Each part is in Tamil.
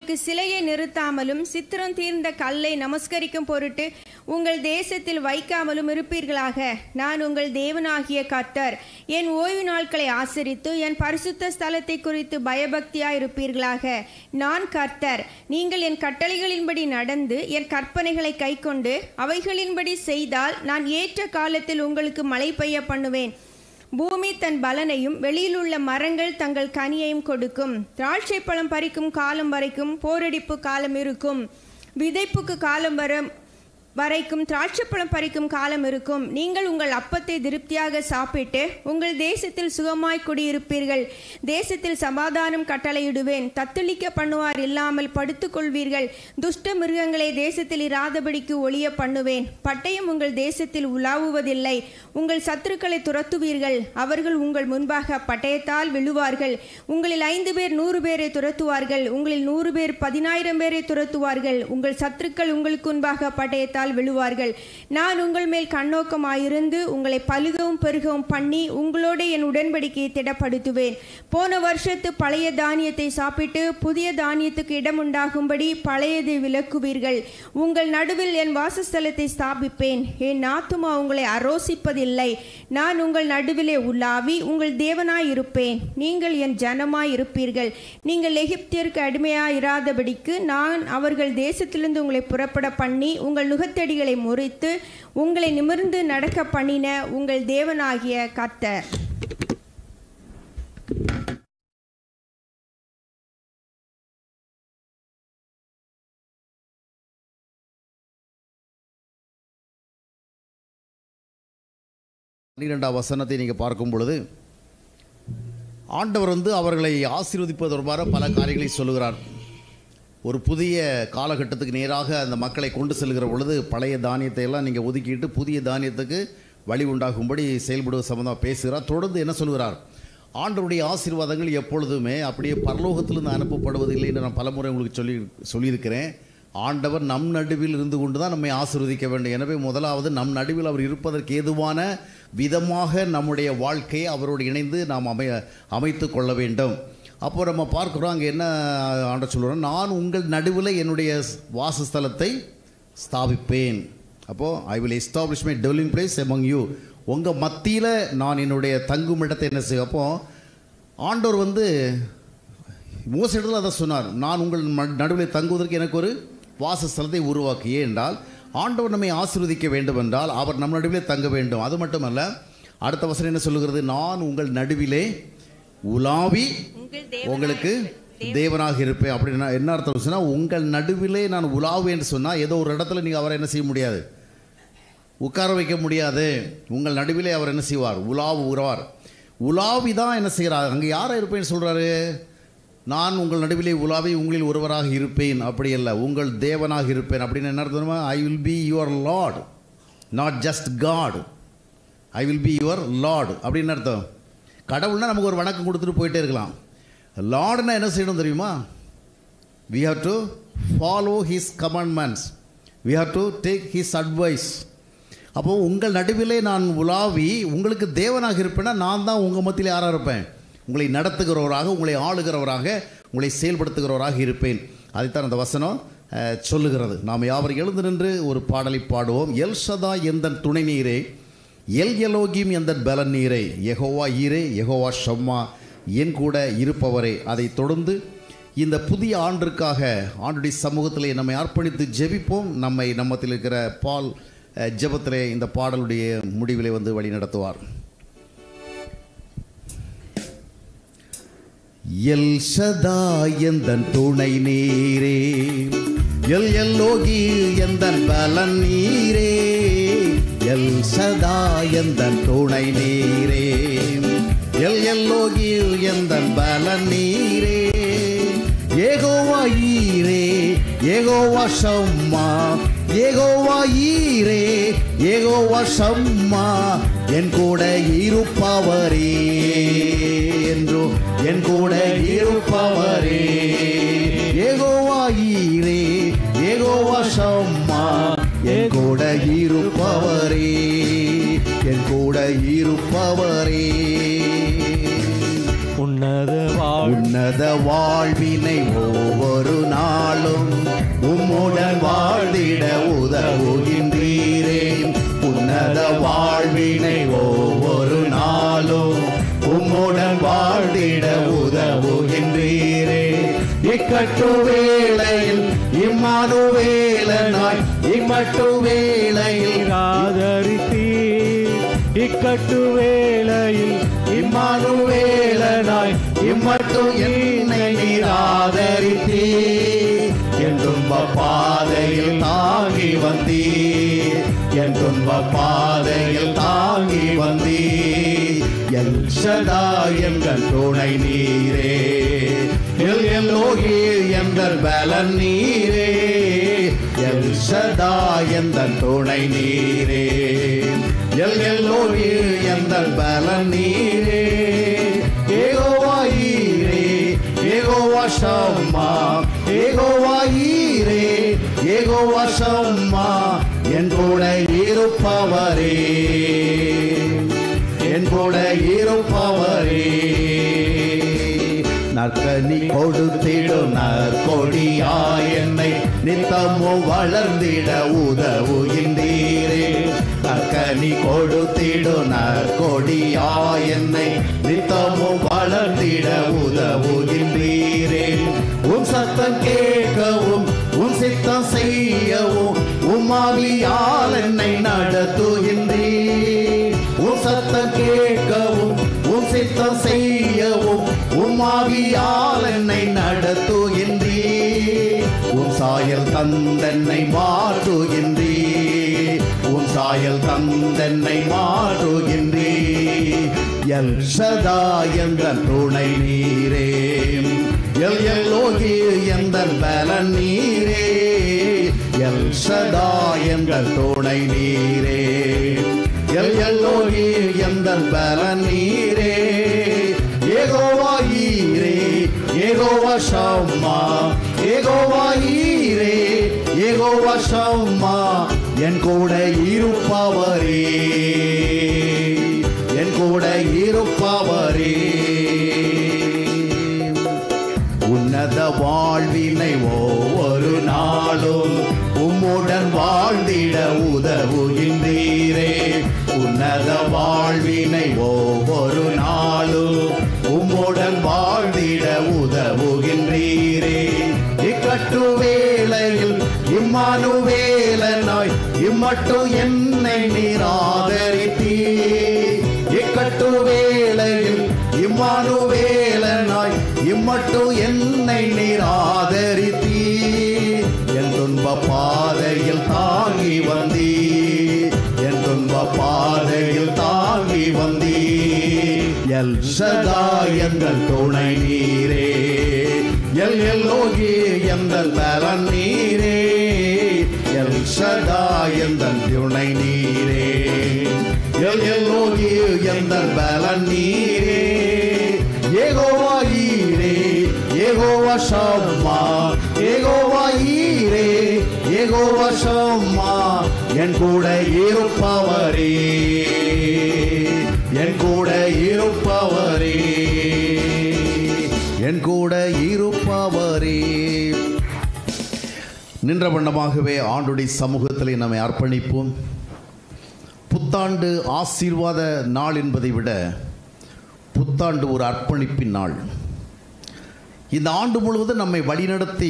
சிலையை நிறுத்தாமலும் சித்திரம் தீர்ந்த கல்லை நமஸ்கரிக்கும் பொருட்டு உங்கள் தேசத்தில் வைக்காமலும் இருப்பீர்களாக நான் உங்கள் தேவனாகிய கர்த்தர் என் ஓய்வு நாட்களை ஆசரித்து என் பரிசுத்த ஸ்தலத்தை குறித்து பயபக்தியாய் இருப்பீர்களாக நான் கர்த்தர் நீங்கள் என் கட்டளைகளின்படி நடந்து என் கற்பனைகளை கைக்கொண்டு அவைகளின்படி செய்தால் நான் ஏற்ற காலத்தில் உங்களுக்கு மழை பெய்ய பண்ணுவேன் பூமி தன் பலனையும் வெளியிலுள்ள மரங்கள் தங்கள் கனியையும் கொடுக்கும் திராட்சை பழம் பறிக்கும் காலம் வரைக்கும் போரடிப்பு காலம் இருக்கும் விதைப்புக்கு காலம் வர வரைக்கும் திராட்சைப்பழம் பறிக்கும் காலம் இருக்கும் நீங்கள் உங்கள் அப்பத்தை திருப்தியாக சாப்பிட்டு உங்கள் தேசத்தில் சுகமாய் குடியிருப்பீர்கள் தேசத்தில் சமாதானம் கட்டளையிடுவேன் தத்தளிக்க பண்ணுவார் இல்லாமல் படுத்துக்கொள்வீர்கள் துஷ்ட மிருகங்களை தேசத்தில் இராதபடிக்கு ஒளிய பண்ணுவேன் பட்டயம் உங்கள் தேசத்தில் உலாவுவதில்லை உங்கள் சத்துருக்களை துரத்துவீர்கள் அவர்கள் உங்கள் முன்பாக பட்டயத்தால் விழுவார்கள் உங்களில் ஐந்து பேர் நூறு பேரை துரத்துவார்கள் உங்களில் நூறு பேர் பதினாயிரம் பேரை துரத்துவார்கள் உங்கள் சத்துருக்கள் உங்களுக்கு முன்பாக பட்டயத்தால் விழுவார்கள் நான் உங்கள் மேல் கண்ணோக்கமாயிருந்து உங்களை பலுகவும் பெருகவும் பண்ணி உங்களோட என் உடன்படிக்கையை திடப்படுத்துவேன் போன வருஷத்து பழைய தானியத்தை சாப்பிட்டு புதிய தானியத்துக்கு இடம் உண்டாகும்படி பழையதை விலக்குவீர்கள் உங்கள் நடுவில் என் வாசஸ்தலத்தை ஸ்தாபிப்பேன் என் ஆத்துமா உங்களை அரோசிப்பதில்லை நான் உங்கள் நடுவிலே உலாவி உங்கள் தேவனாய் இருப்பேன் நீங்கள் என் ஜனமாய் இருப்பீர்கள் நீங்கள் எகிப்தியருக்கு அடிமையாய் இராதபடிக்கு நான் அவர்கள் தேசத்திலிருந்து உங்களை புறப்பட பண்ணி உங்கள் நுகத்தடிகளை முறித்து உங்களை நிமிர்ந்து நடக்க பண்ணின உங்கள் தேவனாகிய கர்த்தர் பன்னிரெண்டாம் வசனத்தை நீங்கள் பார்க்கும் பொழுது ஆண்டவர் வந்து அவர்களை ஆசீர்வதிப்பது தொடர்பாக பல காரியங்களை சொல்லுகிறார் ஒரு புதிய காலகட்டத்துக்கு நேராக அந்த மக்களை கொண்டு செல்கிற பொழுது பழைய தானியத்தை எல்லாம் நீங்கள் ஒதுக்கிட்டு புதிய தானியத்துக்கு வழி உண்டாகும்படி செயல்படுவது சம்பந்தமாக பேசுகிறார் தொடர்ந்து என்ன சொல்கிறார் ஆண்டவருடைய ஆசீர்வாதங்கள் எப்பொழுதுமே அப்படியே பரலோகத்திலிருந்து அனுப்பப்படுவதில்லை என்று நான் பலமுறை உங்களுக்கு சொல்லி சொல்லியிருக்கிறேன் ஆண்டவர் நம் நடுவில் இருந்து கொண்டு தான் நம்மை ஆசீர்வதிக்க வேண்டும் எனவே முதலாவது நம் நடுவில் அவர் இருப்பதற்கு ஏதுவான விதமாக நம்முடைய வாழ்க்கையை அவரோடு இணைந்து நாம் அமை அமைத்து கொள்ள வேண்டும் அப்போ நம்ம பார்க்குறோம் அங்கே என்ன ஆண்ட சொல்கிறோம் நான் உங்கள் நடுவில் என்னுடைய வாசஸ்தலத்தை ஸ்தாபிப்பேன் அப்போது I will establish my dwelling place among you உங்கள் மத்தியில் நான் என்னுடைய தங்கும் இடத்தை என்ன செய்வேன் அப்போ ஆண்டவர் வந்து மோச இடத்துல அதை சொன்னார் நான் உங்கள் ம- நடுவில் தங்குவதற்கு எனக்கு ஒரு வாசஸ்தலத்தை உருவாக்கு என்றால் ஆண்டவர் நம்மை ஆசீர்வதிக்க வேண்டும் என்றால் அவர் நம் நடுவிலே தங்க வேண்டும் அது மட்டுமல்ல அடுத்த வசனம் என்ன சொல்லுகிறது நான் உங்கள் நடுவிலே உலாவி உங்களுக்கு தேவனாக இருப்பேன் அப்படின்னா என்ன அர்த்தம் சொன்னால் உங்கள் நடுவிலே நான் உலாவு என்று சொன்னால் ஏதோ ஒரு இடத்துல நீங்கள் அவரை என்ன செய்ய முடியாது உட்கார வைக்க முடியாது உங்கள் நடுவிலே அவர் என்ன செய்வார் உலாவு உறவார் உலாவி தான் என்ன செய்கிறார் அங்கே யாரை இருப்பேன்னு சொல்கிறாரு நான் உங்கள் நடுவிலே உலாவி உங்களில் ஒருவராக இருப்பேன் அப்படி அல்ல உங்கள் தேவனாக இருப்பேன் அப்படின்னு என்ன அர்த்தமா I will be your Lord not just God I will be your Lord அப்படின்னு அர்த்தம் கடவுள்னா நமக்கு ஒரு வணக்கம் கொடுத்துட்டு போயிட்டே இருக்கலாம் லார்டுனா என்ன செய்யணும் தெரியுமா we have to follow his commandments we have to take his advice அப்போ உங்கள் நடுவிலே நான் உலாவி உங்களுக்கு தேவனாக இருப்பேன்னா நான் தான் உங்கள் மத்தியில் யாராக இருப்பேன் உங்களை நடத்துகிறவராக உங்களை ஆளுகிறவராக உங்களை செயல்படுத்துகிறவராக இருப்பேன் அதைத்தான் அந்த வசனம் அஹ், சொல்லுகிறது நாம் யாவரும் எழுந்து நின்று ஒரு பாடலை பாடுவோம் எல் சதா எந்தன் துணை நீரே எல் எலோகிம் எந்தன் பலன் நீரே யெகோவா ஈரே யெகோவா ஷம்மா என் கூட இருப்பவரே அதை தொடர்ந்து இந்த புதிய ஆண்டிற்காக ஆண்டுடைய சமூகத்திலே நம்மை அர்ப்பணித்து ஜெபிப்போம் நம்மை நம்மத்தில் இருக்கிற பால் அஹ், ஜெபத்திலே இந்த பாடலுடைய முடிவிலே வந்து வழி நடத்துவார் எல் சதா எந்தன் துணை நீரே எல் எல்லோகி எந்தன் பலன் நீரே எல் சதா எந்தன் துணை நீரே எல் எல்லோகி எந்தன் பலன் நீரே ஏகோவா ஈரே ஏகோவா ஷம்மா ஏகோவா ஈரே ஏகோவா ஷம்மா என் கூட இருப்பவரே என்றோ என் கூட இருப்பவரே ஏகோவா ஈரே ஏகோவா ஷம்மா என் கூட இருப்பவரே என் கூட இருப்பவரே உன்னத வாழ் உன்னத வாழ்வினை ஒவ்வொரு நாள் இக்கட்டு வேளையில் இம்மானுவேலனாய் இம்மட்டு வேளையில் ஆதரித்தீர் இக்கட்டு வேளையில் இம்மானுவேலனாய் இம்மட்டு என்னை நீராதரித்தீ என் துன்ப பாதையில் தாங்கி வந்தீர் என் துன்ப பாதையில் தாங்கி வந்தீர் எல் சதா எங்கள் துணை நீரே எல் எல்லோகி எங்கள் பலன் நீரே எல் சதா எங்கள் துணை நீரே எல் எல்லோகி எங்கள் பலன் நீரே ஏகோவா ஈரே ஏகோவா ஷம்மா ஏகோவா ஈரே ஏகோவா ஷம்மா என் கூட இருப்பவரே என் கூட இருப்பவரே நற்கனி கொடுத்திடும் நற்கொடியா என்னை நித்தமும் வளர்ந்திட உதவுகின்றீரே நற்கனி கொடுத்திடும் நற்கொடியா என்னை நித்தமும் வளர்ந்திட உதவுகின்றீரே உம் சத்தம் கேட்கவும் உம் சித்தம் செய்யவும் உமாவியால் என்னை நடத்துகின்றீர் உம் சத்தம் கேட்கவும் உம் சித்தம் செய்யவும் உமாவியால் என்னை நடத்துகின்றீர் உம் சாயல் தந்தென்னை மாற்றுகின்றீர் உம் சாயல் தந்தென்னை மாற்றுகின்றீர் எல் சதா எங்கள் துணை நீரே எல் எல்லோகி எந்தன் பலன் நீரே எல் சதா எங்கள் துணை நீரே எல் எல்லோகி எந்தன் பலன் நீரே ஏகோவா ஈரே ஏகோவா ஷம்மா ஏகோவா ஈரே ஏகோவா ஷம்மா என் கூட இருப்பவரே என் கூட இருப்பவரே உன்னத வாழ்வினை ஒவ்வொரு நாளும் உம்முடன் வாழ்ந்திட உதவுகின்றீரே உன்னத வாழ்வினை ஒவ்வொரு நாளும் உம்முடன் வாழ்ந்திட உதவுகின்றீரே இக்கட்டு வேளையில் இம்மானு வேலனாய் இம்மட்டும் என்னை நீராதரித்தீர் இக்கட்டு வேளையில் இம்மானு வேலனாய் இம்மட்டும் என்னை நீராதரித்தீர் என் துன்ப பாதையில் தாங்கி வந்தீர் என் துன்ப பாதையில் தாங்கி வந்தீர் எல் சதா எங்கள் துணை நீரே எல் எல்லோகி எங்கள் பலன் நீரே எல் சதா எங்கள் துணை நீரே எல் எல்லோகி எங்கள் பலன் நீரே ஏகோவா ஈரே ஏகோவா ஷம்மா ஏகோவா ஈரே ஏகோவா ஷம்மா என் கூட இருப்பவரே என் கூட இருப்பவரே என் கூட இருப்பவரே நின்ற வண்ணமாகவே ஆண்டுடைய சமூகத்திலே நம்மை அர்ப்பணிப்போம் புத்தாண்டு ஆசீர்வாத நாள் என்பதை விட புத்தாண்டு ஒரு அர்ப்பணிப்பின் நாள் இந்த ஆண்டு முழுவதும் நம்மை வழிநடத்தி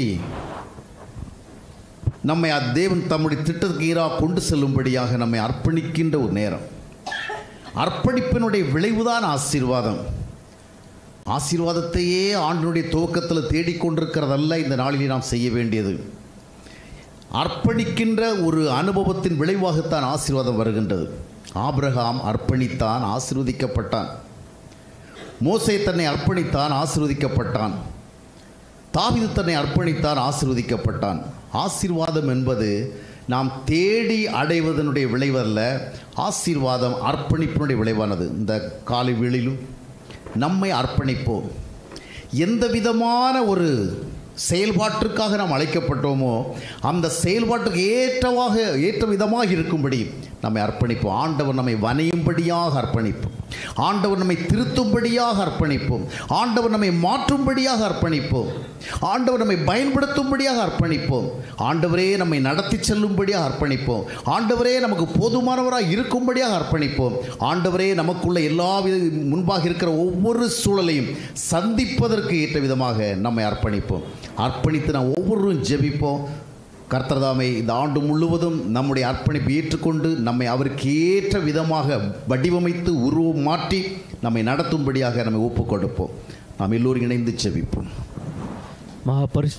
நம்மை அத்தேவன் தம்முடைய திட்டத்துக்கு ஈராக கொண்டு செல்லும்படியாக நம்மை அர்ப்பணிக்கின்ற ஒரு நேரம் அர்ப்பணிப்பினுடைய விளைவுதான் ஆசீர்வாதம் ஆசீர்வாதத்தையே ஆண்டினுடைய துவக்கத்தில் தேடிக்கொண்டிருக்கிறதல்ல இந்த நாளிலே நாம் செய்ய வேண்டியது அர்ப்பணிக்கின்ற ஒரு அனுபவத்தின் விளைவாகத்தான் ஆசீர்வாதம் வருகின்றது ஆபிரகாம் அர்ப்பணித்தான் ஆசீர்வதிக்கப்பட்டான் மோசே தன்னை அர்ப்பணித்தான் ஆசீர்வதிக்கப்பட்டான் தாவீது தன்னை அர்ப்பணித்தான் ஆசீர்வதிக்கப்பட்டான் ஆசீர்வாதம் என்பது நாம் தேடி அடைவதனுடைய விளைவல்ல ஆசீர்வாதம் அர்ப்பணிப்பினுடைய விளைவானது இந்த காலை வேளையிலும் நம்மை அர்ப்பணிப்போம் எந்த விதமான ஒரு செயல்பாட்டிற்காக நாம் அழைக்கப்பட்டோமோ அந்த செயல்பாட்டுக்கு ஏற்றவாக ஏற்ற விதமாக இருக்கும்படி நம்மை அர்ப்பணிப்போம் ஆண்டவர் நம்மை வனையும்படியாக அர்ப்பணிப்போம் ஆண்டவர் நம்மை திருத்தும்படியாக அர்ப்பணிப்போம் ஆண்டவர் நம்மை மாற்றும்படியாக அர்ப்பணிப்போம் ஆண்டவர் நம்மை பயன்படுத்தும்படியாக அர்ப்பணிப்போம் ஆண்டவரே நம்மை நடத்தி செல்லும்படியாக அர்ப்பணிப்போம் ஆண்டவரே நமக்கு போதுமானவராக இருக்கும்படியாக அர்ப்பணிப்போம் ஆண்டவரே நமக்குள்ள எல்லா வித முன்பாக இருக்கிற ஒவ்வொரு சூழலையும் சந்திப்பதற்கு ஏற்ற விதமாக நம்மை அர்ப்பணிப்போம் அர்ப்பணித்து நான் ஒவ்வொருவரும் ஜெபிப்போம் கர்த்தர்தாமை இந்த ஆண்டு முழுவதும் நம்முடைய அர்ப்பணிப்பை ஏற்றுக்கொண்டு நம்மை அவருக்கு ஏற்ற விதமாக வடிவமைத்து உருவம் மாற்றி நம்மை நடத்தும்படியாக நம்மை ஒப்புக் கொடுப்போம் நாம் எல்லோரும் இணைந்து ஜெபிப்போம் மகா பரிசு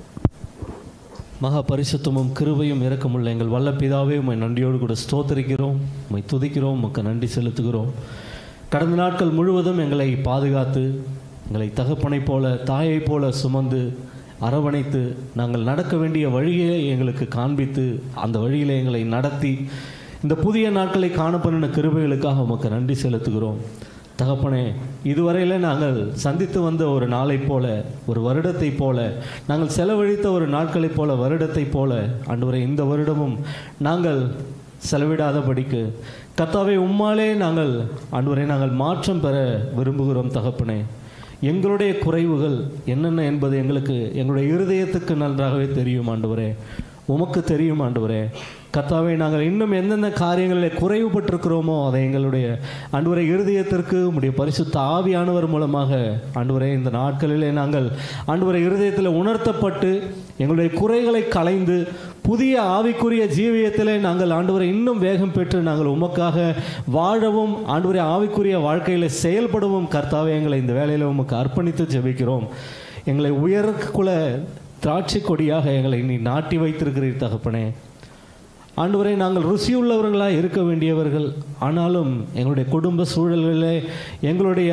மகா பரிசுத்தமும் கிருபையும் இரக்கமுள்ள எங்கள் வல்ல பிதாவே உம்மை நன்றியோடு கூட ஸ்தோத்தரிக்கிறோம் உம்மை துதிக்கிறோம் உமக்கு நன்றி செலுத்துகிறோம் கடந்த நாட்கள் முழுவதும் எங்களை பாதுகாத்து எங்களை தகப்பனைப் போல தாயைப் போல சுமந்து அரவணைத்து நாங்கள் நடக்க வேண்டிய வழியை எங்களுக்கு காண்பித்து அந்த வழியில் எங்களை நடத்தி இந்த புதிய நாட்களை காணப்பண்ணின கிருபைகளுக்காக உமக்கு நன்றி செலுத்துகிறோம் தகப்பனே இதுவரையில் நாங்கள் சந்தித்து வந்த ஒரு நாளைப் போல ஒரு வருடத்தைப் போல நாங்கள் செலவழித்த ஒரு நாட்களைப் போல வருடத்தைப் போல அன்றுவரை இந்த வருடமும் நாங்கள் செலவிடாதபடிக்கு கர்த்தாவே உம்மாலே நாங்கள் அன்றுவரை நாங்கள் மாற்றம் பெற விரும்புகிறோம் தகப்பனே எங்களுடைய குறைவுகள் என்னென்ன என்பது எங்களுக்கு எங்களுடைய இருதயத்துக்கு நன்றாகவே தெரியும் ஆண்டவரே உமக்கு தெரியும் ஆண்டவரே கர்த்தாவே நாங்கள் இன்னும் எந்தெந்த காரியங்களில் குறைவுபட்டிருக்கிறோமோ அதை எங்களுடைய ஆண்டவரை இருதயத்திற்கு உம்முடைய பரிசுத்த ஆவியானவர் மூலமாக ஆண்டவரே இந்த நாட்களிலே நாங்கள் ஆண்டவரை இருதயத்தில் உணர்த்தப்பட்டு எங்களுடைய குறைகளை களைந்து புதிய ஆவிக்குரிய ஜீவியத்திலே நாங்கள் ஆண்டவரை இன்னும் வேகம் பெற்று நாங்கள் உமக்காக வாழவும் ஆண்டவரை ஆவிக்குரிய வாழ்க்கையில் செயல்படவும் கர்த்தாவே எங்களை இந்த வேலையில் உமக்கு அர்ப்பணித்து ஜெபிக்கிறோம் எங்களை உயர்குல திராட்சை கொடியாக எங்களை நீ நாட்டி வைத்திருக்கிறீர் தகப்பனே ஆண்டவரை நாங்கள் ருசியுள்ளவர்களாக இருக்க வேண்டியவர்கள் ஆனாலும் எங்களுடைய குடும்ப சூழல்களிலே எங்களுடைய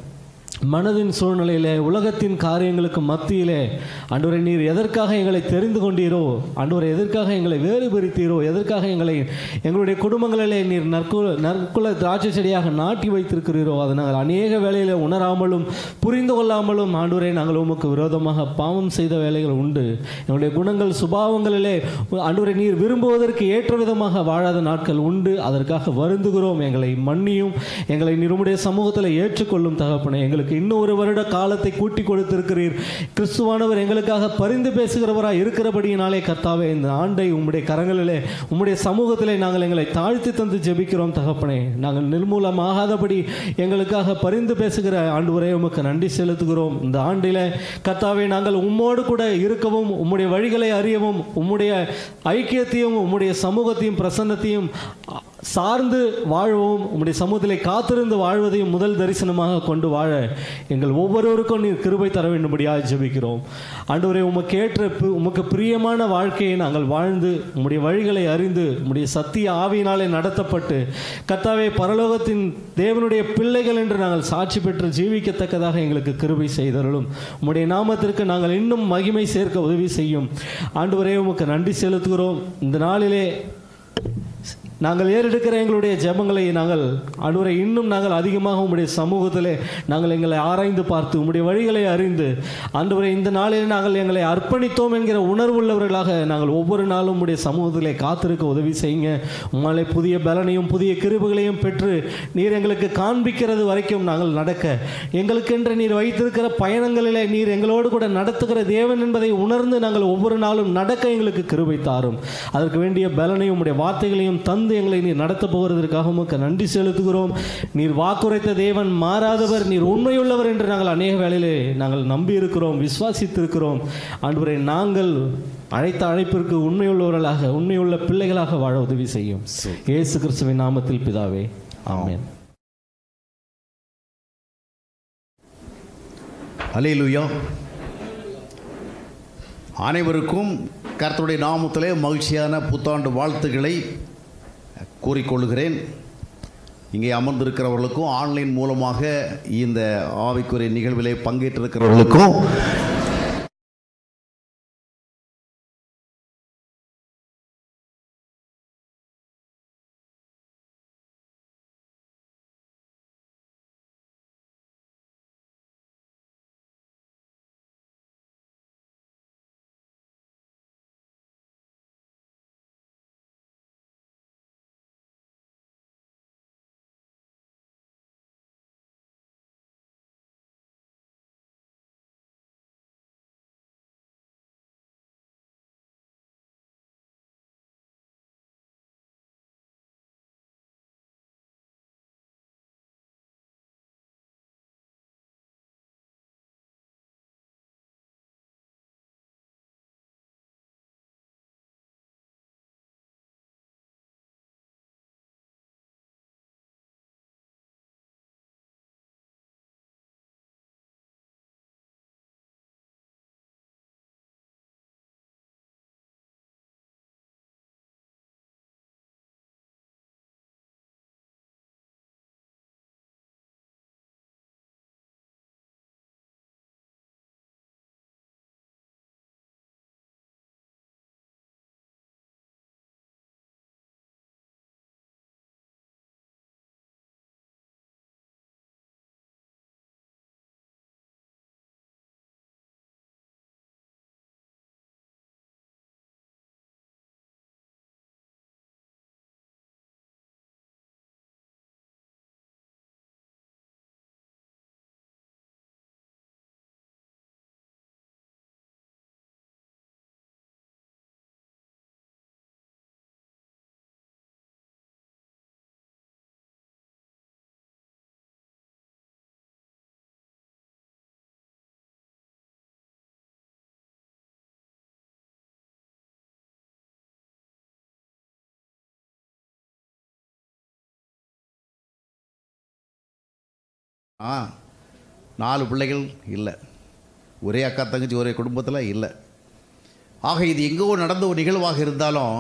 மனதின் சூழ்நிலையிலே உலகத்தின் காரியங்களுக்கு மத்தியிலே ஆண்டவரை நீர் எதற்காக எங்களை தெரிந்து கொண்டீரோ ஆண்டவரை எதற்காக எங்களை வேறு பிரித்தீரோ எதற்காக எங்களை எங்களுடைய குடும்பங்களிலே நீர் நற்குல நற்குல திராட்சை செடியாக நாட்டி வைத்திருக்கிறீரோ அதை நாங்கள் அநேக வேளையிலே உணராமலும் புரிந்து கொள்ளாமலும் ஆண்டவரை நாங்கள் உமக்கு விரோதமாக பாவம் செய்த வேலைகள் உண்டு எங்களுடைய குணங்கள் சுபாவங்களிலே ஆண்டவரை நீர் விரும்புவதற்கு ஏற்ற விதமாக வாழாத நாட்கள் உண்டு அதற்காக வருந்துகிறோம் எங்களை மன்னியும் எங்களை நிருமுடைய சமூகத்தில் ஏற்றுக்கொள்ளும் தகப்பனே எங்களுக்கு இன்னும் ஒரு வருட காலத்தை கூட்டி கொடுத்திருக்கிறீர் கிறிஸ்துவானவர் எங்களுக்காக பரிந்து பேசுகிறவராய் இருக்கிறபடியினாலே கர்த்தாவே இந்த ஆண்டை உம்முடைய கரங்களிலே உம்முடைய சமூகத்திலே நாங்கள் எங்களை தாழ்த்தி தந்து ஜெபிக்கிறோம் தகப்பனே நாங்கள் நிர்மூலமாகாதபடி எங்களுக்காக பரிந்து பேசுகிற ஆண்டு வரை உமக்கு நன்றி செலுத்துகிறோம் இந்த ஆண்டிலே கர்த்தாவே நாங்கள் உம்மோடு கூட இருக்கவும் உம்முடைய வழிகளை அறியவும் உம்முடைய ஐக்கியத்தையும் உம்முடைய சமூகத்தையும் பிரசன்னத்தையும் சார்ந்து வாழவும் உம்முடைய சமூகத்திலே காத்திருந்து வாழ்வதையும் முதல் தரிசனமாக கொண்டு வாழ எங்கள் ஒவ்வொருவருக்கும் நீர் கிருபை தர வேண்டும்படியாக ஜெபிக்கிறோம் ஆண்டவரே உமக்கு ஏற்ற பி- உமக்கு பிரியமான வாழ்க்கையை நாங்கள் வாழ்ந்து உம்முடைய வழிகளை அறிந்து உம்முடைய சத்திய ஆவியினாலே நடத்தப்பட்டு கர்த்தாவே பரலோகத்தின் தேவனுடைய பிள்ளைகள் என்று நாங்கள் சாட்சி பெற்று ஜீவிக்கத்தக்கதாக எங்களுக்கு கிருபை செய்தருளும் உம்முடைய நாமத்திற்கு நாங்கள் இன்னும் மகிமை சேர்க்க உதவி செய்யும் ஆண்டவரே உமக்கு நன்றி செலுத்துகிறோம் இந்த நாளிலே நாங்கள் ஏறெடுக்கிற எங்களுடைய ஜெபங்களை நாங்கள் அனுரை இன்னும் நாங்கள் அதிகமாக உம்முடைய சமூகத்திலே நாங்கள் எங்களை ஆராய்ந்து பார்த்து உம்முடைய வழிகளை அறிந்து ஆண்டவரை இந்த நாளில் நாங்கள் எங்களை அர்ப்பணித்தோம் என்கிற உணர்வுள்ளவர்களாக நாங்கள் ஒவ்வொரு நாளும் உம்முடைய சமூகத்திலே காத்திருக்க உதவி செய்யுங்க உம்மாலே புதிய பலனையும் புதிய கிருபைகளையும் பெற்று நீர் எங்களுக்கு காண்பிக்கிறது வரைக்கும் நாங்கள் நடக்க எங்களுக்கென்று நீர் வைத்திருக்கிற பயணங்களிலே நீர் எங்களோடு கூட நடத்துகிற தேவன் என்பதை உணர்ந்து நாங்கள் ஒவ்வொரு நாளும் நடக்க எங்களுக்கு கிருபை தாரும் அதற்கு வேண்டிய பலனையும் உம்முடைய வார்த்தைகளையும் தந்து எங்களை நீர் நடத்த போகிறதற்காக உமக்கு நன்றி செலுத்துகிறோம் நீர் வாக்குரைத்த தேவன் மாறாதவர் நீர் உண்மையுள்ளவர் என்று நாங்கள் அநேக வேளையிலே நாங்கள் நம்பி இருக்கிறோம் விசுவாசித்திருக்கிறோம் ஆண்டவரை நாங்கள் அழைத்த அழைப்பிற்கு உண்மையுள்ளவர்களாக உண்மையுள்ள பிள்ளைகளாக வாழ உதவி செய்யும் இயேசு கிறிஸ்துவின் நாமத்தில் பிதாவே ஆமென் அலையிலுயா அனைவருக்கும் கர்த்தருடைய நாமத்திலே மகிழ்ச்சியான புத்தாண்டு வாழ்த்துக்களை கூறிக்கொள்கிறேன் இங்கே அமர்ந்திருக்கிறவர்களுக்கும் ஆன்லைன் மூலமாக இந்த ஆவிக்குரிய நிகழ்விலே பங்கேற்றிருக்கிறவர்களுக்கும் ஆ நாலு பிள்ளைகள் இல்லை ஒரே அக்கா தங்கச்சி ஒரே குடும்பத்தில் இல்லை ஆக இது எங்கோ நடந்த ஒரு நிகழ்வாக இருந்தாலும்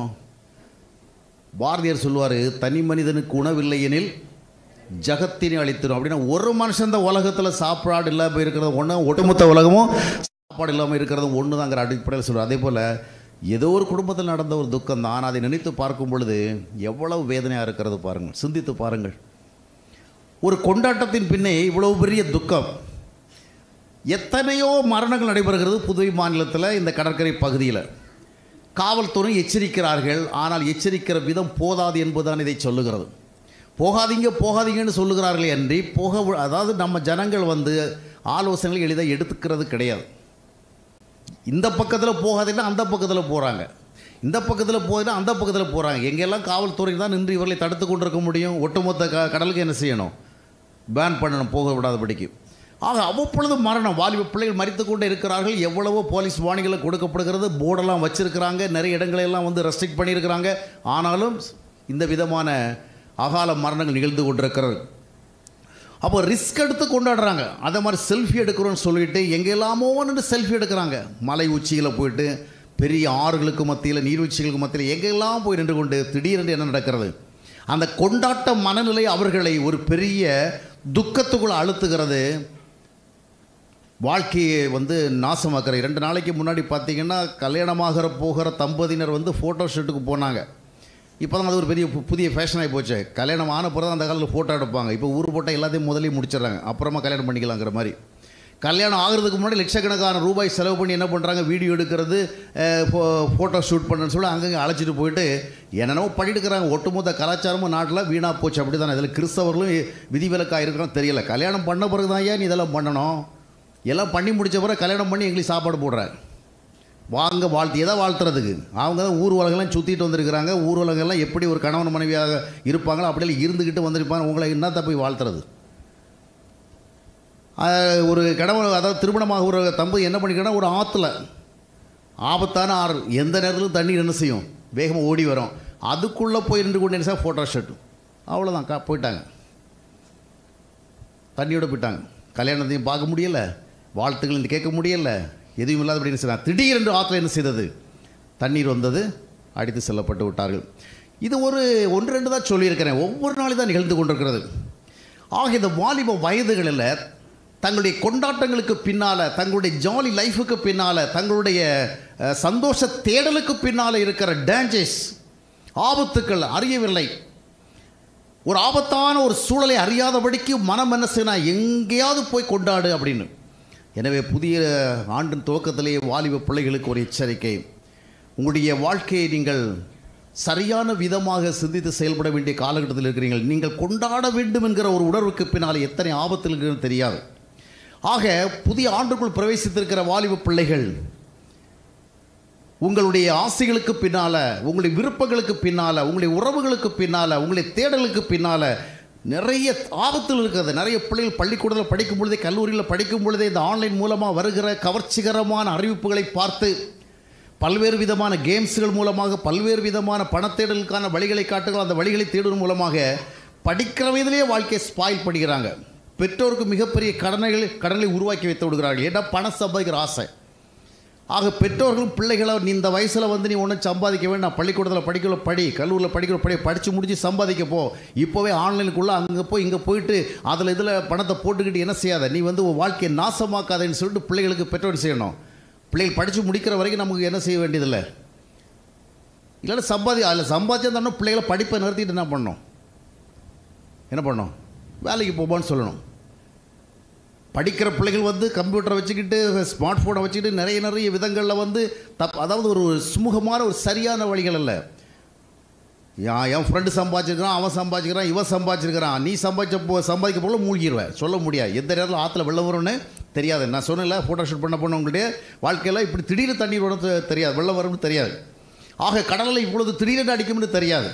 பாரதியார் சொல்லுவார் தனி மனிதனுக்கு உணவில்லை எனில் ஜகத்தினை அழித்திடும் அப்படின்னா ஒரு மனுஷன் இந்த உலகத்தில் சாப்பாடு இல்லாமல் இருக்கிறது ஒன்று ஒட்டுமொத்த உலகமும் சாப்பாடு இல்லாமல் இருக்கிறது ஒன்று தாங்கிற அடிப்படையில் சொல்லுவார் அதே போல் ஏதோ ஒரு குடும்பத்தில் நடந்த ஒரு துக்கம் தான் அதை நினைத்து பார்க்கும் பொழுது எவ்வளவு வேதனையாக இருக்கிறது பாருங்கள் சிந்தித்து பாருங்கள் ஒரு கொண்டாட்டத்தின் பின்னே இவ்வளவு பெரிய துக்கம் எத்தனையோ மரணங்கள் நடைபெறுகிறது புதுவை மாநிலத்தில் இந்த கடற்கரை பகுதியில் காவல்துறை எச்சரிக்கிறார்கள் ஆனால் எச்சரிக்கிற விதம் போதாது என்பதுதான் இதை சொல்லுகிறது போகாதீங்க போகாதீங்கன்னு சொல்லுகிறார்களே அன்றி போக வி- அதாவது நம்ம ஜனங்கள் வந்து ஆலோசனைகள் எளிதாக எடுத்துக்கிறது கிடையாது இந்த பக்கத்தில் போகாதீங்கன்னா அந்த பக்கத்தில் போகிறாங்க இந்த பக்கத்தில் போகுதுன்னா அந்த பக்கத்தில் போகிறாங்க எங்கெல்லாம் காவல்துறை தான் நின்று இவர்களை தடுத்து கொண்டிருக்க முடியும் ஒட்டுமொத்த க கடலுக்கு என்ன செய்யணும் பேன் பண்ணணும் போக விடாதபடிக்கு ஆக அவ்வப்பொழுது மரணம் வாலிப பிள்ளைகள் மறித்து கொண்டே இருக்கிறார்கள் எவ்வளவோ போலீஸ் வாணிகளை கொடுக்கப்படுகிறது போர்டெல்லாம் வச்சிருக்கிறாங்க நிறைய இடங்களெல்லாம் வந்து ரெஸ்ட்ரிக்ட் பண்ணியிருக்கிறாங்க ஆனாலும் இந்த விதமான அகால மரணங்கள் நிகழ்ந்து கொண்டிருக்கிறது அப்போ ரிஸ்க் எடுத்து கொண்டாடுறாங்க அதே மாதிரி செல்ஃபி எடுக்கிறோன்னு சொல்லிட்டு எங்கெல்லாமோ நின்று செல்ஃபி எடுக்கிறாங்க மலை உச்சியில் போயிட்டு பெரிய ஆறுகளுக்கு மத்தியில் நீர்வீழ்ச்சிகளுக்கு மத்தியில் எங்கெல்லாம் போய் நின்று கொண்டு திடீரென்று என்ன நடக்கிறது அந்த கொண்டாட்ட மனநிலை அவர்களை ஒரு பெரிய துக்கத்துக்குள்ள அழுத்துகிறது வாழ்க்கையை வந்து நாசமாக்குற இரண்டு நாளைக்கு முன்னாடி பார்த்தீங்கன்னா கல்யாணமாகிற போகிற தம்பதியினர் வந்து ஃபோட்டோ ஷூட்டுக்கு போனாங்க இப்போ தான் அது ஒரு பெரிய பு- புதிய ஃபேஷன் ஆகி போச்சு கல்யாணம் ஆன பிறகு அந்த காலத்தில் ஃபோட்டோ எடுப்பாங்க இப்போ ஊர் போட்டால் எல்லாத்தையும் முதலையும் முடிச்சிடுறாங்க அப்புறமா கல்யாணம் பண்ணிக்கலாங்கிற மாதிரி கல்யாணம் ஆகிறதுக்கு முன்னாடி லட்சக்கணக்கான ரூபாய் செலவு பண்ணி என்ன பண்ணுறாங்க வீடியோ எடுக்கிறது ஃபோட்டோ ஷூட் பண்ணுன்னு சொல்லி அங்கங்கே அழைச்சிட்டு போயிட்டு என்னென்னவோ பண்ணிட்டு இருக்கிறாங்க ஒட்டுமொத்த கலாச்சாரமும் நாட்டில் வீணாக போச்சு அப்படி தானே இதில் கிறிஸ்தவர்களும் விதிவிலக்காக இருக்கிறோம் தெரியல கல்யாணம் பண்ண பிறகு தான் ஏன் நீ இதெல்லாம் பண்ணணும் எல்லாம் பண்ணி முடிச்ச பிறகு கல்யாணம் பண்ணி எங்களுக்கு சாப்பாடு போடுறாங்க வாங்க வாழ்த்து எதை வாழ்த்துறதுக்கு அவங்க தான் ஊர் உலகெல்லாம் சுற்றிட்டு வந்திருக்கிறாங்க ஊர் உலகெல்லாம் எப்படி ஒரு கணவன் மனைவியாக இருப்பாங்களோ அப்படியே இருந்துக்கிட்டு வந்திருப்பாங்க உங்களை என்னத்தை போய் வாழ்த்துறது ஆஹ், ஒரு கணவன் அதாவது திருமணமாக ஒரு தம்பதி என்ன பண்ணிக்கிறா ஒரு ஆற்றுல ஆபத்தான ஆறு எந்த நேரத்திலும் தண்ணீர் என்ன செய்யும் வேகமாக ஓடி வரும் அதுக்குள்ளே போய் நின்று கொண்டு என்ன செய்ய ஃபோட்டோ ஷூட் அவ்வளோதான் கா போயிட்டாங்க தண்ணியோட போயிட்டாங்க கல்யாணத்தையும் பார்க்க முடியல வாழ்த்துக்கள் இந்த கேட்க முடியல எதுவும் இல்லாத அப்படின்னு சொன்னாங்க திடீரென்று ஆற்றுல என்ன செய்தது தண்ணீர் வந்தது அடித்து செல்லப்பட்டு விட்டார்கள் இது ஒரு ஒன்று ரெண்டு தான் சொல்லியிருக்கிறேன் ஒவ்வொரு நாளும் தான் நிகழ்ந்து கொண்டிருக்கிறது ஆக இந்த வாலிப வயதுகளில் தங்களுடைய கொண்டாட்டங்களுக்கு பின்னால் தங்களுடைய ஜாலி லைஃபுக்கு பின்னால் தங்களுடைய அஹ், சந்தோஷ தேடலுக்கு பின்னால் இருக்கிற டேஞ்சர்ஸ் ஆபத்துக்கள் அறியவில்லை ஒரு ஆபத்தான ஒரு சூழலை அறியாதபடிக்கு மனம் என்ன செய்யணும் எங்கேயாவது போய் கொண்டாடு அப்படின்னு எனவே புதிய ஆண்டின் துவக்கத்திலேயே வாலிப பிள்ளைகளுக்கு ஒரு எச்சரிக்கை உங்களுடைய வாழ்க்கையை நீங்கள் சரியான விதமாக சிந்தித்து செயல்பட வேண்டிய காலகட்டத்தில் இருக்கிறீர்கள் நீங்கள் கொண்டாட வேண்டும் என்கிற ஒரு உணர்வுக்கு பின்னால் எத்தனை ஆபத்தில் இருக்கிறது தெரியாது ஆக புதிய ஆண்டுக்குள் பிரவேசித்திருக்கிற வாலிப பிள்ளைகள் உங்களுடைய ஆசைகளுக்கு பின்னால் உங்களுடைய விருப்பங்களுக்கு பின்னால் உங்களுடைய உறவுகளுக்கு பின்னால் உங்களுடைய தேடலுக்கு பின்னால் நிறைய ஆபத்தில் இருக்கிறது நிறைய பிள்ளைகள் பள்ளிக்கூடத்தில் படிக்கும் பொழுதே கல்லூரியில் படிக்கும் பொழுதே இந்த ஆன்லைன் மூலமாக வருகிற கவர்ச்சிகரமான அறிவிப்புகளை பார்த்து பல்வேறு விதமான கேம்ஸ்கள் மூலமாக பல்வேறு விதமான பணத்தேடலுக்கான வழிகளை காட்டுகள் அந்த வழிகளை தேடுவதன் மூலமாக படிக்கிற வயதிலேயே வாழ்க்கையை ஸ்பாயில் பண்ணுகிறாங்க பெற்றோருக்கு மிகப்பெரிய கடனைகள் கடனை உருவாக்கி வைத்து விடுகிறார்கள் ஏன்னா பணம் சம்பாதிக்கிற ஆசை ஆக பெற்றோர்களும் பிள்ளைகளை நீ இந்த வயசில் வந்து நீ ஒன்றும் சம்பாதிக்க வேண்டாம் பள்ளிக்கூடத்தில் படிக்கல படி கல்லூரியில் படிக்கிற படி படித்து முடித்து சம்பாதிக்க போ இப்போவே ஆன்லைனுக்குள்ளே அங்கே போய் இங்கே போயிட்டு அதில் இதில் பணத்தை போட்டுக்கிட்டு என்ன செய்யாத நீ வந்து உன் வாழ்க்கையை நாசமாக்காதேன்னு சொல்லிட்டு பிள்ளைகளுக்கு பெற்றோர் செய்யணும் பிள்ளைகள் படித்து முடிக்கிற வரைக்கும் நமக்கு என்ன செய்ய வேண்டியதில்லை இல்லைன்னா சம்பாதி அதில் சம்பாதிச்சா தானே பிள்ளைகளை படிப்பை நிறுத்திட்டு என்ன பண்ணணும் என்ன பண்ணணும் வேலைக்கு போப்பான்னு சொல்லணும் படிக்கிற பிள்ளைகள் வந்து கம்ப்யூட்டரை வச்சுக்கிட்டு ஸ்மார்ட் ஃபோனை வச்சுக்கிட்டு நிறைய நிறைய விதங்களில் வந்து தப் அதாவது ஒரு சுமூகமான ஒரு சரியான வழிகள் அல்ல யா- என் ஃப்ரெண்டு சம்பாதிச்சிருக்கிறான் அவன் சம்பாதிச்சிருக்கிறான் இவன் சம்பாதிச்சிருக்கிறான் நீ சம்பாதிச்ச போ சம்பாதிக்க போல மூழ்கிடுவேன் சொல்ல முடியாது எந்த நேரத்தில் ஆற்றுல வெள்ளம் வரும்னு தெரியாது நான் சொன்னேன்ல ஃபோட்டோ ஷூட் பண்ண போனவங்களுடைய வாழ்க்கையில் இப்படி திடீர்னு தண்ணீர் வரும் தெ- தெரியாது வெள்ளம் வரும்னு தெரியாது ஆக கடலில் இப்பொழுது திடீரென்று அடிக்கும்னு தெரியாது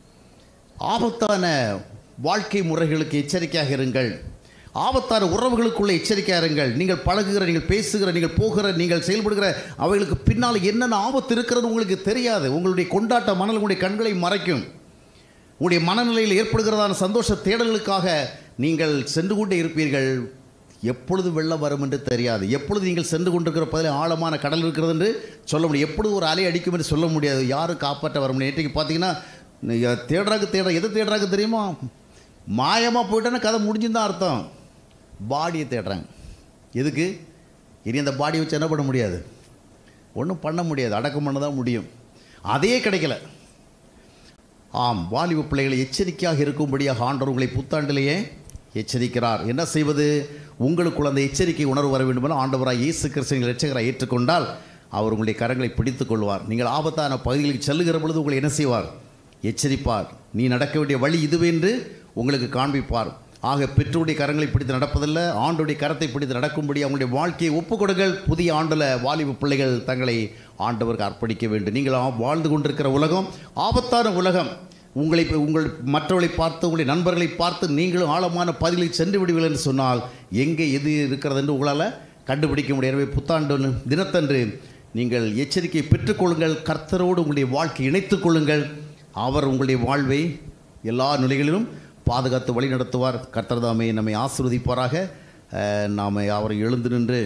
ஆபத்தான வாழ்க்கை முறைகளுக்கு எச்சரிக்கையாக இருங்கள் ஆபத்தான உறவுகளுக்குள்ள எச்சரிக்கையாக இருங்கள் நீங்கள் பழகுகிற நீங்கள் பேசுகிற நீங்கள் போகிற நீங்கள் செயல்படுகிற அவைகளுக்கு பின்னால் என்னென்ன ஆபத்து இருக்கிறது உங்களுக்கு தெரியாது உங்களுடைய கொண்டாட்ட மணல் உங்களுடைய கண்களை மறைக்கும் உங்களுடைய மனநிலையில் ஏற்படுகிறதான சந்தோஷ தேடல்களுக்காக நீங்கள் சென்று கொண்டே இருப்பீர்கள் எப்பொழுது வெள்ளம் வரும் என்று தெரியாது எப்பொழுது நீங்கள் சென்று கொண்டிருக்கிற பதில் ஆழமான கடல் இருக்கிறது என்று சொல்ல முடியும் எப்பொழுது ஒரு அலை அடிக்கும் என்று சொல்ல முடியாது யாரும் காப்பாற்ற வர முடியும் நேற்றைக்கு பார்த்தீங்கன்னா நீங்க தேடுறாங்க தேடுற எதை தேடுறாங்க தெரியுமா மாயமாக போயிட்டேன்னா கதை முடிஞ்சுன்னு அர்த்தம் பாடியை தேடுறாங்க எதுக்கு இனி அந்த பாடியை வச்சு என்ன பண்ண முடியாது ஒன்றும் பண்ண முடியாது அடக்கம் பண்ண தான் முடியும் அதே கிடைக்கல ஆம் வாலிப பிள்ளைகளை எச்சரிக்கையாக இருக்கும்படியாக ஆண்டவர் உங்களை புத்தாண்டிலேயே எச்சரிக்கிறார் என்ன செய்வது உங்களுக்குள் அந்த எச்சரிக்கை உணர்வு வர வேண்டுமென ஆண்டவராக இயேசு கிறிஸ்துவின் இரட்சகராக ஏற்றுக்கொண்டால் அவர் உங்களுடைய கரங்களை பிடித்துக் கொள்வார் நீங்கள் ஆபத்தான பகுதிகளுக்கு செல்லுகிற பொழுது உங்களை என்ன செய்வார் எச்சரிப்பார் நீ நடக்க வேண்டிய வழி இதுவென்று உங்களுக்கு காண்பிப்பார் ஆக பெற்றோருடைய கரங்களை பிடித்து நடப்பதில்ல ஆண்டுடைய கரத்தை பிடித்து நடக்கும்படி அவங்களுடைய வாழ்க்கையை ஒப்புக்கொடுங்கள் புதிய ஆண்டில் வாலிப பிள்ளைகள் தங்களை ஆண்டவருக்கு அர்ப்பணிக்க வேண்டும் நீங்கள் ஆ- வாழ்ந்து கொண்டிருக்கிற உலகம் ஆபத்தான உலகம் உங்களை உங்கள் மற்றவர்களை பார்த்து உங்களுடைய நண்பர்களை பார்த்து நீங்களும் ஆழமான பதிலில் சென்று விடுவீர்கள் என்று சொன்னால் எங்கே எது இருக்கிறது என்று உங்களால் கண்டுபிடிக்க முடியும் எனவே புத்தாண்டு தினத்தன்று நீங்கள் எச்சரிக்கையை பெற்றுக்கொள்ளுங்கள் கர்த்தரோடு உங்களுடைய வாழ்க்கை இணைத்துக் கொள்ளுங்கள் அவர் உங்களுடைய வாழ்வை எல்லா நிலைகளிலும் பாதுகாத்து வழி நடத்துவார் கர்த்தர் தாமே நம்மை ஆசீர்வதிப்பாராக அஹ், நாம் அவரை எழுந்து நின்று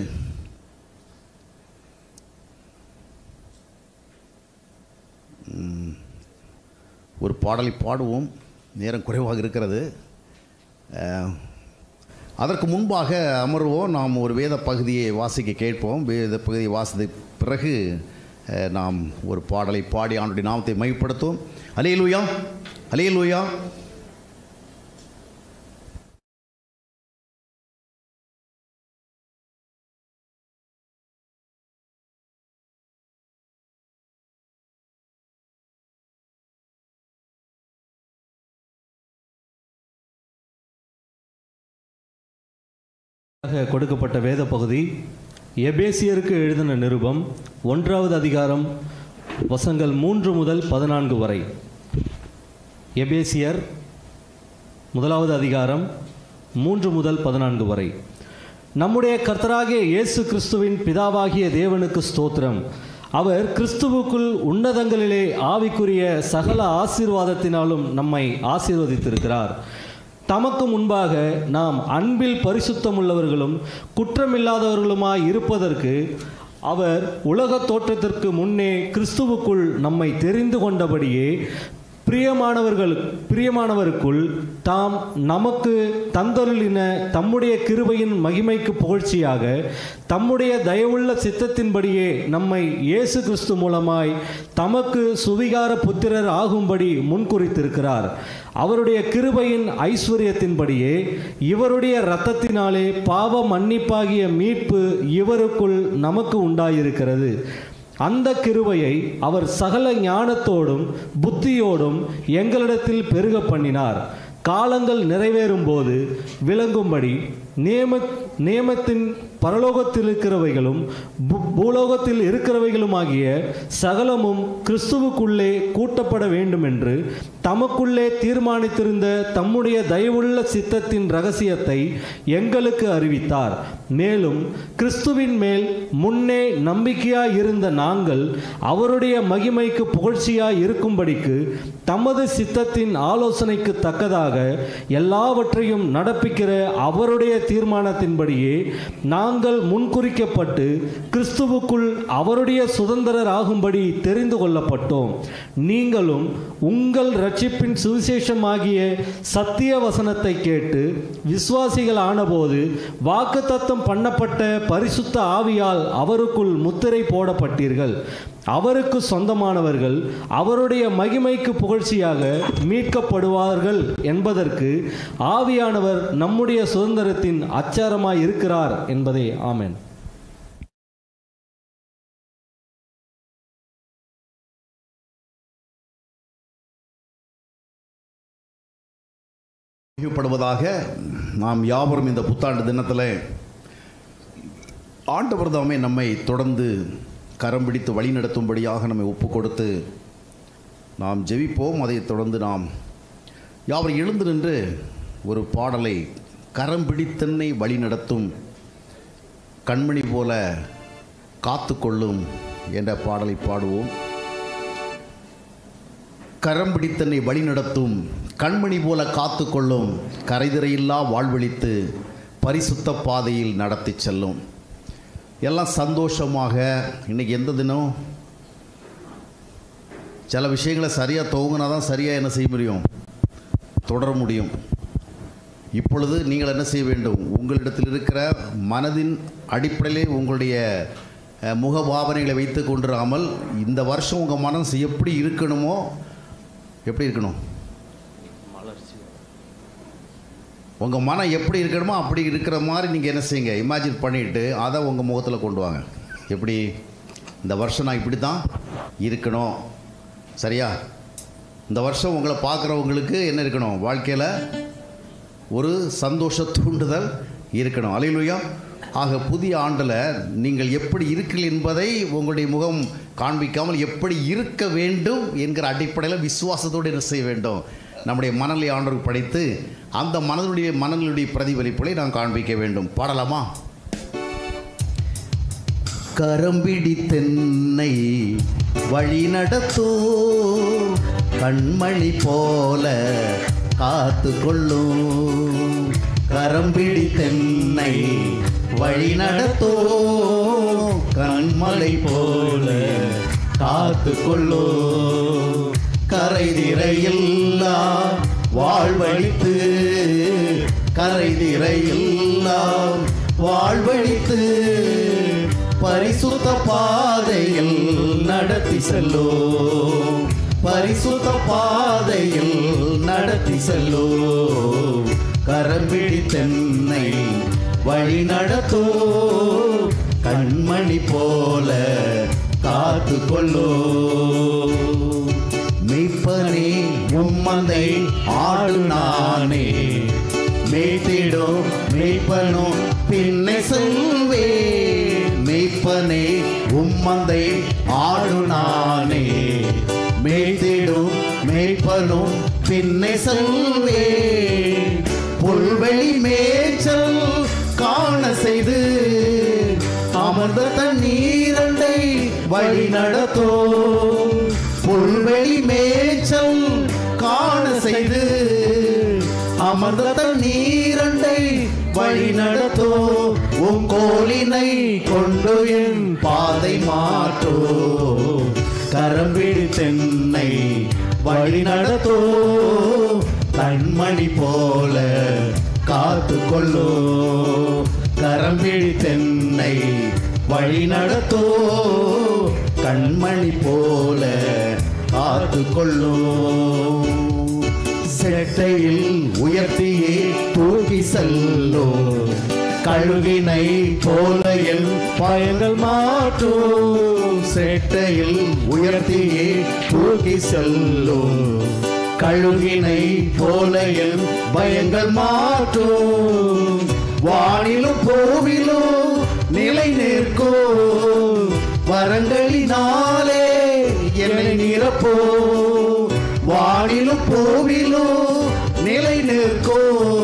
ம், ஒரு பாடலை பாடுவோம் நேரம் குறைவாக இருக்கிறது அஹ், அதற்கு முன்பாக அமர்வோம் நாம் ஒரு வேத பகுதியை வாசிக்க கேட்போம் வேத பகுதியை வாசித்த பிறகு அஹ், நாம் ஒரு பாடலை பாடி ஆண்டுடைய நாமத்தை மைப்படுத்துவோம் அலையலூயா அலையலூயா ஆக கொடுக்கப்பட்ட வேத பகுதி எபேசியருக்கு எழுதின நிருபம் ஒன்றாவது அதிகாரம் வசங்கள் மூன்று முதல் பதினான்கு வரை எபேசியர் முதலாவது அதிகாரம் மூன்று முதல் பதினான்கு வரை நம்முடைய கர்த்தராகிய இயேசு கிறிஸ்துவின் பிதாவாகிய தேவனுக்கு ஸ்தோத்திரம் அவர் கிறிஸ்துவுக்குள் உன்னதங்களிலே ஆவிக்குரிய சகல ஆசீர்வாதத்தினாலும் நம்மை ஆசீர்வதித்திருக்கிறார் தமக்கு முன்பாக நாம் அன்பில் பரிசுத்தமுள்ளவர்களும் குற்றமில்லாதவர்களுமாய் இருப்பதற்கு அவர் உலக தோற்றத்திற்கு முன்னே கிறிஸ்துவுக்குள் நம்மை தெரிந்து கொண்டபடியே பிரியமானவர்கள் பிரியமானவருக்குள் தாம் நமக்கு தந்தருளின தம்முடைய கிருபையின் மகிமைக்கு புகழ்ச்சியாக தம்முடைய தயவுள்ள சித்தத்தின்படியே நம்மை இயேசு கிறிஸ்து மூலமாய் தமக்கு சுவிகார புத்திரர் ஆகும்படி முன்குறித்திருக்கிறார் அவருடைய கிருபையின் ஐஸ்வர்யத்தின்படியே இவருடைய இரத்தத்தினாலே பாவ மன்னிப்பாகிய மீட்பு இவருக்குள் நமக்கு உண்டாயிருக்கிறது அந்த கிருபையை அவர் சகல ஞானத்தோடும் புத்தியோடும் எங்களிடத்தில் பெருக பண்ணினார் காலங்கள் நிறைவேறும் போது விளங்கும்படி நியம நியமத்தின் பரலோகத்தில் இருக்கிறவைகளும் பூ- பூலோகத்தில் இருக்கிறவைகளுமாகிய சகலமும் கிறிஸ்துவுக்குள்ளே கூட்டப்பட வேண்டும் என்று தமக்குள்ளே தீர்மானித்திருந்த தம்முடைய தயவுள்ள சித்தத்தின் ரகசியத்தை எங்களுக்கு அறிவித்தார் மேலும் கிறிஸ்துவின் மேல் முன்னே நம்பிக்கையாய் இருந்த நாங்கள் அவருடைய மகிமைக்கு புகழ்ச்சியாய் இருக்கும்படிக்கு தமது சித்தத்தின் ஆலோசனைக்கு தக்கதாக எல்லாவற்றையும் நடப்பிக்கிற அவருடைய தீர்மானத்தின்படியே நாங்கள் முன்குறிக்கப்பட்டு கிறிஸ்துவுக்குள் அவருடைய சுதந்திரர் ஆகும்படி தெரிந்து கொள்ளப்பட்டோம் நீங்களும் உங்கள் ரட்சிப்பின் சுவிசேஷமாகிய சத்திய வசனத்தை கேட்டு விசுவாசிகள் ஆனபோது வாக்குத்தத்தம் பண்ணப்பட்ட பரிசுத்த ஆவியால் அவருக்குள் முத்திரை போடப்பட்டீர்கள் அவருக்கு சொந்தமானவர்கள் அவருடைய மகிமைக்கு புகழ்ச்சியாக மீட்கப்படுவார்கள் என்பதற்கு ஆவியானவர் நம்முடைய சுதந்திரத்தின் அச்சாரமாய் இருக்கிறார் என்பதே ஆமென் மகிழ்ப்படுவதாக நாம் யாவரும் இந்த புத்தாண்டு தினத்தில் ஆண்டவர் தாமே நம்மை தொடர்ந்து கரம் பிடித்து வழி நடத்தும்படியாக நம்மை ஒப்பு கொடுத்து நாம் ஜெபிப்போம் அதைத் தொடர்ந்து நாம் யாவர் எழுந்து நின்று ஒரு பாடலை கரம் பிடித்தன்னை வழி நடத்தும் கண்மணி போல காத்து கொள்ளும் என்ற பாடலை பாடுவோம் கரம் பிடித்தன்னை வழி நடத்தும் கண்மணி போல காத்து கொள்ளும் கரைதிரையில்லா வாழ்வழித்து பரிசுத்த பாதையில் நடத்தி செல்லும் எல்லாம் சந்தோஷமாக இன்னைக்கு எந்த தினம் சில விஷயங்களை சரியாக துவங்கினா தான் சரியாக என்ன செய்ய முடியும் தொடர முடியும் இப்பொழுது நீங்கள் என்ன செய்ய வேண்டும் உங்களிடத்தில் இருக்கிற மனதின் அடிப்படையிலே உங்களுடைய அஹ், முகபாவனைகளை வைத்து கொண்டிராமல் இந்த வருஷம் உங்கள் மனசு எப்படி இருக்கணுமோ எப்படி இருக்கணும் உங்கள் மனம் எப்படி இருக்கணுமோ அப்படி இருக்கிற மாதிரி நீங்கள் என்ன செய்யுங்க இமேஜின் பண்ணிட்டு அதை உங்கள் முகத்தில் கொண்டு வாங்க எப்படி இந்த வருஷம் நான் இப்படி தான் இருக்கணும் சரியா இந்த வருஷம் உங்களை பார்க்குறவங்களுக்கு என்ன இருக்கணும் வாழ்க்கையில் ஒரு சந்தோஷ தூண்டுதல் இருக்கணும் அலையிலுயா ஆக புதிய ஆண்டில் நீங்கள் எப்படி இருக்கிறீர்கள் என்பதை உங்களுடைய முகம் காண்பிக்காமல் எப்படி இருக்க வேண்டும் என்கிற அடிப்படையில் விசுவாசத்தோடு என்ன செய்ய வேண்டும் நம்முடைய மனநிலை ஆண்டவருக்கு படைத்து அந்த மனதுடைய மனநிலையுடைய பிரதிபலிப்புகளை நாம் காண்பிக்க வேண்டும் பாடலாமா கரம்பிடி தென்னை வழி நடத்தோ கண்மணி போல காத்து கொள்ளும் கரம்பிடி தென்னை வழி நடத்தோ கண்மலை போல காத்து கொள்ளோ கரை திரையில்லா வாழ்வழித்து கரை திரையில்லா வாழ்வழித்து பரிசுத்த பாதையில் நடத்தி செல்லோ பரிசுத்த பாதையில் நடத்தி செல்லோ கரம்பிடி தென்னை வழி நடத்தோ கண்மணி போல காத்து கொள்ளோ மெய்ப்பனே உம்மந்தை ஆடு நானே மேய்த்திடும் மெய்ப்பனும் பின்னை செல்வே மெய்ப்பனே உம்மந்தை ஆடு நானே மேய்த்திடும் மெய்ப்பனும் பின்னை செல்வே புல்வெளி மேய்ச்சல் காண செய்து அமர்ந்த தண்ணீரண்டை வழி நடத்தோ புல்வெளி மேய்ச்சல் காண செய்து அமர்ந்த தண்ணீரண்டை வழி நடத்தோ உன் கோலினை கொண்டு என் பாதை மாற்றோ கரம்பிடி தென்னை வழி நடத்தோ கண்மணி போல காத்து கொள்ளோ கரம்பிடி தென்னை வழி நடத்தோ கண்மணி போல காத்து கொள்ளோ செட்டையில் உயர்த்தியே தூக்கி செல்லோ கழுகினை போல என் பயங்கள் மாற்றோ செட்டையில் உயர்த்தியே தூக்கி செல்லோ கழுகினை போல என் பயங்கள் மாற்றோ வானிலும் கோவிலும் நிலை நிற்கோ வரங்களினாலே என்னை நிரப்போ வானிலும் போவிலும் நிலை நிற்கோ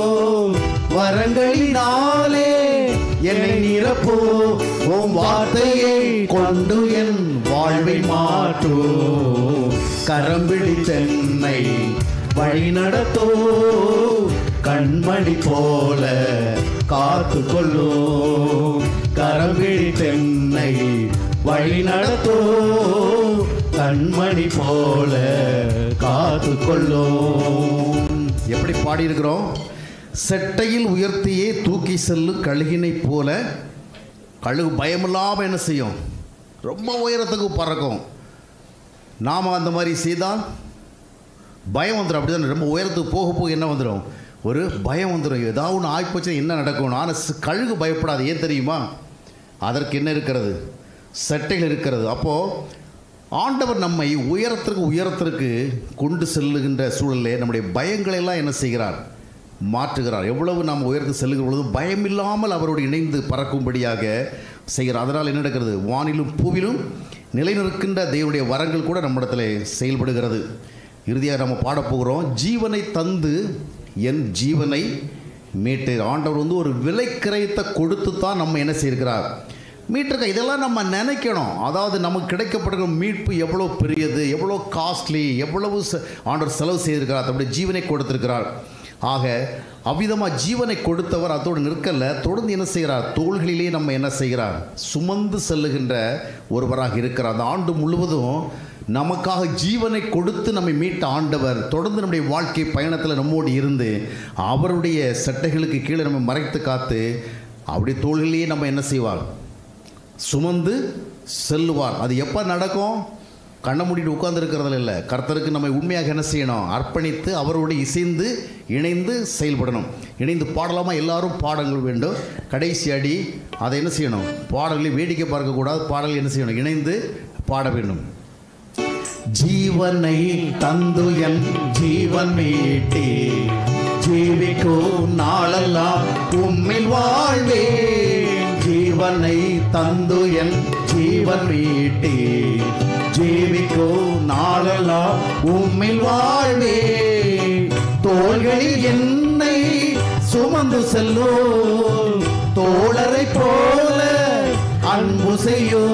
வரங்களினாலே என்னை நிரப்போ உன் வார்த்தையை கொண்டு என் வாழ்வை மாற்றோ கரம்பிடி தென்னை வழி நடத்தோ கண்மணி போல காத்து கொள்ளோ கரம்பிடி தென்னை வழி நடத்தோ கண்மணி போல காத்து கொள்ளோ எப்படி பாடியிருக்கிறோம் செட்டையில் உயர்த்தியே தூக்கி செல்லும் கழுகினை போல கழுகு பயமில்லாமல் என்ன செய்யும் ரொம்ப உயரத்துக்கு பறக்கும் நாம் அந்த மாதிரி செய்தால் பயம் வந்துடும் அப்படி தான் ரொம்ப உயரத்துக்கு போக போக என்ன வந்துடும் ஒரு பயம் வந்துடும் ஏதாவது ஒன்று ஆகிப்போச்சுன்னா என்ன நடக்கும் ஆனால் ஸ்- கழுகு பயப்படாது ஏன் தெரியுமா அதற்கு என்ன இருக்கிறது சட்டைகள் இருக்கிறது அப்போது ஆண்டவர் நம்மை உயரத்திற்கு உயரத்திற்கு கொண்டு செல்லுகின்ற சூழலிலே நம்முடைய பயங்களை எல்லாம் என்ன செய்கிறார் மாற்றுகிறார் எவ்வளவு நாம் உயர்த்து செல்லுகிற பொழுது பயமில்லாமல் அவரோடு இணைந்து பறக்கும்படியாக செய்கிறார் அதனால் என்ன நடக்கிறது வானிலும் பூவிலும் நிலைநிற்கின்ற தேவனுடைய வரங்கள் கூட நம்மிடத்தில் செயல்படுகிறது இறுதியாக நம்ம பாடப்போகிறோம் ஜீவனை தந்து என் ஜீவனை மீட்டு ஆண்டவர் வந்து ஒரு விலை கிரயத்தை கொடுத்து தான் நம்ம என்ன செய்கிறார் மீட்டிருக்க இதெல்லாம் நம்ம நினைக்கணும் அதாவது நமக்கு கிடைக்கப்படுகிற மீட்பு எவ்வளோ பெரியது எவ்வளோ காஸ்ட்லி எவ்வளவு ச- ஆண்டவர் செலவு செய்திருக்கிறார் தம்முடைய ஜீவனை கொடுத்திருக்கிறார் ஆக அவ்விதமாக ஜீவனை கொடுத்தவர் அதோடு நிற்கல தொடர்ந்து என்ன செய்கிறார் தோள்களிலே நம்ம என்ன செய்கிறார் சுமந்து செல்லுகின்ற ஒருவராக இருக்கிறார் அந்த ஆண்டு முழுவதும் நமக்காக ஜீவனை கொடுத்து நம்மை மீட்ட ஆண்டவர் தொடர்ந்து நம்முடைய வாழ்க்கை பயணத்தில் நம்மோடு இருந்து அவருடைய சட்டைகளுக்கு கீழே நம்ம மறைத்து காத்து அவருடைய தோள்களிலேயே நம்ம என்ன செய்வார் சுமந்து செல்லுவார் அது எப்போ நடக்கும் கண்ணை மூடிட்டு உட்கார்ந்துருக்கிறதுல இல்லை கர்த்தருக்கு நம்ம உண்மையாக என்ன செய்யணும் அர்ப்பணித்து அவரோடு இசைந்து இணைந்து செயல்படணும் இணைந்து பாடலாமா எல்லாரும் பாடங்கள் வேண்டும் கடைசி அடி அதை என்ன செய்யணும் பாடல்களை வேடிக்கை பார்க்கக்கூடாது பாடல்கள் என்ன செய்யணும் இணைந்து பாட வேண்டும் ஜீவனை தந்து என் ஜீவன் மீட்டே ஜீவிக்கும் நாளெல்லாம் உம்மில் வாழ்வேன் ஜீவனை தந்து என் ஜீவன் மீட்டே ஜீவிக்கும் நாளெல்லாம் உம்மில் வாழ்வேன் தோள்களில் என்னை சுமந்து செல்லோ தோழரை போல அன்பு செய்யோ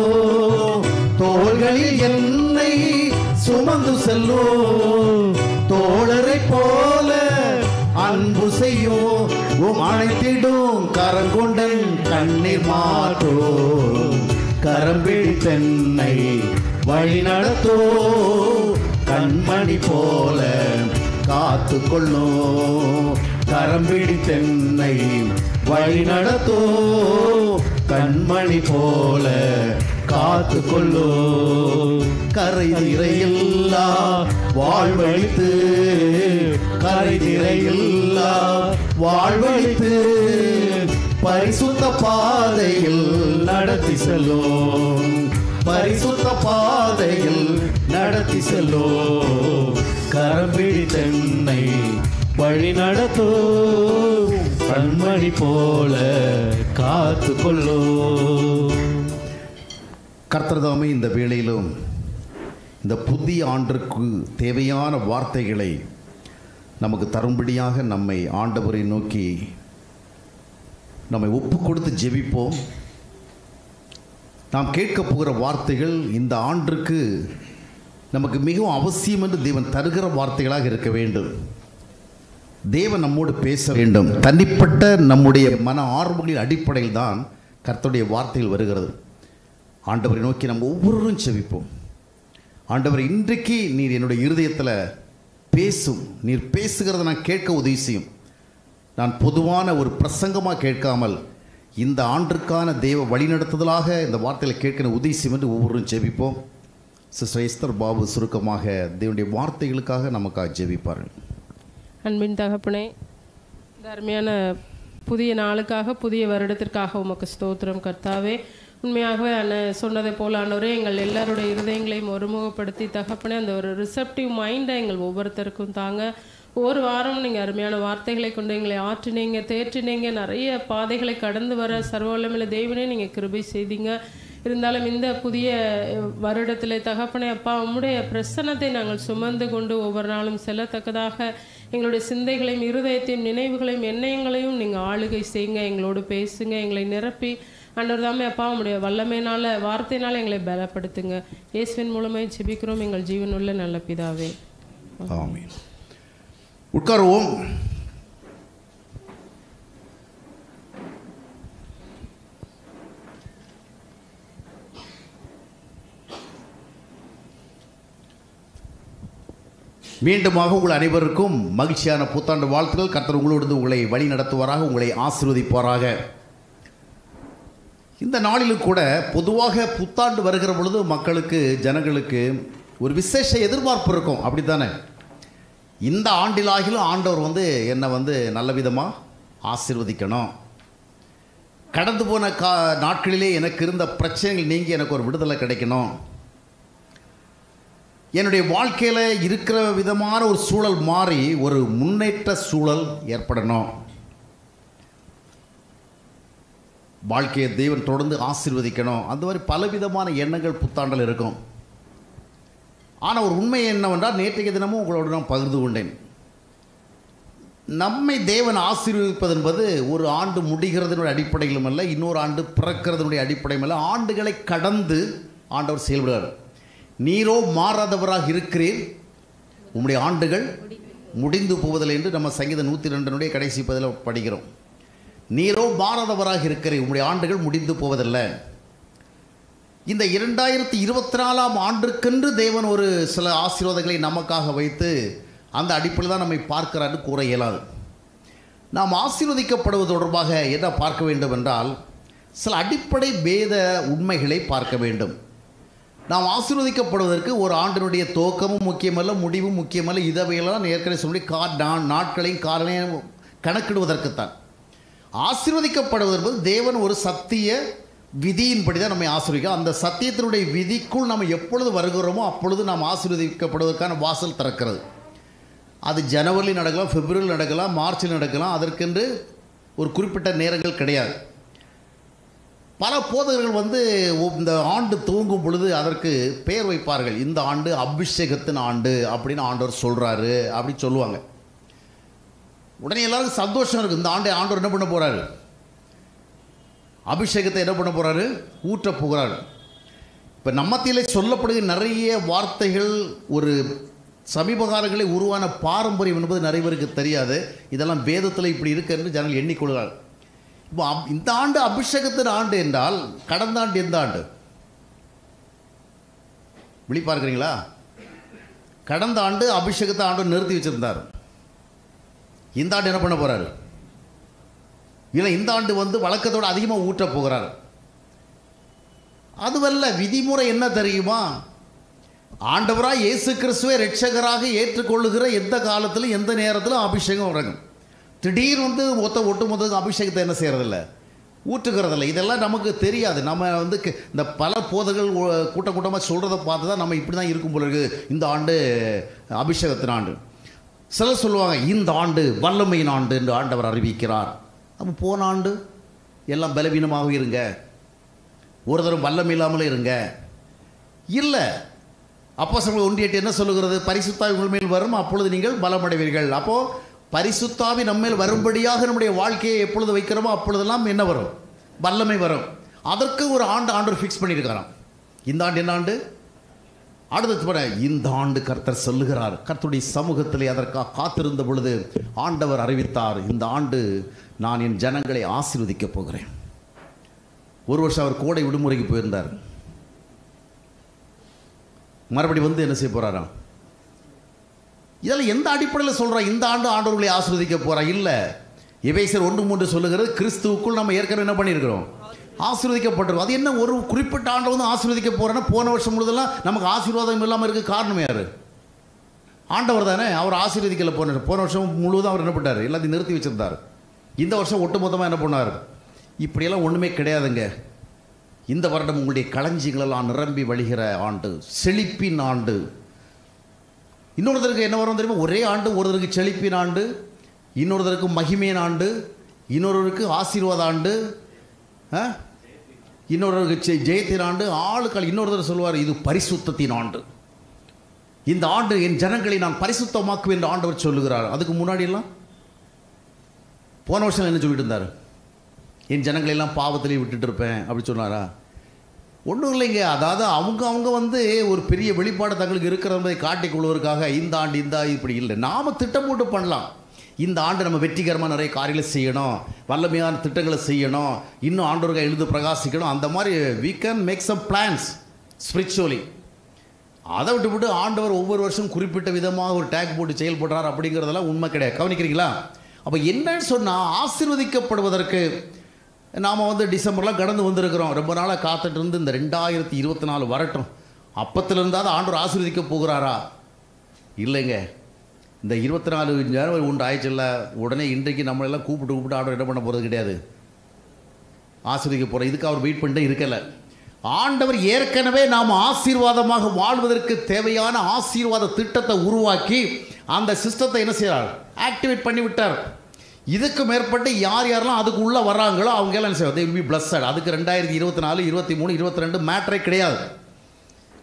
தோள்களில் என்னை சுமந்து செல்லோ தோழரை போல அன்பு செய்யோ உம் அழைத்திடும் கரங்கொண்டன் கண்ணீர் மாற்றோ கரம் பிடித்தென்னை வழி நடத்தோ கண்மணி போல காத்து கொள்ளோ கரம் பிடித்தென்னை வழி நடத்தோ கண்மணி போல காத்து கொள்ளோ கரை திரையில்லா வாழ்வழித்து கரை திரையில்லா வாழ்வழித்து பரிசுத்த பாதையில் நடத்தி செல்லும் பரிசுத்த பாதையில் நடத்தி செல்லோ கரம்பிடி தென்னை வழி நடத்தோ கண்மணி போல காத்து கொள்ளோ கர்த்தர்தாமே இந்த வேளையிலும் இந்த புதிய ஆண்டிற்கு தேவையான வார்த்தைகளை நமக்கு தரும்படியாக நம்மை ஆண்டவரை நோக்கி நம்மை ஒப்பு கொடுத்து ஜெபிப்போம் நாம் கேட்க போகிற வார்த்தைகள் இந்த ஆண்டிற்கு நமக்கு மிகவும் அவசியம் என்று தேவன் தருகிற வார்த்தைகளாக இருக்க வேண்டும் தேவன் நம்மோடு பேச வேண்டும் தனிப்பட்ட நம்முடைய மன ஆர்வங்களின் அடிப்படையில் தான் கர்த்தருடைய வார்த்தைகள் வருகிறது ஆண்டவரை நோக்கி நம்ம ஒவ்வொருவரும் செவிப்போம் ஆண்டவர் இன்றைக்கு நீர் என்னுடைய இருதயத்தில் பேசும் நீர் பேசுகிறத நான் கேட்க உதவி செய்யும் நான் பொதுவான ஒரு பிரசங்கமாக கேட்காமல் இந்த ஆண்டிற்கான தெய்வ வழிநடத்துதலாக இந்த வார்த்தைகளை கேட்கிற உதவி செய்யும் என்று ஒவ்வொருவரும் ஜெபிப்போம் சிஸ்டர் எஸ்தர் பாபு சுருக்கமாக தேவனுடைய வார்த்தைகளுக்காக நமக்காக ஜெபிப்பார்கள் அன்பின் தகப்பனே இந்த அருமையான புதிய நாளுக்காக புதிய வருடத்திற்காக உமக்கு ஸ்தோத்திரம் கர்த்தாவே உண்மையாகவே அண்ணன் சொன்னதை போல ஆண்டவரே எங்கள் எல்லாருடைய இருதயங்களையும் ஒருமுகப்படுத்தி தகப்பனே அந்த ஒரு ரிசப்டிவ் மைண்டை எங்கள் ஒவ்வொருத்தருக்கும் தாங்க ஒரு வாரம் நீங்கள் அருமையான வார்த்தைகளை கொண்டு எங்களை ஆற்றினீங்க தேற்றினீங்க நிறைய பாதைகளை கடந்து வர சர்வவல்லமில்ல தேவனே நீங்கள் கிருபை செய்தீங்க இருந்தாலும் இந்த புதிய அஹ், வருடத்திலே தகப்பனே அப்பா உம்முடைய பிரசன்னத்தை நாங்கள் சுமந்து கொண்டு ஒவ்வொரு நாளும் செல்லத்தக்கதாக எங்களுடைய சிந்தைகளையும் இருதயத்தையும் நினைவுகளையும் எண்ணயங்களையும் நீங்கள் ஆளுகை செய்யுங்க எங்களோடு பேசுங்க எங்களை நிரப்பி ஆண்டவர் தாமே அப்பா உம்முடைய வல்லமையினால வார்த்தையினால எங்களை பலப்படுத்துங்க இயேசுவின் மூலமாய் ஜெபிக்கிறோம் எங்கள் ஜீவனுள்ள நல்ல பிதாவே ஆமென் உட்காருவோம் மீண்டுமாக உங்கள் அனைவருக்கும் மகிழ்ச்சியான புத்தாண்டு வாழ்த்துக்கள் கர்த்தர் உங்களோடு உங்களை வழி நடத்துவாராக உங்களை ஆசீர்வதிப்பாராக இந்த நாளிலும் கூட பொதுவாக புத்தாண்டு வருகிற பொழுது மக்களுக்கு ஜனங்களுக்கு ஒரு விசேஷ எதிர்பார்ப்பு இருக்கும் அப்படித்தானே இந்த ஆண்டிலாகிலும் ஆண்டவர் வந்து என்னை வந்து நல்ல விதமாக ஆசீர்வதிக்கணும் கடந்து போன கா நாட்களிலே எனக்கு இருந்த பிரச்சனைகள் நீங்கி எனக்கு ஒரு விடுதலை கிடைக்கணும் என்னுடைய வாழ்க்கையில் இருக்கிற விதமான ஒரு சூழல் மாறி ஒரு முன்னேற்ற சூழல் ஏற்படணும் வாழ்க்கையை தெய்வன் தொடர்ந்து ஆசீர்வதிக்கணும் அந்த மாதிரி பலவிதமான எண்ணங்கள் புத்தாண்டில் இருக்கும் ஆனால் ஒரு உண்மை என்னவென்றால் நேற்றைய தினமும் உங்களோடு நான் பகிர்ந்து கொண்டேன் நம்மை தேவன் ஆசீர்வதிப்பது என்பது ஒரு ஆண்டு முடிகிறதனுடைய அடிப்படையிலும் அல்ல இன்னொரு ஆண்டு பிறக்கிறதனுடைய அடிப்படையும் அல்ல ஆண்டுகளை கடந்து ஆண்டவர் செயல்படுவார் நீரோ மாறாதவராக இருக்கிறீர் உம்முடைய ஆண்டுகள் முடிந்து போவதில்லை என்று நம்ம சங்கீத நூற்றி ரெண்டனுடைய கடைசி பதில் படிக்கிறோம் நீரோ மாறாதவராக இருக்கிறீர் உம்முடைய ஆண்டுகள் முடிந்து போவதில்லை இந்த இரண்டாயிரத்தி இருபத்தி நாலாம் ஆண்டுக்கென்று தேவன் ஒரு சில ஆசீர்வாதங்களை நமக்காக வைத்து அந்த அடிப்படையில் தான் நம்மை பார்க்கிறான்னு கூற இயலாது நாம் ஆசீர்வதிக்கப்படுவது தொடர்பாக என்ன பார்க்க வேண்டும் என்றால் சில அடிப்படை வேத உண்மைகளை பார்க்க வேண்டும் நாம் ஆசீர்வதிக்கப்படுவதற்கு ஒரு ஆண்டினுடைய துவக்கமும் முக்கியமல்ல முடிவும் முக்கியமல்ல இதவையெல்லாம் ஏற்கனவே சொல்லி கா நா- நாட்களையும் காலனையும் கணக்கிடுவதற்குத்தான் ஆசீர்வதிக்கப்படுவது என்பது தேவன் ஒரு சத்திய விதியின்படி தான் நம்மை ஆசீர்வதிக்கும் அந்த சத்தியத்தினுடைய விதிக்குள் நம்ம எப்பொழுது வருகிறோமோ அப்பொழுது நாம் ஆசீர்வதிக்கப்படுவதற்கான வாசல் திறக்கிறது அது ஜனவரி நடக்கலாம் பிப்ரவரியில் நடக்கலாம் மார்ச்சில் நடக்கலாம் அதற்கென்று ஒரு குறிப்பிட்ட நேரங்கள் கிடையாது பல போதகர்கள் வந்து ஒ- இந்த ஆண்டு துவங்கும் பொழுது அதற்கு பெயர் வைப்பார்கள் இந்த ஆண்டு அபிஷேகத்தின் ஆண்டு அப்படின்னு ஆண்டவர் சொல்கிறாரு அப்படின்னு சொல்லுவாங்க உடனே எல்லாருக்கும் சந்தோஷம் இருக்குது இந்த ஆண்டை ஆண்டவர் என்ன பண்ண போகிறாரு அபிஷேகத்தை என்ன பண்ண போகிறாரு ஊற்ற போகிறார் இப்போ நம்மத்திலே சொல்லப்படுகிற நிறைய வார்த்தைகள் ஒரு சமீப காலங்களில் உருவான பாரம்பரியம் என்பது நிறைய பேருக்கு தெரியாது இதெல்லாம் வேதத்தில் இப்படி இருக்கு என்று ஜனங்கள் எண்ணிக்கொள்கிறார் இப்போ அப்- இந்த ஆண்டு அபிஷேகத்தின் ஆண்டு என்றால் கடந்த ஆண்டு எந்த ஆண்டு விழி பார்க்குறீங்களா கடந்த ஆண்டு அபிஷேகத்தை ஆண்டு நிறுத்தி வச்சிருந்தார் இந்த ஆண்டு என்ன பண்ண போறாரு இல்லை இந்த ஆண்டு வந்து வழக்கத்தோட அதிகமாக ஊற்ற போகிறார் அதுவல்ல விதிமுறை என்ன தெரியுமா ஆண்டவராக இயேசு கிறிஸ்துவை ரட்சகராக ஏற்றுக்கொள்ளுகிற எந்த காலத்திலும் எந்த நேரத்திலும் அபிஷேகம் வழங்கும் திடீர் வந்து மொத்த ஒட்டு மொத்த அபிஷேகத்தை என்ன செய்யறதில்ல ஊற்றுக்கிறதில்ல இதெல்லாம் நமக்கு தெரியாது நம்ம வந்து க- இந்த பல போதர்கள் ஒ- கூட்டம் கூட்டமாக சொல்கிறத பார்த்து தான் நம்ம இப்படி தான் இருக்கும் போல இருக்கு இந்த ஆண்டு அபிஷேகத்தின் ஆண்டு சிலர் சொல்லுவாங்க இந்த ஆண்டு வல்லமையின் ஆண்டு என்று ஆண்டவர் அறிவிக்கிறார் அப்போ போன ஆண்டு எல்லாம் பலவீனமாக இருங்க ஒரு தரம் வல்லமை இல்லாமலே இருங்க இல்லை அப்போ சொல்ல ஒன்றி எட்டு என்ன சொல்லுகிறது பரிசுத்தாவி உங்கள் மேல் வரும் அப்பொழுது நீங்கள் பலமடைவீர்கள் அப்போ பரிசுத்தாவி நம்ம மேல் வரும்படியாக நம்முடைய வாழ்க்கையை எப்பொழுது வைக்கிறோமோ அப்பொழுதெல்லாம் என்ன வரும் வல்லமை வரும் அதற்கு ஒரு ஆண்டு ஆண்டவர் ஃபிக்ஸ் பண்ணியிருக்கிறான் இந்த ஆண்டு என்ன ஆண்டு அடுத்து பாரு, இந்த ஆண்டு கர்த்தர் சொல்லுகிறார் கர்த்தருடைய சமூகத்திலே அதற்காக காத்திருந்த பொழுது ஆண்டவர் அறிவித்தார் இந்த ஆண்டு நான் என் ஜனங்களை ஆசீர்வதிக்கப் போகிறேன் ஒரு வருஷம் அவர் கோடை விடுமுறைக்கு போயிருந்தார் மறுபடி வந்து என்ன செய்ய போறாராம் இதெல்லாம் எந்த அடிப்படையில் சொல்றா இந்த ஆண்டு ஆண்டவர்களை ஆசீர்வதிக்க போறா இல்லை எபேசர் ஒன்று மூன்று சொல்லுகிறது கிறிஸ்துவுக்குள் நம்ம ஏற்கனவே என்ன பண்ணியிருக்கிறோம் ஆசீர்வதிக்கப்பட்டிருக்கோம் அது என்ன ஒரு குறிப்பிட்ட ஆண்டு வந்து ஆசீர்வதிக்க போறேன்னா போன வருஷம் முழுதெல்லாம் நமக்கு ஆசீர்வாதம் இல்லாமல் இருக்க காரணம் யாரு ஆண்டவர் தானே அவர் ஆசீர்வதிக்கல போன போன வருஷம் முழுவதும் அவர் என்ன பண்ணார் எல்லாத்தையும் நிறுத்தி வச்சிருந்தார் இந்த வருஷம் ஒட்டுமொத்தமாக என்ன பண்ணார் இப்படியெல்லாம் ஒன்றுமே கிடையாதுங்க இந்த வருடம் உங்களுடைய களஞ்சிகளெல்லாம் நிரம்பி வழிகிற ஆண்டு செழிப்பின் ஆண்டு இன்னொருத்தருக்கு என்ன வரும் தெரியுமா ஒரே ஆண்டு ஒருத்தருக்கு செழிப்பின் ஆண்டு இன்னொருத்தருக்கு மகிமையின் ஆண்டு இன்னொருவருக்கு ஆசீர்வாத ஆண்டு ஆ? இன்னொருவருக்கு ஜெ- ஜெயத்தின் ஆண்டு ஆளுக்கள் இன்னொருத்தர் சொல்லுவார் இது பரிசுத்தத்தின் ஆண்டு இந்த ஆண்டு என் ஜனங்களை நான் பரிசுத்தமாக்குவேன் என்று ஆண்டவர் சொல்லுகிறார் அதுக்கு முன்னாடி எல்லாம் போன வருஷம் என்ன சொல்லிட்டு இருந்தார் என் ஜனங்களை எல்லாம் பாவத்திலே விட்டுட்டு இருப்பேன் அப்படி சொன்னாரா ஒன்றும் இல்லைங்க அதாவது அவங்க அவங்க வந்து ஒரு பெரிய வெளிப்பாடு தங்களுக்கு இருக்கிற என்பதை காட்டிக் கொள்வதற்காக இந்த ஆண்டு இந்த ஆண்டு இப்படி இல்லை நாம திட்டம் போட்டு பண்ணலாம் இந்த ஆண்டு நம்ம வெற்றிகரமாக நிறைய காரியங்களை செய்யணும் வல்லமையான திட்டங்களை செய்யணும் இன்னும் ஆண்டவர்கள் எழுந்து பிரகாசிக்கணும் அந்த மாதிரி we can make some plans spiritually அதை விட்டுவிட்டு ஆண்டவர் ஒவ்வொரு வருஷம் குறிப்பிட்ட விதமாக ஒரு டேக் போட்டு செயல்படுறார் அப்படிங்கிறதெல்லாம் உண்மை கிடையாது கவனிக்கிறீங்களா அப்போ என்னன்னு சொன்னால் ஆசீர்வதிக்கப்படுவதற்கு நாம் வந்து டிசம்பர்லாம் கடந்து வந்திருக்கிறோம் ரொம்ப நாளாக காத்துட்டு இருந்து இந்த ரெண்டாயிரத்தி இருபத்தி நாலு வரட்டும் அப்பத்தில் இருந்தால் ஆண்டவர் ஆசீர்வதிக்க போகிறாரா இல்லைங்க இந்த இருபத்தி நாலு ஜனவரி ஒன்று ஆயிடுச்சுல்ல உடனே இன்றைக்கு நம்மளெல்லாம் கூப்பிட்டு கூப்பிட்டு ஆண்டவர் என்ன பண்ண போகிறது கிடையாது ஆசிரியக்க போகிற இதுக்கு அவர் வெயிட் பண்ணிட்டே இருக்கல ஆண்டவர் ஏற்கனவே நாம் ஆசீர்வாதமாக வாழ்வதற்கு தேவையான ஆசீர்வாத திட்டத்தை உருவாக்கி அந்த சிஸ்டத்தை என்ன செய்கிறார் ஆக்டிவேட் பண்ணி விட்டார் இதுக்கு மேற்பட்டு யார் யாரெல்லாம் அதுக்கு உள்ளே வர்றாங்களோ அவங்க எல்லாம் என்ன செய்வாங்க பி பிளஸ்ஸட் அதுக்கு ரெண்டாயிரத்தி இருபத்தி நாலு இருபத்தி மூணு இருபத்தி ரெண்டு மேட்ரே கிடையாது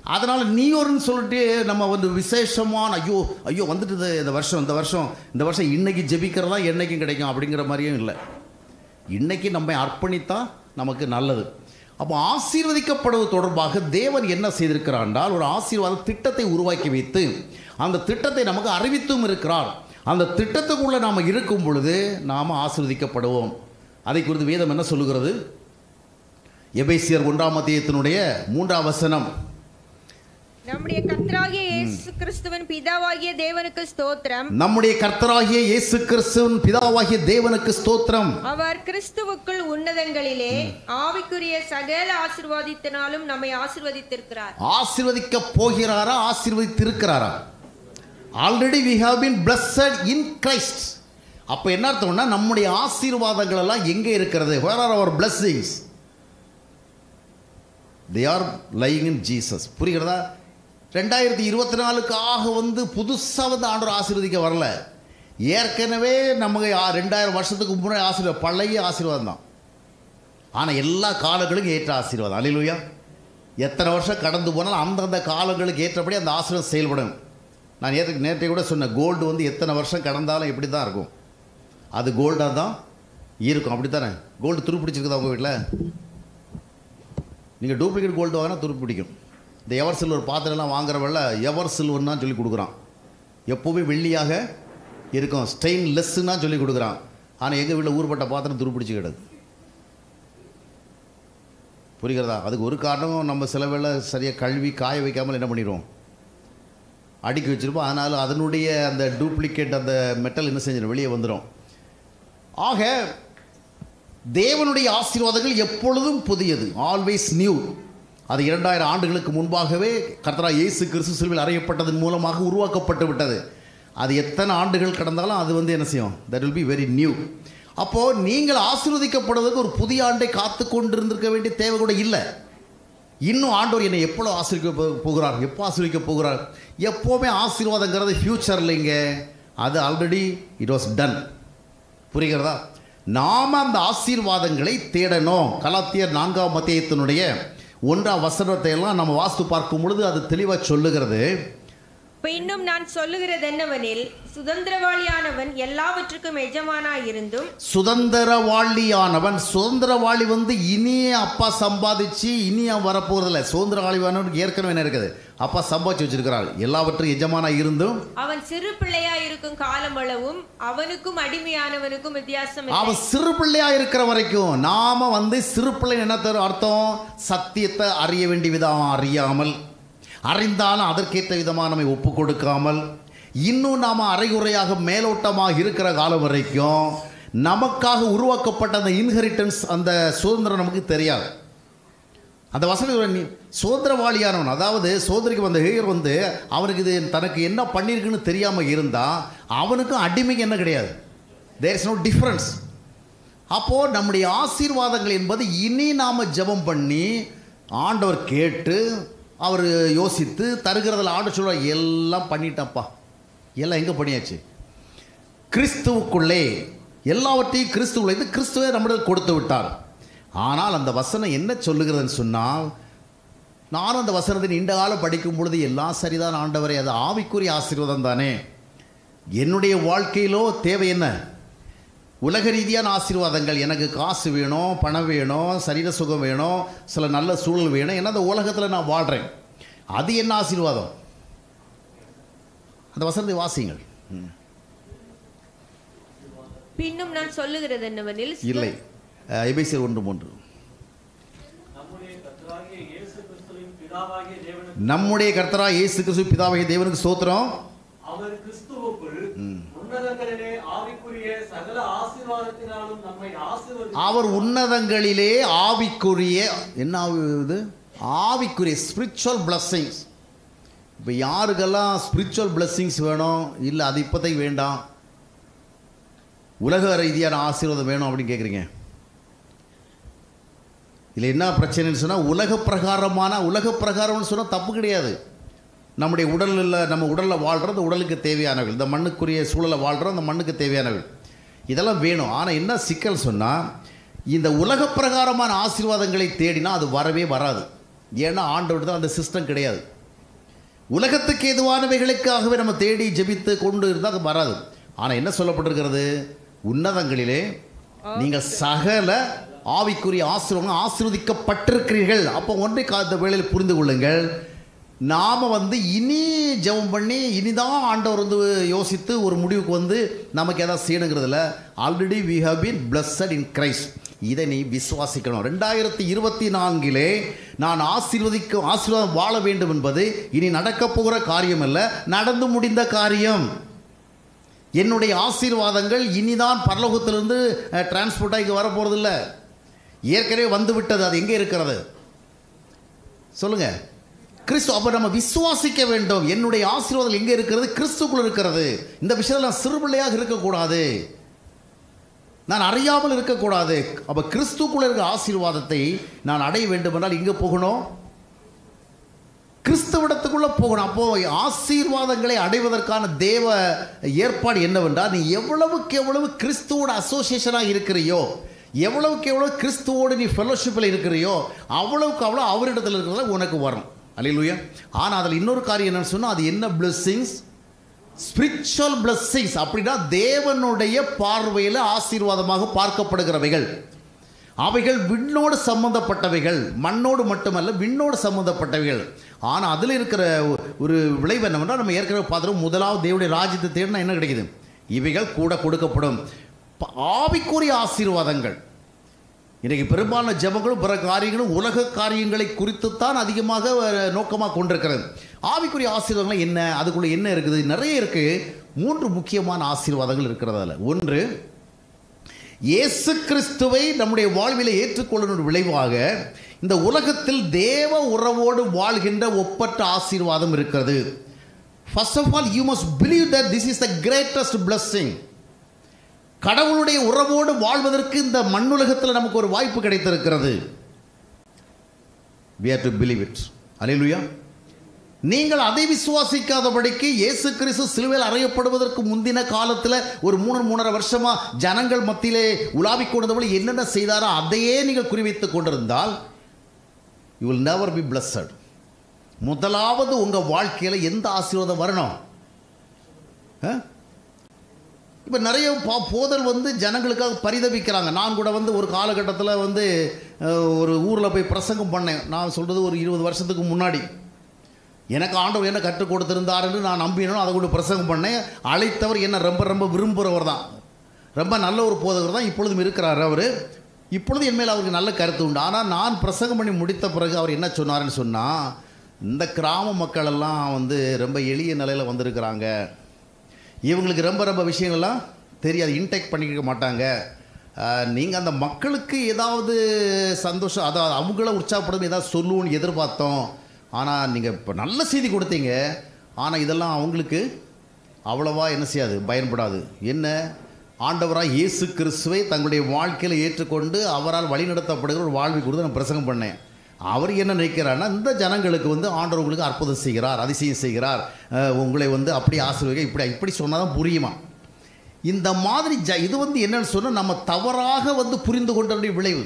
அதனால் நியூயர்னு சொல்லிட்டு நம்ம வந்து விசேஷமான ஐயோ ஐயோ வந்துட்டுது இந்த வருஷம் இந்த வருஷம் இந்த வருஷம் இன்னைக்கு ஜெபிக்கிறதா என்னைக்கும் கிடைக்கும் அப்படிங்கிற மாதிரியும் இல்லை இன்னைக்கு நம்மை அர்ப்பணித்தா நமக்கு நல்லது அப்போ ஆசீர்வதிக்கப்படுவது தொடர்பாக தேவன் என்ன செய்திருக்கிறார் என்றால் ஒரு ஆசீர்வாத திட்டத்தை உருவாக்கி வைத்து அந்த திட்டத்தை நமக்கு அறிவித்தும் இருக்கிறார் அந்த திட்டத்துக்குள்ளே நாம் இருக்கும் பொழுது நாம் ஆசீர்வதிக்கப்படுவோம் அதை குறித்து வேதம் என்ன சொல்லுகிறது எபேசியர் ஒன்றாம் அத்தியத்தினுடைய மூன்றாம் வசனம் நம்முடைய கர்த்தராகிய இயேசு கிறிஸ்துவின் பிதாவாகிய தேவனுக்கு ஸ்தோத்திரம் நம்முடைய கர்த்தராகிய இயேசு கிறிஸ்துவின் பிதாவாகிய தேவனுக்கு ஸ்தோத்திரம் அவர் கிறிஸ்துவுக்குள் உன்னதங்களிலே ஆவிக்குரிய சகல ஆசீர்வாதத்தினாலும் நம்மை ஆசீர்வதித்திருக்கிறார் ஆசீர்வதிக்க போகிறாரா ஆசீர்வதித்திருக்கிறாரா already we have been blessed in Christ அப்போ என்ன அர்த்தம்னா நம்முடைய ஆசீர்வாதங்கள் எல்லாம் எங்கே இருக்கிறது where are our blessings they are lying in Jesus புரிகிறதா ரெண்டாயிரத்தி இருபத்தி நாலுக்காக வந்து புதுசாக வந்து ஆண்டவர் ஆசீர்வதிக்க வரல ஏற்கனவே நமக்கு ஆ- ரெண்டாயிரம் வருஷத்துக்கு முன்னாடி ஆசீர்வாதம் பழைய ஆசீர்வாதம் தான் ஆனால் எல்லா காலங்களுக்கும் ஏற்ற ஆசீர்வாதம் அல்லையா எத்தனை வருஷம் கடந்து போனாலும் அந்தந்த காலங்களுக்கு ஏற்றபடி அந்த ஆசீர்வாதம் செயல்படும் நான் நேற்று நேற்றை கூட சொன்னேன் கோல்டு வந்து எத்தனை வருஷம் கடந்தாலும் இப்படி தான் இருக்கும் அது கோல்டாக தான் இருக்கும் அப்படி தானே கோல்டு துருப்பிடிச்சிருக்குதா உங்கள் வீட்டில் நீங்கள் டூப்ளிகேட் கோல்டு வாங்கினா துருப்பிடிக்கும் இந்த எவர் சில்வர் பாத்திரம்லாம் வாங்குறவள்ள எவர் சில்வர்னு தான் சொல்லி கொடுக்குறான் எப்போவுமே வெள்ளியாக இருக்கும் ஸ்டெயின்லெஸ்ன்னு தான் சொல்லி கொடுக்குறான் ஆனால் எங்கள் வீட்டில் ஊர்பட்ட பாத்திரம் துருப்பிடிச்சு கிடக்கு புரிகிறதா அதுக்கு ஒரு காரணம் நம்ம சில வேளை சரியாக கழுவி காய வைக்காமல் என்ன பண்ணிடுவோம் அடுக்கி வச்சிருப்போம் அதனால் அதனுடைய அந்த டூப்ளிகேட் அந்த மெட்டல் என்ன செஞ்சிடும் வெளியே வந்துடும் ஆக தேவனுடைய ஆசீர்வாதங்கள் எப்பொழுதும் புதியது ஆல்வேஸ் நியூ அது இரண்டாயிரம் ஆண்டுகளுக்கு முன்பாகவே கர்த்தரா இயேசு கிறிஸ்து சிலுவையில் அறையப்பட்டதன் மூலமாக உருவாக்கப்பட்டு விட்டது அது எத்தனை ஆண்டுகள் கடந்தாலும் அது வந்து என்ன செய்யும் that will be very new அப்போது நீங்கள் ஆசீர்வதிக்கப்படுவதற்கு ஒரு புதிய ஆண்டை காத்து கொண்டிருந்திருக்க வேண்டிய தேவை கூட இல்லை இன்னும் ஆண்டவர் என்னை எப்பொழுது ஆசீர்விக்க போ- போகிறார் எப்போ ஆசீர்விக்க போகிறார் எப்போவுமே ஆசீர்வாதங்கிறது ஃப்யூச்சர் இல்லைங்க அது ஆல்ரெடி இட் வாஸ் டன் புரிகிறதா நாம் அந்த ஆசீர்வாதங்களை தேடணும் கலாத்தியர் நான்காம் மத்தியத்தினுடைய ஒன்றாம் வசனத்தை எல்லாம் நம்ம வாஸ்து பார்க்கும் பொழுது அது தெளிவாக சொல்லுகிறது பின்னும் நான் சொல்லுகிறது என்னவெனில் சுதந்திரவாளியானவன் எல்லாவற்றுக்கும் எஜமானாயிருந்தும் சுதந்திரவாளியானவன் சுதந்திரவாளி வந்து இனியே அப்பா சம்பாதிச்சு இனி அவன் வரப்போகிறதில்ல சுதந்திரவாளியானவனுக்கு ஏற்கனவே என்ன இருக்குது அப்பா சம்பாதிச்சு வச்சிருக்கிறாள் எல்லாவற்றும் எஜமானா இருந்தும் அவன் சிறு பிள்ளையா இருக்கும் காலமளவும் அவனுக்கும் அடிமையானவனுக்கும் வித்தியாசம் இல்லை. அவன் சிறு பிள்ளையா இருக்கிற வரைக்கும் நாம வந்து சிறு பிள்ளை என்ன தரும் அர்த்தம் சத்தியத்தை அறிய வேண்டிய விதம் அறியாமல் அறிந்தாலும் அதற்கேற்ற விதமாக நம்மை ஒப்பு கொடுக்காமல் இன்னும் நாம் அரைகுறையாக மேலோட்டமாக இருக்கிற காலம் வரைக்கும் நமக்காக உருவாக்கப்பட்ட அந்த இன்ஹெரிட்டன்ஸ் அந்த சுதந்திரம் நமக்கு தெரியாது அந்த வசனம் நீ சுதந்திரவாளியானவன் அதாவது சோதரிக்கு வந்த ஹேயர் வந்து அவனுக்கு இது தனக்கு என்ன பண்ணியிருக்குன்னு தெரியாமல் இருந்தால் அவனுக்கும் அடிமைக்கு என்ன கிடையாது தேர் இஸ் நோ டிஃப்ரென்ஸ் அப்போது நம்முடைய ஆசீர்வாதங்கள் என்பது இனி நாம் ஜெபம் பண்ணி ஆண்டவர் கேட்டு அவர் யோசித்து தருகிறதில் ஆண்டு சொல்லுவார் எல்லாம் பண்ணிட்டப்பா எல்லாம் எங்கே பண்ணியாச்சு கிறிஸ்துவுக்குள்ளே எல்லாவற்றையும் கிறிஸ்துவுக்குள்ளே இது கிறிஸ்துவே நம்மிடம் கொடுத்து விட்டார் ஆனால் அந்த வசனம் என்ன சொல்லுகிறதுன்னு சொன்னால் நானும் அந்த வசனத்தை நீண்ட காலம் படிக்கும் பொழுது எல்லாம் சரிதான் ஆண்டவரே அது ஆவிக்குரிய ஆசீர்வாதம் தானே என்னுடைய வாழ்க்கையிலோ தேவை என்ன உலக ரீதியான ஆசீர்வாதங்கள் எனக்கு காசு வேணும் பணம் வேணும் சரீர சுகம் வேணும் சில நல்ல சூழல் வேணும் ஏன்னா அந்த உலகத்தில் நான் வாழ்கிறேன் அது என்ன ஆசீர்வாதம் அந்த வசனத்தை வாசிங்கள் ம். பின்னும் நான் சொல்லுகிறது என்னவெனில் இல்லை அஹ், எபேசியர் ஒன்று மூன்று நம்முடைய கர்த்தராகிய இயேசு கிறிஸ்துவின் பிதாவாகிய தேவனுக்கு நம்முடைய கர்த்தரா இயேசு கிறிஸ்து பிதாவாகிய தேவனுக்கு ஸ்தோத்திரம் அவர் கிறிஸ்துவுக்குள் உன்னதங்களிலே ஆவிக்குரிய சகல ஆசீர்வாதத்தினாலும் நம்மை ஆசீர்வதி அவர் உன்னதங்களிலே ஆவிக்குரிய என்ன ஆவி இது ஆவிக்குரிய ஸ்பிரிச்சுவல் பிளஸ்ஸிங்ஸ் இப்போ யாருக்கெல்லாம் ஸ்பிரிச்சுவல் பிளஸ்ஸிங்ஸ் வேணும் இல்லை அது இப்போதைக்கு வேண்டாம் உலக ரீதியான ஆசீர்வாதம் வேணும் அப்படின்னு கேட்குறீங்க இதில் என்ன பிரச்சனைன்னு சொன்னால் உலக பிரகாரமான உலக பிரகாரம்னு சொன்னால் தப்பு கிடையாது நம்முடைய உடலில் நம்ம உடலில் வாழ்கிறது உடலுக்கு தேவையானவர்கள் இந்த மண்ணுக்குரிய சூழலை வாழ்கிறோம் அந்த மண்ணுக்கு தேவையானவர்கள் இதெல்லாம் வேணும் ஆனால் என்ன சிக்கல் சொன்னால் இந்த உலக பிரகாரமான ஆசீர்வாதங்களை தேடினா அது வரவே வராது ஏன்னா ஆண்டவர் தான் அந்த சிஸ்டம் கிடையாது உலகத்துக்கு ஏதுவானவைகளுக்காகவே நம்ம தேடி ஜெபித்து கொண்டு இருந்தால் வராது ஆனால் என்ன சொல்லப்பட்டிருக்கிறது உன்னதங்களிலே நீங்கள் சகல ஆவிக்குரிய ஆசீர்வாதம் ஆசீர்வதிக்கப்பட்டிருக்கிறீர்கள் அப்போ ஒன்றை காத்த வேளையில் புரிந்து கொள்ளுங்கள் நாம் வந்து இனி ஜெபம் பண்ணி இனிதான் ஆண்டவர் வந்து யோசித்து ஒரு முடிவுக்கு வந்து நமக்கு ஏதாவது செய்யணுங்கிறதுல already we have been blessed in Christ இதை நீ விசுவாசிக்கணும் ரெண்டாயிரத்தி இருபத்தி நான்கிலே நான் ஆசீர்வதிக்க ஆசீர்வாதம் வாழ வேண்டும் என்பது இனி நடக்கப் போகிற காரியம் அல்ல நடந்து முடிந்த காரியம் என்னுடைய ஆசீர்வாதங்கள் இனிதான் பரலோகத்திலிருந்து டிரான்ஸ்போர்ட்டாக இங்கே வரப்போகிறதில்ல ஏற்கனவே வந்து விட்டது அது எங்கே இருக்கிறது சொல்லுங்க கிறிஸ்து அப்போ நம்ம விசுவாசிக்க வேண்டும் என்னுடைய ஆசீர்வாதம் எங்கே இருக்கிறது கிறிஸ்துக்குள் இருக்கிறது இந்த விஷயத்தில் நான் சிறுபிள்ளையாக இருக்கக்கூடாது நான் அறியாமல் இருக்கக்கூடாது அப்போ கிறிஸ்துக்குள்ள இருக்கிற ஆசீர்வாதத்தை நான் அடைய வேண்டும் என்றால் எங்கே போகணும் கிறிஸ்துவிடத்துக்குள்ள போகணும் அப்போ ஆசீர்வாதங்களை அடைவதற்கான தேவ ஏற்பாடு என்னவென்றால் நீ எவ்வளவுக்கு எவ்வளவு கிறிஸ்துவோட அசோசியேஷனாக இருக்கிறியோ எவ்வளவுக்கு எவ்வளவு கிறிஸ்துவோடு நீ ஃபெலோஷிப்பில் இருக்கிறியோ அவ்வளவுக்கு அவ்வளோ அவரிடத்தில் இருக்கிறத உனக்கு வரும் அல்லையா ஆனால் அதில் இன்னொரு காரியம் என்னன்னு சொன்னால் அது என்ன பிளெஸ்ஸிங்ஸ் ஸ்பிரிச்சுவல் பிளெஸ்ஸிங்ஸ் அப்படின்னா தேவனுடைய பார்வையில் ஆசீர்வாதமாக பார்க்கப்படுகிறவைகள் அவைகள் விண்ணோடு சம்பந்தப்பட்டவைகள் மண்ணோடு மட்டுமல்ல விண்ணோடு சம்பந்தப்பட்டவைகள் ஆனால் அதில் இருக்கிற ஒரு விளைவு என்னவென்றால் நம்ம ஏற்கனவே பார்த்துருவோம் முதலாவது தேவனுடைய ராஜ்யத்தை தேடினா என்ன கிடைக்குது இவைகள் கூட கொடுக்கப்படும் ப- ஆவிக்குரிய ஆசீர்வாதங்கள் இன்றைக்கு பெரும்பாலான ஜெபங்களும் பிற காரியங்களும் உலக காரியங்களை குறித்துத்தான் அதிகமாக அஹ், நோக்கமாக கொண்டிருக்கிறது ஆவிக்குரிய ஆசீர்வாதங்கள் என்ன அதுக்குள்ள என்ன இருக்குது நிறைய இருக்கு மூன்று முக்கியமான ஆசீர்வாதங்கள் இருக்கிறது அதில் ஒன்று இயேசு கிறிஸ்துவை நம்முடைய வாழ்விலே ஏற்றுக்கொள்ளும் விளைவாக இந்த உலகத்தில் தேவ உறவோடு வாழ்கின்ற ஒப்பற்ற ஆசீர்வாதம் இருக்கிறது first of all you must believe that this is the greatest blessing கடவுளுடைய உறவோடு வாழ்வதற்கு இந்த மண்ணுலகத்தில் நமக்கு ஒரு வாய்ப்பு கிடைத்திருக்கிறது we have to believe it அல்லேலூயா நீங்கள் அதை விசுவாசிக்காதபடிக்கு இயேசு கிறிஸ்து சிலுவையில் அறையப்படுவதற்கு முந்தின காலத்தில் ஒரு மூணு மூணரை வருஷமா ஜனங்கள் மத்தியிலே உலாவிக் கொண்டபடி என்னென்ன செய்தாரோ அதையே நீங்கள் குறிவைத்துக் கொண்டிருந்தால் you will never be blessed முதலாவது உங்கள் வாழ்க்கையில் எந்த ஆசீர்வாதம் வரணும் இப்போ நிறைய பா போதல் வந்து ஜனங்களுக்காக பரிதபிக்கிறாங்க நான் கூட வந்து ஒரு காலகட்டத்தில் வந்து அஹ், ஒரு ஊரில் போய் பிரசங்கம் பண்ணேன் நான் சொல்கிறது ஒரு இருபது வருஷத்துக்கு முன்னாடி எனக்கு ஆண்டவர் என்ன கற்றுக் கொடுத்திருந்தாருன்னு நான் நம்பினோம் அதை கூட பிரசங்கம் பண்ணேன் அழைத்தவர் என்ன ரொம்ப ரொம்ப விரும்புகிறவர் தான் ரொம்ப நல்ல ஒரு போதகர் தான் இப்பொழுதும் இருக்கிறார் அவர் இப்பொழுது என் மேல் அவருக்கு நல்ல கருத்து உண்டு ஆனால் நான் பிரசங்கம் பண்ணி முடித்த பிறகு அவர் என்ன சொன்னாருன்னு சொன்னால் இந்த கிராம மக்கள் எல்லாம் வந்து ரொம்ப எளிய நிலையில் வந்திருக்கிறாங்க இவங்களுக்கு ரொம்ப ரொம்ப விஷயங்கள்லாம் தெரியாது இன்டேக் பண்ணிக்க மாட்டாங்க நீங்கள் அந்த மக்களுக்கு ஏதாவது சந்தோஷம் அதாவது அவங்கள உற்சாகப்படும் ஏதாவது சொல்லுவோன்னு எதிர்பார்த்தோம் ஆனால் நீங்கள் இப்போ நல்ல செய்தி கொடுத்தீங்க ஆனால் இதெல்லாம் அவங்களுக்கு அவ்வளவா என்ன செய்யாது பயன்படாது என்ன ஆண்டவராக இயேசு கிறிஸ்துவை தங்களுடைய வாழ்க்கையில் ஏற்றுக்கொண்டு அவரால் வழிநடத்தப்படுகிற ஒரு வாழ்வை கொடுத்து நான் பிரசங்கம் பண்ணேன் அவர் என்ன நினைக்கிறார்னா இந்த ஜனங்களுக்கு வந்து ஆண்டவர் உங்களுக்கு அற்புதம் செய்கிறார் அதிசயம் செய்கிறார் அஹ், உங்களை வந்து அப்படி ஆசீர்வதிக்க இப்படி இப்படி சொன்னால் தான் புரியுமா இந்த மாதிரி ஜ இது வந்து என்னன்னு சொன்னால் நம்ம தவறாக வந்து புரிந்து கொண்டனுடைய விளைவு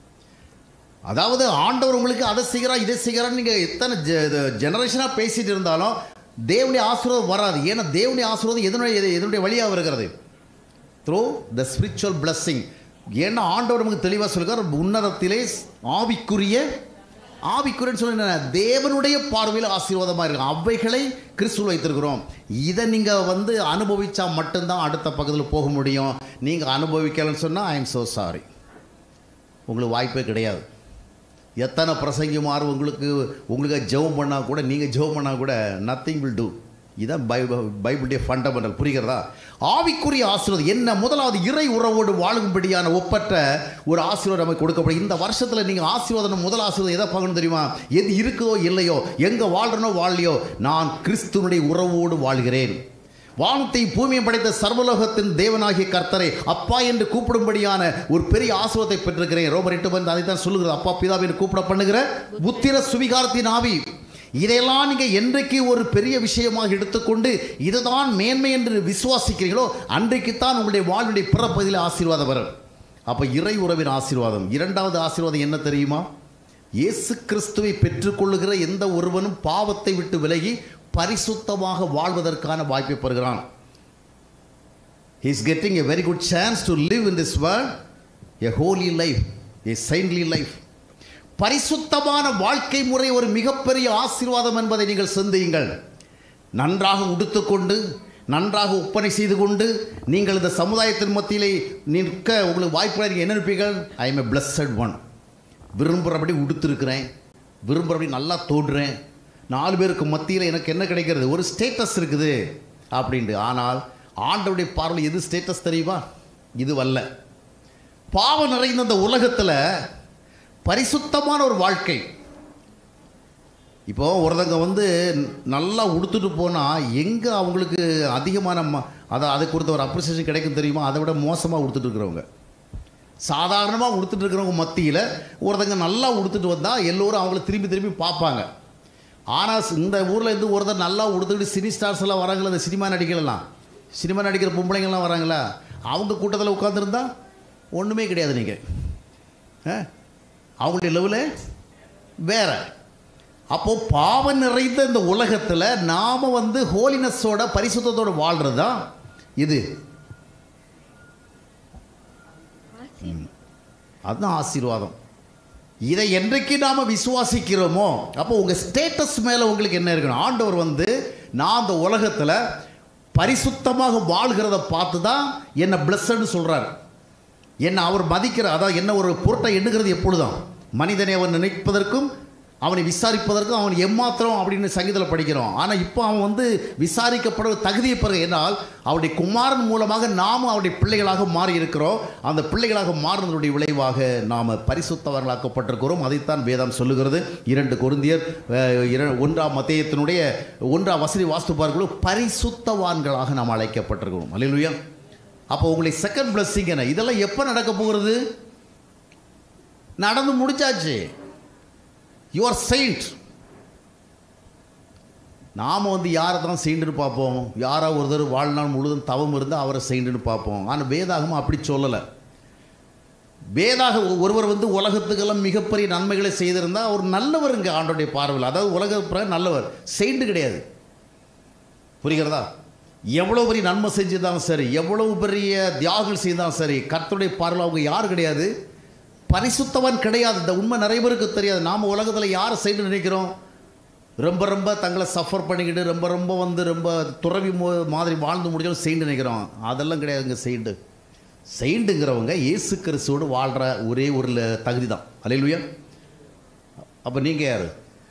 அதாவது ஆண்டவர் உங்களுக்கு அதை செய்கிறார் இதை செய்கிறார் நீங்கள் எத்தனை ஜெனரேஷனாக பேசிட்டு இருந்தாலும் தேவனுடைய ஆசீர்வாதம் வராது ஏன்னா தேவனுடைய ஆசீர்வாதம் எதனுடைய எது- எதனுடைய வழியாக வருகிறது த்ரூ த ஸ்பிரிச்சுவல் blessing ஏன்னா ஆண்டவர் நமக்கு தெளிவாக சொல்லுகிறார் உன்னதத்திலே ஆவிக்குரிய ஆவிக்குரியன்னு சொல்லி என்ன? தேவனுடைய பார்வையில் ஆசீர்வாதமாக இருக்கும் அவைகளை கிறிஸ்துவ வைத்திருக்கிறோம் இதை நீங்கள் வந்து அனுபவிச்சா மட்டும்தான் அடுத்த பக்கத்தில் போக முடியும் நீங்கள் அனுபவிக்கலைன்னு சொன்னால் ஐ எம் so சாரி உங்களுக்கு வாய்ப்பே கிடையாது எத்தனை பிரசங்கிமார் உங்களுக்கு உங்களுக்கு ஜெபம் பண்ணால் கூட நீங்கள் ஜெபம் பண்ணால் கூட நத்திங் வில் டூ இதான் பைபிள் பைபிளுடைய ஃபண்டமெண்டல் புரிகிறதா ஆவிக்குரிய ஆசீர்வாதம் என்ன முதலாவது இறை உறவோடு வாழும்படியான ஒப்பற்ற ஒரு ஆசீர்வாதம் நமக்கு கொடுக்கப்படும் இந்த வருஷத்தில் நீங்கள் ஆசீர்வாதம் முதல் ஆசீர்வாதம் எதை பார்க்கணும் தெரியுமா எது இருக்குதோ இல்லையோ எங்கே வாழ்றனோ வாழலையோ நான் கிறிஸ்துவனுடைய உறவோடு வாழ்கிறேன் வானத்தை பூமியை படைத்த சர்வலோகத்தின் தேவனாகிய கர்த்தரை அப்பா என்று கூப்பிடும்படியான ஒரு பெரிய ஆசிரத்தை பெற்றிருக்கிறேன் ரோமர் எட்டு வந்து அதைத்தான் சொல்லுகிறது அப்பா பிதாவை என்று கூப்பிட பண்ணுகிற புத்திர சுவிகாரத்தின் ஆவி இதையெல்லாம் நீங்கள் என்றைக்கு ஒரு பெரிய விஷயமாக எடுத்துக்கொண்டு இதுதான் மேன்மை என்று விசுவாசிக்கிறீங்களோ அன்றைக்குத்தான் உங்களுடைய வாழ்வுடைய பிறப்பதில் ஆசீர்வாதம் வரும் அப்போ இறை உறவின் ஆசீர்வாதம் இரண்டாவது ஆசீர்வாதம் என்ன தெரியுமா இயேசு கிறிஸ்துவை பெற்றுக்கொள்ளுகிற எந்த ஒருவனும் பாவத்தை விட்டு விலகி பரிசுத்தமாக வாழ்வதற்கான வாய்ப்பை பெறுகிறான் he is getting a very good chance to live in this world a holy life a saintly life பரிசுத்தமான வாழ்க்கை முறை ஒரு மிகப்பெரிய ஆசீர்வாதம் என்பதை நீங்கள் சிந்தியுங்கள் நன்றாக உடுத்துக்கொண்டு நன்றாக ஒப்பனை செய்து கொண்டு நீங்கள் இந்த சமுதாயத்தின் மத்தியிலே நிற்க உங்களுக்கு வாய்ப்பு நீங்கள் என்ன இருப்பீர்கள் I am a blessed one விரும்புகிறபடி உடுத்திருக்கிறேன் விரும்புகிறபடி நல்லா தோடுறேன் நாலு பேருக்கு மத்தியில் எனக்கு என்ன கிடைக்கிறது ஒரு ஸ்டேட்டஸ் இருக்குது அப்படின்ட்டு ஆனால் ஆண்டவருடைய பார்வையில் எது ஸ்டேட்டஸ் தெரியுமா இது வல்ல பாவம் நிறைந்த இந்த உலகத்தில் பரிசுத்தமான ஒரு வாழ்க்கை இப்போ ஒருத்தங்க வந்து நல்லா உடுத்துட்டு போனால் எங்கே அவங்களுக்கு அதிகமான ம- அதை அதை கொடுத்த ஒரு அப்ரிசியேஷன் கிடைக்கும் தெரியுமா அதை விட மோசமாக உடுத்துட்டு இருக்கிறவங்க சாதாரணமாக உடுத்துட்டு இருக்கிறவங்க மத்தியில் ஒருத்தங்க நல்லா உடுத்துட்டு வந்தால் எல்லோரும் அவங்கள திரும்பி திரும்பி பார்ப்பாங்க ஆனால் இந்த ஊரில் இருந்து ஒருத்தர் நல்லா உடுத்துக்கிட்டு சினி ஸ்டார்ஸ் எல்லாம் வராங்களா இந்த சினிமா நடிக்கலாம் சினிமா நடிக்கிற பொம்பளைங்கள்லாம் வராங்களா அவங்க கூட்டத்தில் உட்காந்துருந்தா ஒன்றுமே கிடையாது நீங்கள் அவங்களுடைய லெவலு வேற அப்போ பாவம் நிறைந்த இந்த உலகத்தில் நாம வந்து ஹோலினஸோட பரிசுத்தத்தோட வாழ்றது தான் இது ம். அதுதான் ஆசீர்வாதம் இதை என்றைக்கு நாம் விசுவாசிக்கிறோமோ அப்போ உங்கள் ஸ்டேட்டஸ் மேலே உங்களுக்கு என்ன இருக்கணும் ஆண்டவர் வந்து நான் அந்த உலகத்தில் பரிசுத்தமாக வாழ்கிறத பார்த்து தான் என்னை பிளஸ்ன்னு சொல்கிறார் என்னை அவர் மதிக்கிற அதாவது என்ன ஒரு பொருட்டை எண்ணுகிறது எப்பொழுதும் மனிதனை அவன் நினைப்பதற்கும் அவனை விசாரிப்பதற்கும் அவன் எம்மாத்திரம் அப்படின்னு சங்கீதத்தில் படிக்கிறோம் ஆனால் இப்போ அவன் வந்து விசாரிக்கப்பட தகுதியை பெற என்னால் அவருடைய குமாரன் மூலமாக நாமும் அவருடைய பிள்ளைகளாக மாறி இருக்கிறோம் அந்த பிள்ளைகளாக மாறினதுடைய விளைவாக நாம் பரிசுத்தவர்களாக்கப்பட்டிருக்கிறோம் அதைத்தான் வேதம் சொல்லுகிறது இரண்டு கொருந்தியர் அஹ், இர- ஒன்றாம் மத்தியத்தினுடைய ஒன்றாம் வசதி வாஸ்துபார்களோ பரிசுத்தவான்களாக நாம் அழைக்கப்பட்டிருக்கிறோம் அல்லேலூயா அப்போ உங்களுக்கு செகண்ட் பிளஸ்ஸிங் என்ன இதெல்லாம் எப்போ நடக்க போகிறது நடந்து முடிச்சாச்சு யூ ஆர் செயின்ட் நாம் வந்து யாரை தான் செயின்ட்டுன்னு பார்ப்போம் யாரா ஒருத்தர் வாழ்நாள் முழுதும் தவம் இருந்தால் அவரை செயின்ட்டுன்னு பார்ப்போம் ஆனால் வேதாகமும் அப்படி சொல்லலை வேதாக ஒருவர் வந்து உலகத்துக்கெல்லாம் மிகப்பெரிய நன்மைகளை செய்திருந்தால் அவர் நல்லவருங்க ஆண்டோடைய பார்வையில் அதாவது உலக பிறகு நல்லவர் செயின்ட்டு கிடையாது புரிகிறதா எவ்வளோ பெரிய நன்மை செஞ்சிருந்தாலும் சரி எவ்வளவு பெரிய தியாகம் செய்தாலும் சரி கர்த்தருடைய பார்வையில் அவங்க யார் கிடையாது பரிசுத்தவன் கிடையாது இந்த உண்மை நிறைய பேருக்கு தெரியாது நாம் உலகத்தில் யாரை செய்து நினைக்கிறோம் ரொம்ப ரொம்ப தங்களை சஃபர் பண்ணிக்கிட்டு ரொம்ப ரொம்ப வந்து ரொம்ப துறவி மோ- மாதிரி வாழ்ந்து முடிஞ்சாலும் செயின்ட்டு நினைக்கிறோம் அதெல்லாம் கிடையாதுங்க செயின்ட்டு செயின்ட்டுங்கிறவங்க இயேசு கிறிஸ்துவோடு வாழ்கிற ஒரே ஒரு ல- தகுதி தான் அலையிலுயா அப்போ நீங்கள் யார்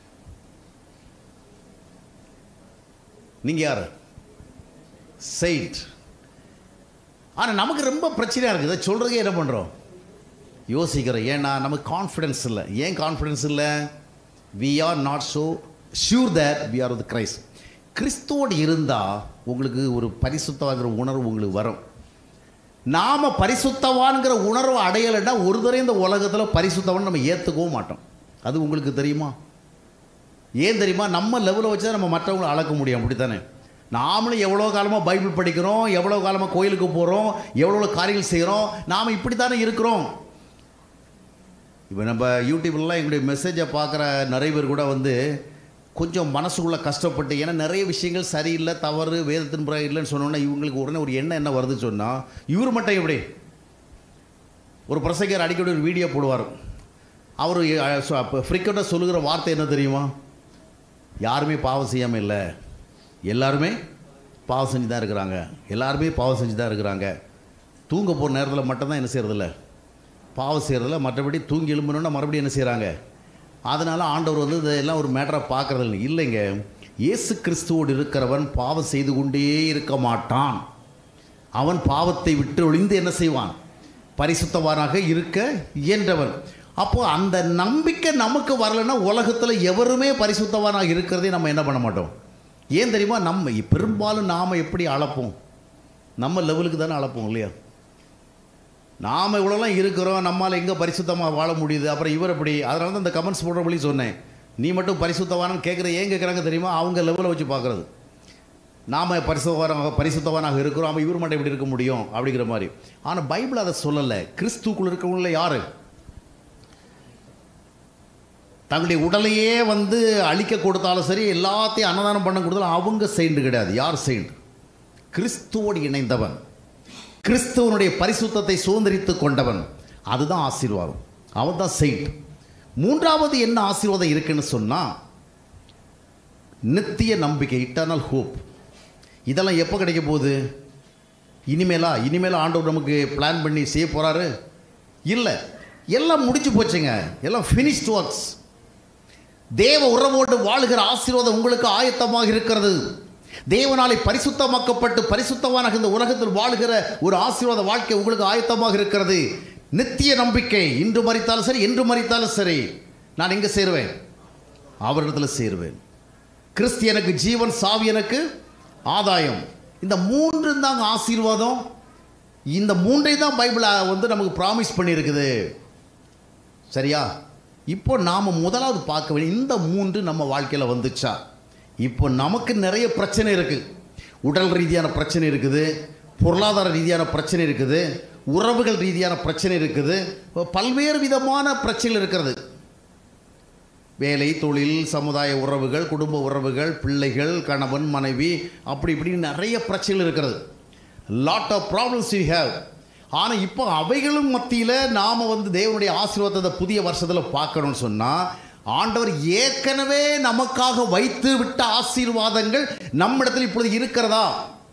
நீங்கள் யார் செயின்ட் ஆனால் நமக்கு ரொம்ப பிரச்சனையாக இருக்குது இதை சொல்கிறதுக்கே என்ன பண்ணுறோம் யோசிக்கிறோம் ஏன்னா நமக்கு கான்ஃபிடன்ஸ் இல்லை ஏன் கான்ஃபிடன்ஸ் இல்லை we are not so sure that we are with Christ கிறிஸ்துவோடு இருந்தால் உங்களுக்கு ஒரு பரிசுத்தவாங்கிற உணர்வு உங்களுக்கு வரும் நாம் பரிசுத்தவான்கிற உணர்வு அடையலைன்னா ஒரு தடவை இந்த உலகத்தில் பரிசுத்தவன் நம்ம ஏற்றுக்கவும் மாட்டோம் அது உங்களுக்கு தெரியுமா ஏன் தெரியுமா நம்ம லெவலை வச்சு தான் நம்ம மற்றவங்களை அளக்க முடியும் அப்படித்தானே நாமளும் எவ்வளோ காலமாக பைபிள் படிக்கிறோம் எவ்வளோ காலமாக கோயிலுக்கு போகிறோம் எவ்வளோ காரியங்கள் செய்கிறோம் நாம் இப்படி தானே இருக்கிறோம் இப்போ நம்ம யூடியூப்லலாம் எங்களுடைய மெசேஜை பார்க்குற நிறைய பேர் கூட வந்து கொஞ்சம் மனசுக்குள்ளே கஷ்டப்பட்டு ஏன்னா நிறைய விஷயங்கள் சரியில்லை தவறு வேதத்தின் பிறகு இல்லைன்னு சொன்னோன்னா இவங்களுக்கு உடனே ஒரு எண்ணம் என்ன வருதுன்னு சொன்னால் இவர் மட்டும் எப்படி ஒரு பிரசங்கர் அடிக்கடி ஒரு வீடியோ போடுவார் அவர் ஃப்ரீக்வெண்ட்டாக சொல்லுகிற வார்த்தை என்ன தெரியுமா யாருமே பாவம் செய்யாமல் இல்லை எல்லாருமே பாவம் செஞ்சு தான் இருக்கிறாங்க எல்லாருமே பாவம் செஞ்சு தான் இருக்கிறாங்க தூங்க போகிற நேரத்தில் மட்டும்தான் என்ன செய்கிறதில்ல பாவம் செய்கிறதில்ல மற்றபடி தூங்கி எழும்பணுன்னா மறுபடியும் என்ன செய்கிறாங்க அதனால் ஆண்டவர் வந்து இதெல்லாம் ஒரு மேட்டராக பார்க்குறது இல்லை இல்லைங்க இயேசு கிறிஸ்துவோடு இருக்கிறவன் பாவம் செய்து கொண்டே இருக்க மாட்டான் அவன் பாவத்தை விட்டு ஒளிந்து என்ன செய்வான் பரிசுத்தவானாக இருக்க இயன்றவன் அப்போ அந்த நம்பிக்கை நமக்கு வரலைன்னா உலகத்தில் எவருமே பரிசுத்தவானாக இருக்கிறதே நம்ம என்ன பண்ண மாட்டோம் ஏன் தெரியுமா நம்ம பெரும்பாலும் நாம் எப்படி அளப்போம் நம்ம லெவலுக்கு தானே அளப்போம் இல்லையா நாம் இவ்வளோலாம் இருக்கிறோம் நம்மால் எங்கே பரிசுத்தமாக வாழ முடியுது அப்புறம் இவர் எப்படி அதனால தான் இந்த கமெண்ட்ஸ் போடுற வழி சொன்னேன் நீ மட்டும் பரிசுத்தவானு கேட்குற ஏன் கேட்குறாங்க தெரியுமா அவங்க லெவலை வச்சு பார்க்குறது நாம் பரிசுத்தவானாக பரிசுத்தவானாக இருக்கிறோம் அவன் இவர் மட்டும் எப்படி இருக்க முடியும் அப்படிங்கிற மாதிரி ஆனால் பைபிள் அதை சொல்லலை கிறிஸ்துக்குள்ள இருக்கவங்கள யார் தங்களுடைய உடலையே வந்து அழிக்க கொடுத்தாலும் சரி எல்லாத்தையும் அன்னதானம் பண்ண கொடுத்தாலும் அவங்க செயின்ட் கிடையாது யார் செயின்ட் கிறிஸ்துவோடு இணைந்தவன் கிறிஸ்துவனுடைய பரிசுத்தத்தை சுதந்திரித்து கொண்டவன் அதுதான் ஆசீர்வாதம் அவன் தான் செயின்ட் மூன்றாவது என்ன ஆசீர்வாதம் இருக்குன்னு சொன்னால் நித்திய நம்பிக்கை இட்டர்னல் ஹோப் இதெல்லாம் எப்போ கிடைக்க போகுது இனிமேலா இனிமேல் ஆண்டவர் நமக்கு பிளான் பண்ணி செய்ய போகிறாரு இல்லை எல்லாம் முடிஞ்சு போச்சுங்க எல்லாம் ஃபினிஷ்ட் ஒர்க்ஸ் தேவ உறவோடு வாழுகிற ஆசீர்வாதம் உங்களுக்கு ஆயத்தமாக இருக்கிறது தேவனாலே பரிசுத்தமாக்கப்பட்டு பரிசுத்தவானாக இந்த உலகத்தில் வாழுகிற ஒரு ஆசீர்வாத வாழ்க்கை உங்களுக்கு ஆயத்தமாக இருக்கிறது நித்திய நம்பிக்கை இன்று மறித்தாலும் சரி என்று மறித்தாலும் சரி நான் எங்கே சேருவேன் அவரிடத்தில் சேருவேன் கிறிஸ்து எனக்கு ஜீவன் சாவி எனக்கு ஆதாயம் இந்த மூன்று தாங்க ஆசீர்வாதம் இந்த மூன்றை தான் பைபிள் வந்து நமக்கு ப்ராமிஸ் பண்ணியிருக்குது சரியா இப்போ நாம் முதலாவது பார்க்க வேண்டிய இந்த மூன்று நம்ம வாழ்க்கையில் வந்துச்சா இப்போ நமக்கு நிறைய பிரச்சனை இருக்குது உடல் ரீதியான பிரச்சனை இருக்குது பொருளாதார ரீதியான பிரச்சனை இருக்குது உறவுகள் ரீதியான பிரச்சனை இருக்குது பல்வேறு விதமான பிரச்சனைகள் இருக்கிறது வேலை தொழில் சமுதாய உறவுகள் குடும்ப உறவுகள் பிள்ளைகள் கணவன் மனைவி அப்படி இப்படின்னு நிறைய பிரச்சனைகள் இருக்கிறது lot of problems you have ஆனால் இப்போ அவைகளும் மத்தியில் நாம் வந்து தேவனுடைய ஆசீர்வாதத்தை புதிய வருஷத்தில் பார்க்கணும்னு சொன்னால் ஆண்டவர் ஏற்கனவே நமக்காக வைத்து விட்ட ஆசீர்வாதங்கள் நம்மிடத்தில் இப்பொழுது இருக்கிறதா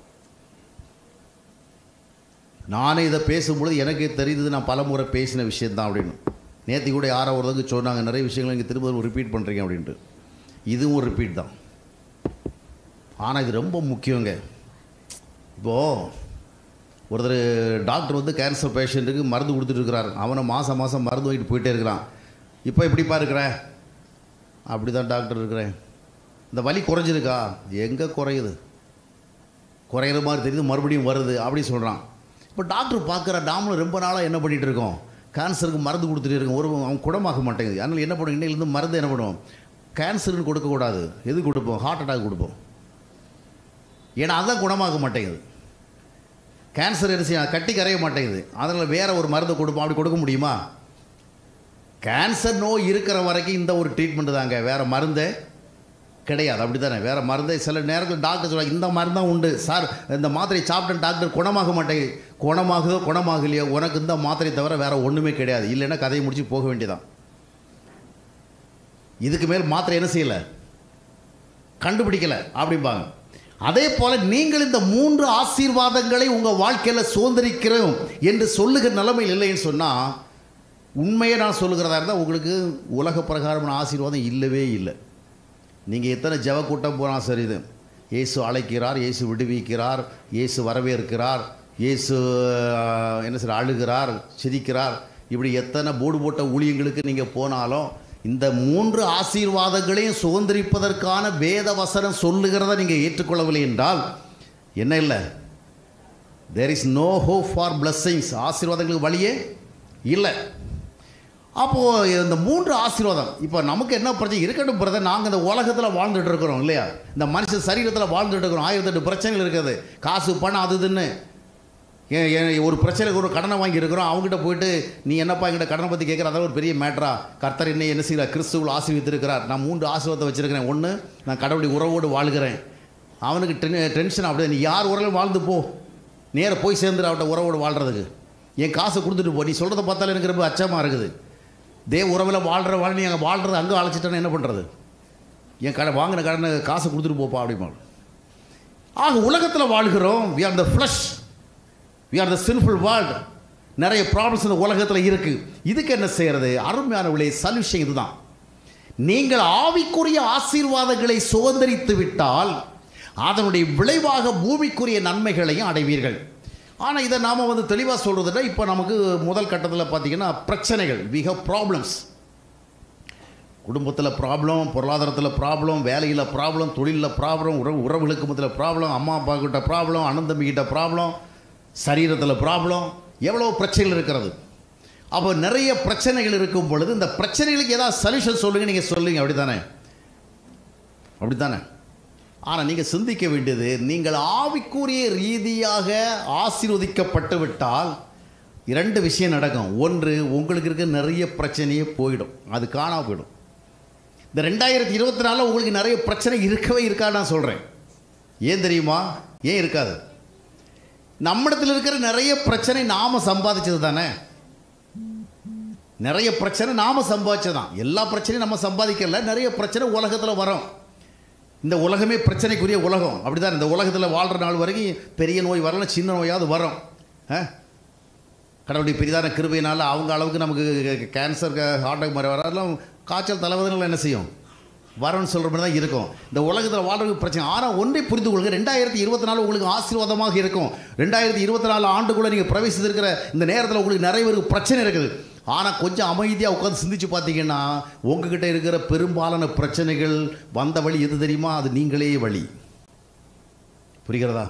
நானே இதை பேசும்பொழுது எனக்கே தெரியுது நான் பலமுறை பேசின விஷயம்தான் அப்படின்னு நேற்று கூட யாரோ ஒருத்தங்க சொன்னாங்க நிறைய விஷயங்களை இங்கே திரும்ப ரிப்பீட் பண்ணுறீங்க அப்படின்ட்டு இதுவும் ஒரு ரிப்பீட் தான் ஆனால் இது ரொம்ப முக்கியங்க இப்போது ஒருத்தர் டாக்டர் வந்து கேன்சர் பேஷண்ட்டுக்கு மருந்து கொடுத்துட்டு இருக்கிறார் அவனை மாதம் மாதம் மருந்து வாங்கிட்டு போயிட்டே இருக்கிறான் இப்போ எப்படிப்பா இருக்கிற அப்படி தான் டாக்டர் இருக்கிறேன் இந்த வலி குறைஞ்சிருக்கா எங்கே குறையுது குறையிற மாதிரி தெரியுது மறுபடியும் வருது அப்படி சொல்கிறான் இப்போ டாக்டர் பார்க்குற நாமளும் ரொம்ப நாளாக என்ன பண்ணிகிட்டு இருக்கோம் கேன்சருக்கு மருந்து கொடுத்துட்டு இருக்கோம் ஒரு அவன் குணமாக மாட்டேங்குது அதனால் என்ன பண்ணுவோம் இன்னையிலேருந்து மருந்து என்ன பண்ணுவோம் கேன்சருன்னு கொடுக்கக்கூடாது எது கொடுப்போம் ஹார்ட் அட்டாக் கொடுப்போம் ஏன்னா அதான் குணமாக மாட்டேங்குது கேன்சர் என்ன செய்ய கட்டி கரைய மாட்டேங்குது அதனால் வேற ஒரு மருந்து கொடுப்போம் அப்படி கொடுக்க முடியுமா கேன்சர் நோய் இருக்கிற வரைக்கும் இந்த ஒரு ட்ரீட்மெண்ட் தாங்க வேற மருந்தே கிடையாது அப்படி தானே வேறு மருந்தை சில நேரத்தில் டாக்டர் சொல்லுவாங்க இந்த மருந்து தான் உண்டு சார் இந்த மாத்திரை சாப்பிட்டேன் டாக்டர் குணமாக மாட்டேங்குது குணமாகுதோ குணமாகலையோ உனக்கு இந்த மாத்திரை தவிர வேறு ஒன்றுமே கிடையாது இல்லைன்னா கதையை முடிச்சு போக வேண்டியதான் இதுக்கு மேல் மாத்திரை என்ன செய்யலை கண்டுபிடிக்கலை அப்படிம்பாங்க அதே போல நீங்கள் இந்த மூன்று ஆசீர்வாதங்களை உங்கள் வாழ்க்கையில் சுதந்திரிக்கிறோம் என்று சொல்லுகிற நிலைமையில் இல்லைன்னு சொன்னால் உண்மையை நான் சொல்லுகிறதா இருந்தால் உங்களுக்கு உலக பிரகாரமான ஆசீர்வாதம் இல்லவே இல்லை நீங்கள் எத்தனை ஜெப கூட்டம் போனால் சரி இது இயேசு அழைக்கிறார் இயேசு விடுவிக்கிறார் இயேசு வரவேற்கிறார் இயேசு ஆஹ், என்ன சார் அழுகிறார் சிரிக்கிறார் இப்படி எத்தனை போர்டு போட்ட ஊழியங்களுக்கு நீங்கள் போனாலும் இந்த மூன்று ஆசீர்வாதங்களையும் சுதந்திரிப்பதற்கான வேத வசனம் சொல்லுகிறத நீங்கள் ஏற்றுக்கொள்ளவில்லை என்றால் என்ன இல்லை there is no hope for blessings ஆசீர்வாதங்களுக்கு வழியே இல்லை அப்போது இந்த மூன்று ஆசீர்வாதம் இப்போ நமக்கு என்ன பிரச்சனை இருக்கட்டும் பிரதர் நாங்கள் இந்த உலகத்தில் வாழ்ந்துட்டு இருக்கிறோம் இல்லையா இந்த மனுஷ சரீரத்தில் வாழ்ந்துட்டு இருக்கிறோம் ஆயிரத்தெட்டு பிரச்சனைகள் இருக்குது காசு பணம் அது இதுன்னு ஏன் ஏன் ஒரு பிரச்சனைக்கு ஒரு கடனை வாங்கி இருக்கிறோம் அவங்ககிட்ட போயிட்டு நீ என்னப்பா எங்கிட்ட கடனை பற்றி கேட்குற அதெல்லாம் ஒரு பெரிய மேட்ரா கர்த்தர் என்ன என்ன செய்கிறார் கிறிஸ்துவில் ஆசீர்வித்திருக்கிறார் நான் மூன்று ஆசீர்வாதத்தை வச்சிருக்கிறேன் ஒன்று நான் கடவுளுடைய உறவோடு வாழ்கிறேன் அவனுக்கு டென் டென்ஷன் அப்படியே நீ யார் உறவில் வாழ்ந்து போ நேரா போய் சேர்ந்துரு அவட்ட உறவோடு வாழ்கிறதுக்கு என் காசை கொடுத்துட்டு போ நீ சொல்கிறத பார்த்தாலும் எனக்கு ரொம்ப அச்சமாக இருக்குது தேவ உறவில் வாழ்கிற வாழ் நீ அங்கே வாழ்கிறது அங்கே அழைச்சிட்டேன்னு என்ன பண்ணுறது என் கடை வாங்கின கடனை காசை கொடுத்துட்டு போப்பா அப்படிமா ஆக உலகத்தில் வாழ்கிறோம் we are the flesh we are the sinful world நிறைய ப்ராப்ளம்ஸ் இந்த உலகத்தில் இருக்குது இதுக்கு என்ன செய்கிறது அருமையான விலை சல்யூஷன் இதுதான் நீங்கள் ஆவிக்குரிய ஆசீர்வாதங்களை சுதந்திரித்து விட்டால் அதனுடைய விளைவாக பூமிக்குரிய நன்மைகளையும் அடைவீர்கள் ஆனால் இதை நாம் வந்து தெளிவாக சொல்கிறதுல இப்போ நமக்கு முதல் கட்டத்தில் பார்த்தீங்கன்னா பிரச்சனைகள் வி ஹவ் ப்ராப்ளம்ஸ் குடும்பத்தில் ப்ராப்ளம் பொருளாதாரத்தில் ப்ராப்ளம் வேலையில் ப்ராப்ளம் தொழிலில் ப்ராப்ளம் உறவு உறவுகளுக்கு மத்தியில் ப்ராப்ளம் அம்மா அப்பா கிட்ட ப்ராப்ளம் அண்ணன் தம்பி கிட்ட ப்ராப்ளம் சரீரத்தில் ப்ராப்ளம் எவ்வளோ பிரச்சனைகள் இருக்கிறது அப்போ நிறைய பிரச்சனைகள் இருக்கும் பொழுது இந்த பிரச்சனைகளுக்கு ஏதாவது சொல்யூஷன் சொல்லுங்க நீங்கள் சொல்லுங்க அப்படி தானே அப்படி தானே ஆனால் நீங்கள் சிந்திக்க வேண்டியது நீங்கள் ஆவிக்குரிய ரீதியாக ஆசீர்வதிக்கப்பட்டு விட்டால் இரண்டு விஷயம் நடக்கும் ஒன்று உங்களுக்கு இருக்க நிறைய பிரச்சனையே போயிடும் அது காணாம போயிடும் இந்த ரெண்டாயிரத்தி இருபத்தி நாலில் உங்களுக்கு நிறைய பிரச்சனை இருக்கவே இருக்கான்னு நான் சொல்கிறேன் ஏன் தெரியுமா ஏன் இருக்காது நம்மிடத்தில் இருக்கிற நிறைய பிரச்சனை நாம் சம்பாதிச்சது தானே நிறைய பிரச்சனை நாம் சம்பாதிச்சதான் எல்லா பிரச்சனையும் நம்ம சம்பாதிக்கல நிறைய பிரச்சனை உலகத்தில் வரும் இந்த உலகமே பிரச்சனைக்குரிய உலகம் அப்படிதான் இந்த உலகத்தில் வாழ்கிற நாள் வரைக்கும் பெரிய நோய் வரலாம் சின்ன நோயாவது வரும் ஆ கடவுளுடைய பெரிதான கிருபையினால அவங்க அளவுக்கு நமக்கு கேன்சர் ஹார்ட் அட்டாக் மாதிரி வரலாம் காய்ச்சல் தலைவதனால் என்ன செய்யும் வரணும்னு சொல்கிற மாதிரி தான் இருக்கும் இந்த உலகத்தில் வாழ்றதுக்கு பிரச்சனை ஆனால் ஒன்றை புரிந்து கொள்ளுங்க ரெண்டாயிரத்தி இருபத்தி நாலு உங்களுக்கு ஆசீர்வாதமாக இருக்கும் ரெண்டாயிரத்தி இருபத்தி நாலு ஆண்டுக்குள்ளே நீங்கள் பிரவேசித்திருக்கிற இந்த நேரத்தில் உங்களுக்கு நிறைய பேருக்கு பிரச்சனை இருக்குது ஆனால் கொஞ்சம் அமைதியாக உட்காந்து சிந்திச்சு பார்த்தீங்கன்னா உங்ககிட்ட இருக்கிற பெரும்பாலான பிரச்சனைகள் வந்த வழி எது தெரியுமா அது நீங்களே வழி புரிகிறதா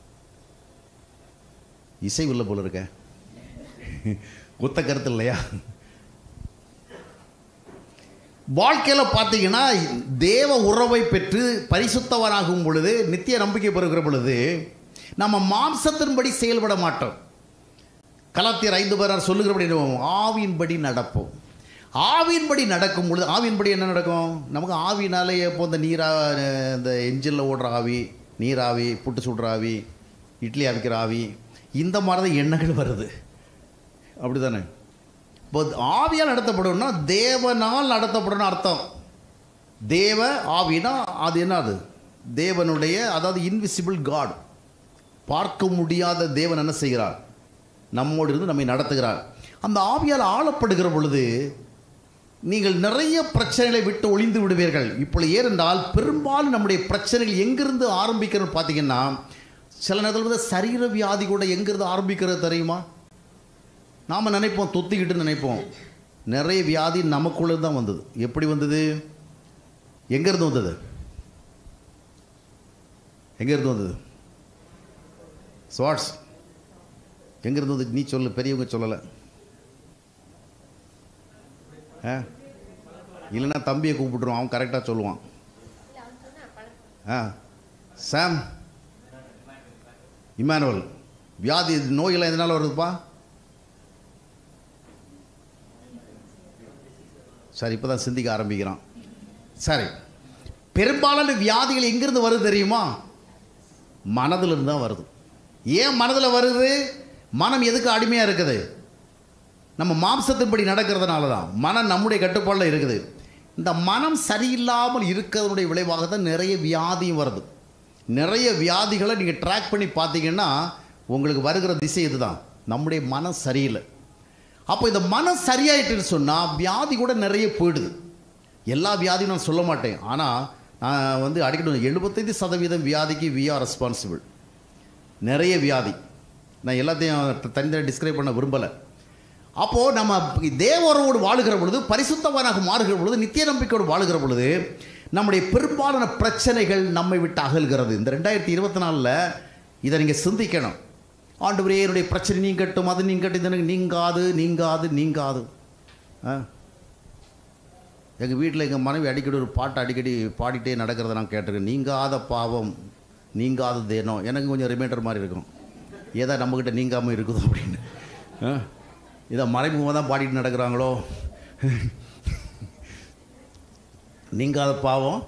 இசை உள்ள போல இருக்க குத்த கருத்து இல்லையா வாழ்க்கையில் பார்த்தீங்கன்னா தேவ உறவை பெற்று பரிசுத்தவனாகும் பொழுது நித்திய நம்பிக்கை பெறுகிற பொழுது நம்ம மாம்சத்தின்படி செயல்பட மாட்டோம் கலாத்தியர் ஐந்து பேரார் சொல்லுகிறபடி என்ன ஆவியின்படி நடப்போம் ஆவியின்படி நடக்கும் பொழுது ஆவியின்படி என்ன நடக்கும் நமக்கு ஆவினாலே இப்போ இந்த நீரா இந்த என்ஜினில் ஓடுற ஆவி நீராவி புட்டு சுடுற ஆவி இட்லி அவிக்கிற ஆவி இந்த மாதிரி தான் எண்ணங்கள் வருது அப்படி தானே இப்போ ஆவியால் நடத்தப்படும்னா தேவனால் நடத்தப்படும்னு அர்த்தம் தேவ ஆவினா அது என்ன அது தேவனுடைய அதாவது இன்விசிபிள் காட் பார்க்க முடியாத தேவன் என்ன செய்கிறார் நம்மோடு இருந்து நம்மை நடத்துகிறார் அந்த ஆவியால் ஆளப்படுகிற பொழுது நீங்கள் நிறைய பிரச்சனைகளை விட்டு ஒளிந்து விடுவீர்கள் இப்பொழுது ஏனென்றால் பெரும்பாலும் நம்முடைய பிரச்சனைகள் எங்கிருந்து ஆரம்பிக்கிறது பார்த்தீங்கன்னா சில நேரத்தில் வந்து சரீர வியாதி கூட எங்கிருந்து ஆரம்பிக்கிறது தெரியுமா நாம் நினைப்போம் தொத்திக்கிட்டு நினைப்போம் நிறைய வியாதி நமக்குள்ளே தான் வந்தது எப்படி வந்தது எங்கேருந்து வந்தது எங்கேருந்து வந்தது ஸ்வாட்ஸ் எங்கேருந்து வந்து நீ சொல்லு பெரியவங்க சொல்லலை ஆ இல்லைன்னா தம்பியை கூப்பிட்டுருவான் அவன் கரெக்டாக சொல்லுவான் ஆ சாம் இமானுவல் வியாதி நோயெல்லாம் எதனால் வருதுப்பா சரி இப்போ தான் சிந்திக்க ஆரம்பிக்கிறான் சரி பெரும்பாலான வியாதிகள் எங்கேருந்து வருது தெரியுமா மனதிலிருந்து தான் வருது ஏன் மனதில் வருது மனம் எதுக்கு அடிமையாக இருக்குது நம்ம மாம்சத்தின்படி நடக்கிறதுனால தான் மனம் நம்முடைய கட்டுப்பாடில் இருக்குது இந்த மனம் சரியில்லாமல் இருக்கிறதுடைய விளைவாக தான் நிறைய வியாதியும் வருது நிறைய வியாதிகளை நீங்கள் ட்ராக் பண்ணி பார்த்தீங்கன்னா உங்களுக்கு வருகிற திசை இதுதான் நம்முடைய மனம் சரியில்லை அப்போ இந்த மனம் சரியாயிட்டுன்னு சொன்னால் வியாதி கூட நிறைய போயிடுது எல்லா வியாதியும் நான் சொல்ல மாட்டேன் ஆனால் நான் வந்து அடிக்கடி எழுபத்தைந்து சதவீதம் வியாதிக்கு வி ஆர் ரெஸ்பான்சிபிள் நிறைய வியாதி நான் எல்லாத்தையும் தனித்தனி டிஸ்கிரைப் பண்ண விரும்பலை அப்போது நம்ம தேவரோடு வாழுகிற பொழுது பரிசுத்தவனாக மாறுகிற பொழுது நித்திய நம்பிக்கையோடு வாழுகிற பொழுது நம்முடைய பெரும்பாலான பிரச்சனைகள் நம்மை விட்டு அகல்கிறது இந்த ரெண்டாயிரத்தி இருபத்தி நாலில் இதை நீங்கள் சிந்திக்கணும் ஆண்டு என்னுடைய பிரச்சனை நீங்கட்டும் அது நீங்கட்டும் இது எனக்கு நீங்காது நீங்காது நீங்காது ஆ எங்கள் வீட்டில் எங்கள் மனைவி அடிக்கடி ஒரு பாட்டு அடிக்கடி பாடிட்டே நடக்கிறத நான் கேட்டிருக்கேன் நீங்காத பாவம் நீங்காத தேனம் எனக்கு கொஞ்சம் ரிமைண்டர் மாதிரி இருக்கும் ஏதா நம்மக்கிட்ட நீங்காமல் இருக்குதோ அப்படின்னு ஆ? இதை மறைமுகமாக தான் பாடிட்டு நடக்கிறாங்களோ நீங்காத பாவம்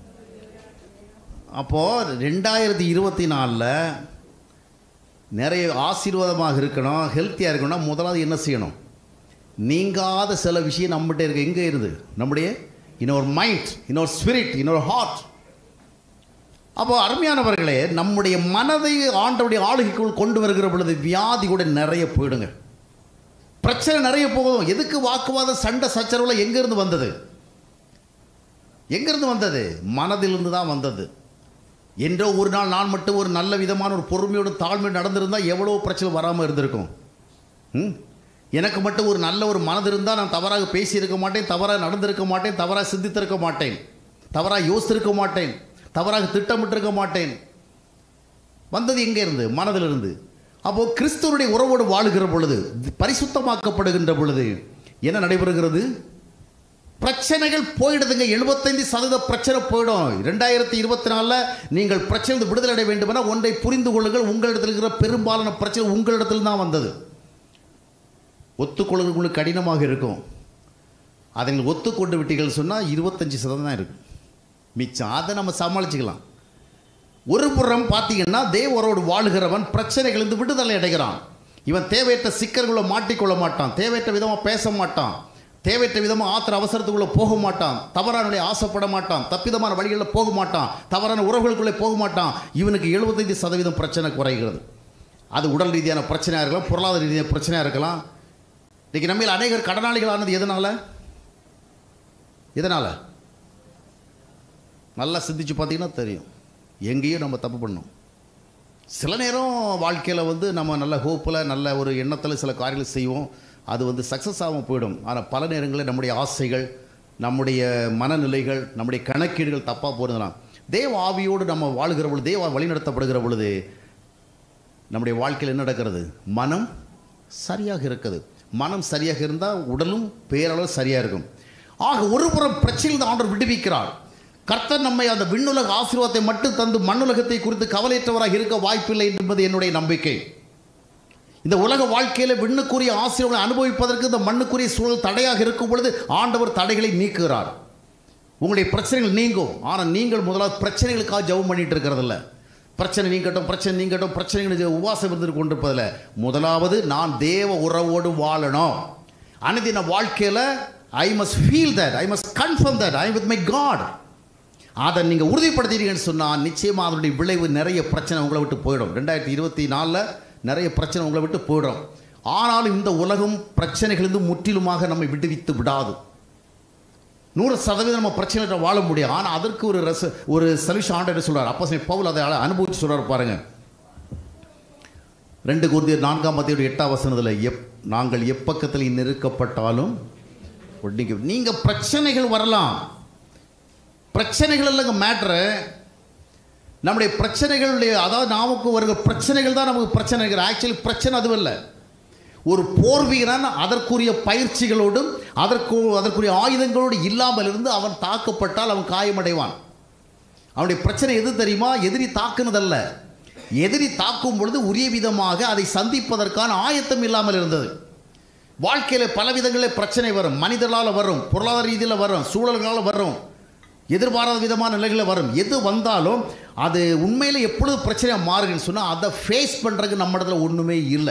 அப்போது ரெண்டாயிரத்தி இருபத்தி நாலில் நிறைய ஆசீர்வாதமாக இருக்கணும் ஹெல்த்தியாக இருக்கணும்னா முதலாவது என்ன செய்யணும் நீங்காத சில விஷயம் நம்மகிட்ட இருக்கு எங்கே இருந்து நம்முடைய இன்னொரு மைண்ட் இன்னொரு ஸ்பிரிட் இன்னொரு ஹார்ட் அப்போ அருமையானவர்களே நம்முடைய மனதை ஆண்டவுடைய ஆளுகைக்குள் கொண்டு வருகிற பொழுது வியாதி கூட நிறைய போயிடுங்க பிரச்சனை நிறைய போகும் எதுக்கு வாக்குவாதம் சண்டை சச்சரவுல எங்கேருந்து வந்தது எங்கேருந்து வந்தது மனதிலிருந்து தான் வந்தது என்றோ ஒரு நாள் நான் மட்டும் ஒரு நல்ல விதமான ஒரு பொறுமையோடு தாழ்மையோடு நடந்திருந்தால் எவ்வளோ பிரச்சனை வராமல் இருந்திருக்கும் ம் எனக்கு மட்டும் ஒரு நல்ல ஒரு மனது இருந்தால் நான் தவறாக பேசியிருக்க மாட்டேன் தவறாக நடந்திருக்க மாட்டேன் தவறாக சிந்தித்திருக்க மாட்டேன் தவறாக யோசித்திருக்க மாட்டேன் தவறாக திட்டமிட்டிருக்க மாட்டேன் வந்தது எங்கே இருந்து மனதிலிருந்து அப்போது கிறிஸ்துவனுடைய உறவோடு வாழுகிற பொழுது பரிசுத்தமாக்கப்படுகின்ற பொழுது என்ன நடைபெறுகிறது பிரச்சனைகள் போயிடுதுங்க எழுபத்தைந்து சதவீத பிரச்சனை போயிடும் ரெண்டாயிரத்தி இருபத்தி நாலில் நீங்கள் பிரச்சனை விடுதலை அடைய வேண்டுமென ஒன்றை புரிந்து கொள்ளுங்கள் உங்களிடத்தில் இருக்கிற பெரும்பாலான பிரச்சனை உங்களிடத்தில் தான் வந்தது ஒத்துக்கொள்வது உங்களுக்கு கடினமாக இருக்கும் அதை நீங்கள் ஒத்துக்கொண்டு விட்டீர்கள் சொன்னால் இருபத்தஞ்சி சதவீதம் தான் இருக்குது மிச்சம் அதை நம்ம சமாளிச்சுக்கலாம் ஒரு புறம் பார்த்தீங்கன்னா தேவரோடு வாழுகிறவன் பிரச்சனைகளிலிருந்து விடுதலை அடைகிறான் இவன் தேவையற்ற சிக்கல்களை மாட்டிக்கொள்ள மாட்டான் தேவையற்ற விதமாக பேச மாட்டான் தேவையற்ற விதமாக ஆத்திர அவசரத்துக்குள்ளே போக மாட்டான் தவறான நிலையை ஆசைப்பட மாட்டான் தப்பிதமான வழிகளில் போக மாட்டான் தவறான உறவுகளுக்குள்ளே போக மாட்டான் இவனுக்கு எழுபத்தைந்து சதவீதம் பிரச்சனை குறைகிறது அது உடல் ரீதியான பிரச்சனையாக இருக்கலாம் பொருளாதார ரீதியான பிரச்சனையாக இருக்கலாம் இன்றைக்கி நம்மில் அநேகர் கடனாளிகளானது எதனால் எதனால் நல்லா சிந்திச்சு பார்த்தீங்கன்னா தெரியும் எங்கேயும் நம்ம தப்பு பண்ணோம் சில நேரம் வாழ்க்கையில் வந்து நம்ம நல்ல ஹோப்பில் நல்ல ஒரு எண்ணத்தில் சில காரியங்கள் செய்வோம் அது வந்து சக்ஸஸ் ஆகாமல் போயிடும் ஆனால் பல நேரங்களில் நம்முடைய ஆசைகள் நம்முடைய மனநிலைகள் நம்முடைய கணக்கீடுகள் தப்பாக போகிறதுலாம் தேவ ஆவியோடு நம்ம வாழுகிற பொழுது தேவ வழிநடத்தப்படுகிற பொழுது நம்முடைய வாழ்க்கையில் என்ன நடக்கிறது மனம் சரியாக இருக்குது மனம் சரியாக இருந்தால் உடலும் பேரளவு சரியாக இருக்கும் ஆக ஒரு புறம் பிரச்சனையில் ஆண்டவர் விடுவிக்கிறார் கர்த்தர் நம்மை அந்த விண்ணுலக ஆசீர்வாதத்தை மட்டும் தந்து மண்ணுலகத்தை குறித்து கவலையற்றவராக இருக்க வாய்ப்பில்லை என்பது என்னுடைய நம்பிக்கை இந்த உலக வாழ்க்கையில் விண்ணுக்குரிய ஆசீர்வாதங்களை அனுபவிப்பதற்கு இந்த மண்ணுக்குரிய சூழல் தடையாக இருக்கும் பொழுது ஆண்டவர் தடைகளை நீக்குகிறார் உங்களுடைய பிரச்சனைகள் நீங்கும் ஆனால் நீங்கள் முதலாவது பிரச்சனைகளுக்காக ஜெபம் பண்ணிட்டு இருக்கிறதில்ல பிரச்சனை நீங்கட்டும் பிரச்சனை நீங்கட்டும் பிரச்சனைகள் உபவாசம் இருந்து கொண்டிருப்பதில்ல முதலாவது நான் தேவ உறவோடு வாழணும் அனுதின வாழ்க்கையில் I must feel that I must confirm that I with my God அதை நீங்கள் உறுதிப்படுத்திட்டீங்கன்னு சொன்னால் நிச்சயமாக அதனுடைய விளைவு நிறைய பிரச்சனை உங்களை விட்டு போயிடும் ரெண்டாயிரத்தி இருபத்தி நாலில் நிறைய பிரச்சனை உங்களை விட்டு போயிடும் ஆனாலும் இந்த உலகம் பிரச்சனைகளிலிருந்து முற்றிலுமாக நம்மை விடுவித்து விடாது நூறு சதவீதம் நம்ம பிரச்சனை வாழ முடியும் ஆனால் அதற்கு ஒரு ரச ஒரு சொல்யூஷன் ஆண்டர் சொல்றார் அப்போ பவுல் அதை அனுபவிச்சு சொல்றார் பாருங்க ரெண்டு குருதியர் நான்காம் மத்தியோட எட்டாம் வசனத்தில் எப் நாங்கள் எப்பக்கத்தில் நெருக்கப்பட்டாலும் நீங்க நீங்க பிரச்சனைகள் வரலாம் பிரச்சனைகள் இல்லைங்க மேட்ரு நம்முடைய பிரச்சனைகளுடைய அதாவது நமக்கு வருகிற பிரச்சனைகள் தான் நமக்கு பிரச்சனை ஆக்சுவலி பிரச்சனை அதுவும் இல்லை ஒரு போர் வீரன் அதற்குரிய பயிற்சிகளோடும் அதற்கு அதற்குரிய ஆயுதங்களோடு இல்லாமல் இருந்து அவன் தாக்கப்பட்டால் அவன் காயமடைவான் அவனுடைய பிரச்சனை எது தெரியுமா எதிரி தாக்குனதல்ல எதிரி தாக்கும் பொழுது உரிய விதமாக அதை சந்திப்பதற்கான ஆயத்தம் இல்லாமல் இருந்தது வாழ்க்கையில் பல விதங்களில் பிரச்சனை வரும் மனிதர்களால் வரும் பொருளாதார ரீதியில் வரும் சூழல்களால் வரும் எதிர்பாராத விதமான நிலைகளில் வரும் எது வந்தாலும் அது உண்மையில் எப்பொழுது பிரச்சனையாக மாறுதுன்னு சொன்னால் அதை ஃபேஸ் பண்ணுறதுக்கு நம்ம இடத்துல ஒன்றுமே இல்லை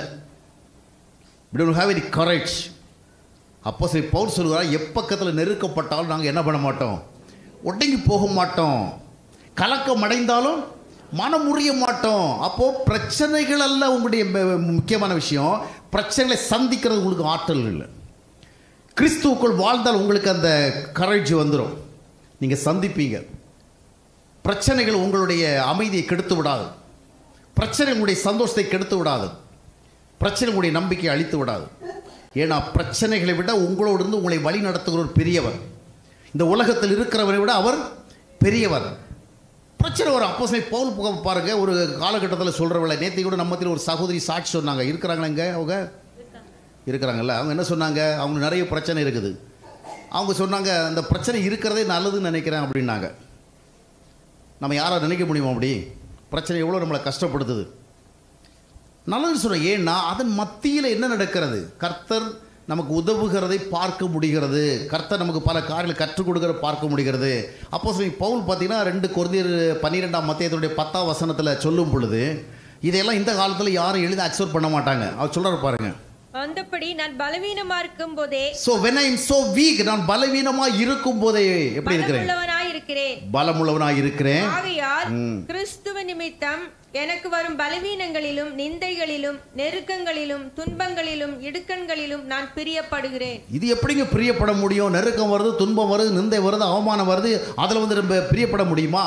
we don't have any courage அப்போ சரி பவுல் சொல்கிறார் எப்பக்கத்தில் நெருக்கப்பட்டாலும் நாங்கள் என்ன பண்ண மாட்டோம் ஒடுங்கி போக மாட்டோம் கலக்கம் அடைந்தாலும் மனம் முறிய மாட்டோம் அப்போது பிரச்சனைகள் அல்ல உங்களுடைய ம- முக்கியமான விஷயம் பிரச்சனைகளை சந்திக்கிறது உங்களுக்கு ஆற்றல் இல்லை கிறிஸ்துவுக்குள் வாழ்ந்தால் உங்களுக்கு அந்த கரேஜ் வந்துடும் நீங்கள் சந்திப்பீங்க பிரச்சனைகள் உங்களுடைய அமைதியை கெடுத்து விடாது பிரச்சனை உங்களுடைய சந்தோஷத்தை கெடுத்து விடாது பிரச்சனை உங்களுடைய நம்பிக்கையை அழித்து விடாது ஏன்னா பிரச்சனைகளை விட உங்களோடு இருந்து உங்களை வழி நடத்துகிற ஒரு பெரியவர் இந்த உலகத்தில் இருக்கிறவரை விட அவர் பெரியவர் பிரச்சனை வரும் அப்போ சரி பவுல் புக- பாருங்க ஒரு காலகட்டத்தில் சொல்கிறவள நேற்று கூட நம்ம மத்தியில் ஒரு சகோதரி சாட்சி சொன்னாங்க இருக்கிறாங்களா இங்கே அவங்க இருக்கிறாங்கல்ல அவங்க என்ன சொன்னாங்க அவங்க நிறைய பிரச்சனை இருக்குது அவங்க சொன்னாங்க அந்த பிரச்சனை இருக்கிறதே நல்லதுன்னு நினைக்கிறேன் அப்படின்னாங்க நம்ம யாரை நினைக்க முடியுமா அப்படி பிரச்சனை எவ்வளோ நம்மளை கஷ்டப்படுத்துது நல்லதுன்னு சொல்கிறேன் ஏன்னா அதன் மத்தியில் என்ன நடக்கிறது கர்த்தர் நமக்கு உதவுகிறதை பார்க்க முடிகிறது கர்த்தர் நமக்கு பல காரியங்களை கற்றுக் கொடுக்கிற பார்க்க முடிகிறது அப்போ சொல்லி பவுல் பார்த்தீங்கன்னா ரெண்டு கொரிந்தியர் பன்னிரெண்டாம் மத்தியத்தினுடைய பத்தாம் வசனத்தில் சொல்லும் பொழுது இதையெல்லாம் இந்த காலத்தில் யாரும் எளிதாக அக்செப்ட் பண்ண மாட்டாங்க அவர் சொல்கிறார் பாருங்க அந்தப்படி நான் பலவீனமா இருக்கும் போதே so when I'm so weak நான் பலவீனமாக இருக்கும் போதே எப்படி இருக்கிறேன் பலமுள்ளவனாய் இருக்கிறேன் பலமுள்ளவனாக இருக்கிறேன் ஆகையால் ம். கிறிஸ்துவ நிமித்தம் எனக்கு வரும் பலவீனங்களிலும் நிந்தைகளிலும் நெருக்கங்களிலும் துன்பங்களிலும் இடுக்கண்களிலும் நான் பிரியப்படுகிறேன் இது எப்படிங்க பிரியப்பட முடியும் நெருக்கம் வருது துன்பம் வருது நிந்தை வருது அவமானம் வருது அதில் வந்து நம்ம பிரியப்பட முடியுமா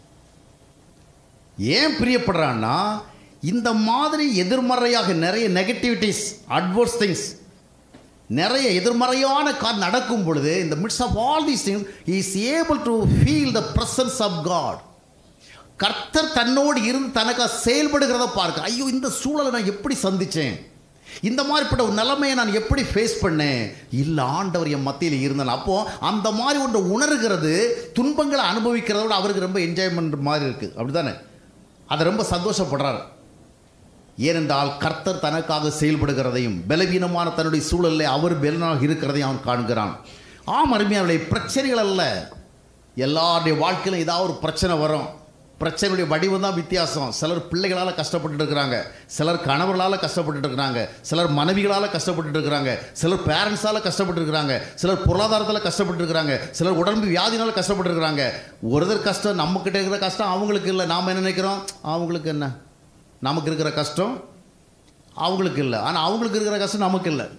ஏன் பிரியப்படுறான்னா இந்த மாதிரி எதிர்மறையாக நிறைய நெகட்டிவிட்டிஸ் அட்வர்ஸ் திங்ஸ் நிறைய எதிர்மறையான கா நடக்கும் பொழுது இந்த midst of all these things is able to feel the presence of God கர்த்தர் தன்னோடு இருந்து தனக்காக செயல்படுகிறத பார்க்க ஐயோ இந்த சூழலை நான் எப்படி சந்திச்சேன் இந்த மாதிரிப்பட்ட ஒரு நிலைமையை நான் எப்படி ஃபேஸ் பண்ணேன் இல்லை ஆண்டவர் என் மத்தியில் இருந்தால் அப்போ அந்த மாதிரி ஒன்று உணர்கிறது துன்பங்களை அனுபவிக்கிறத விட அவருக்கு ரொம்ப என்ஜாய்மெண்ட் மாதிரி இருக்குது அப்படிதானே அதை ரொம்ப சந்தோஷப்படுறார் ஏனென்றால் கர்த்தர் தனக்காக செயல்படுகிறதையும் பலவீனமான தன்னுடைய சூழலில் அவர் பலனாக இருக்கிறதையும் அவன் காண்கிறான் ஆம் அருமையானவர்களே பிரச்சனைகள் அல்ல எல்லாருடைய வாழ்க்கையிலும் ஏதாவது ஒரு பிரச்சனை வரும் பிரச்சனையுடைய வடிவம் தான் வித்தியாசம் சிலர் பிள்ளைகளால் கஷ்டப்பட்டுட்டு இருக்கிறாங்க சிலர் கணவர்களால் கஷ்டப்பட்டுட்டு இருக்கிறாங்க சிலர் மனைவிகளால் கஷ்டப்பட்டுட்டு இருக்கிறாங்க சிலர் பேரண்ட்ஸால் கஷ்டப்பட்டு இருக்கிறாங்க சிலர் பொருளாதாரத்தில் கஷ்டப்பட்டு இருக்கிறாங்க சிலர் உடம்பு வியாதினால கஷ்டப்பட்டு இருக்கிறாங்க ஒருத்தர் கஷ்டம் நம்மக்கிட்ட இருக்கிற கஷ்டம் அவங்களுக்கு இல்லை நாம் என்ன நினைக்கிறோம் அவங்களுக்கு என்ன நமக்கு இருக்கிற கஷ்டம் அவங்களுக்கு இல்லை ஆனால் அவங்களுக்கு இருக்கிற கஷ்டம் நமக்கு இல்லை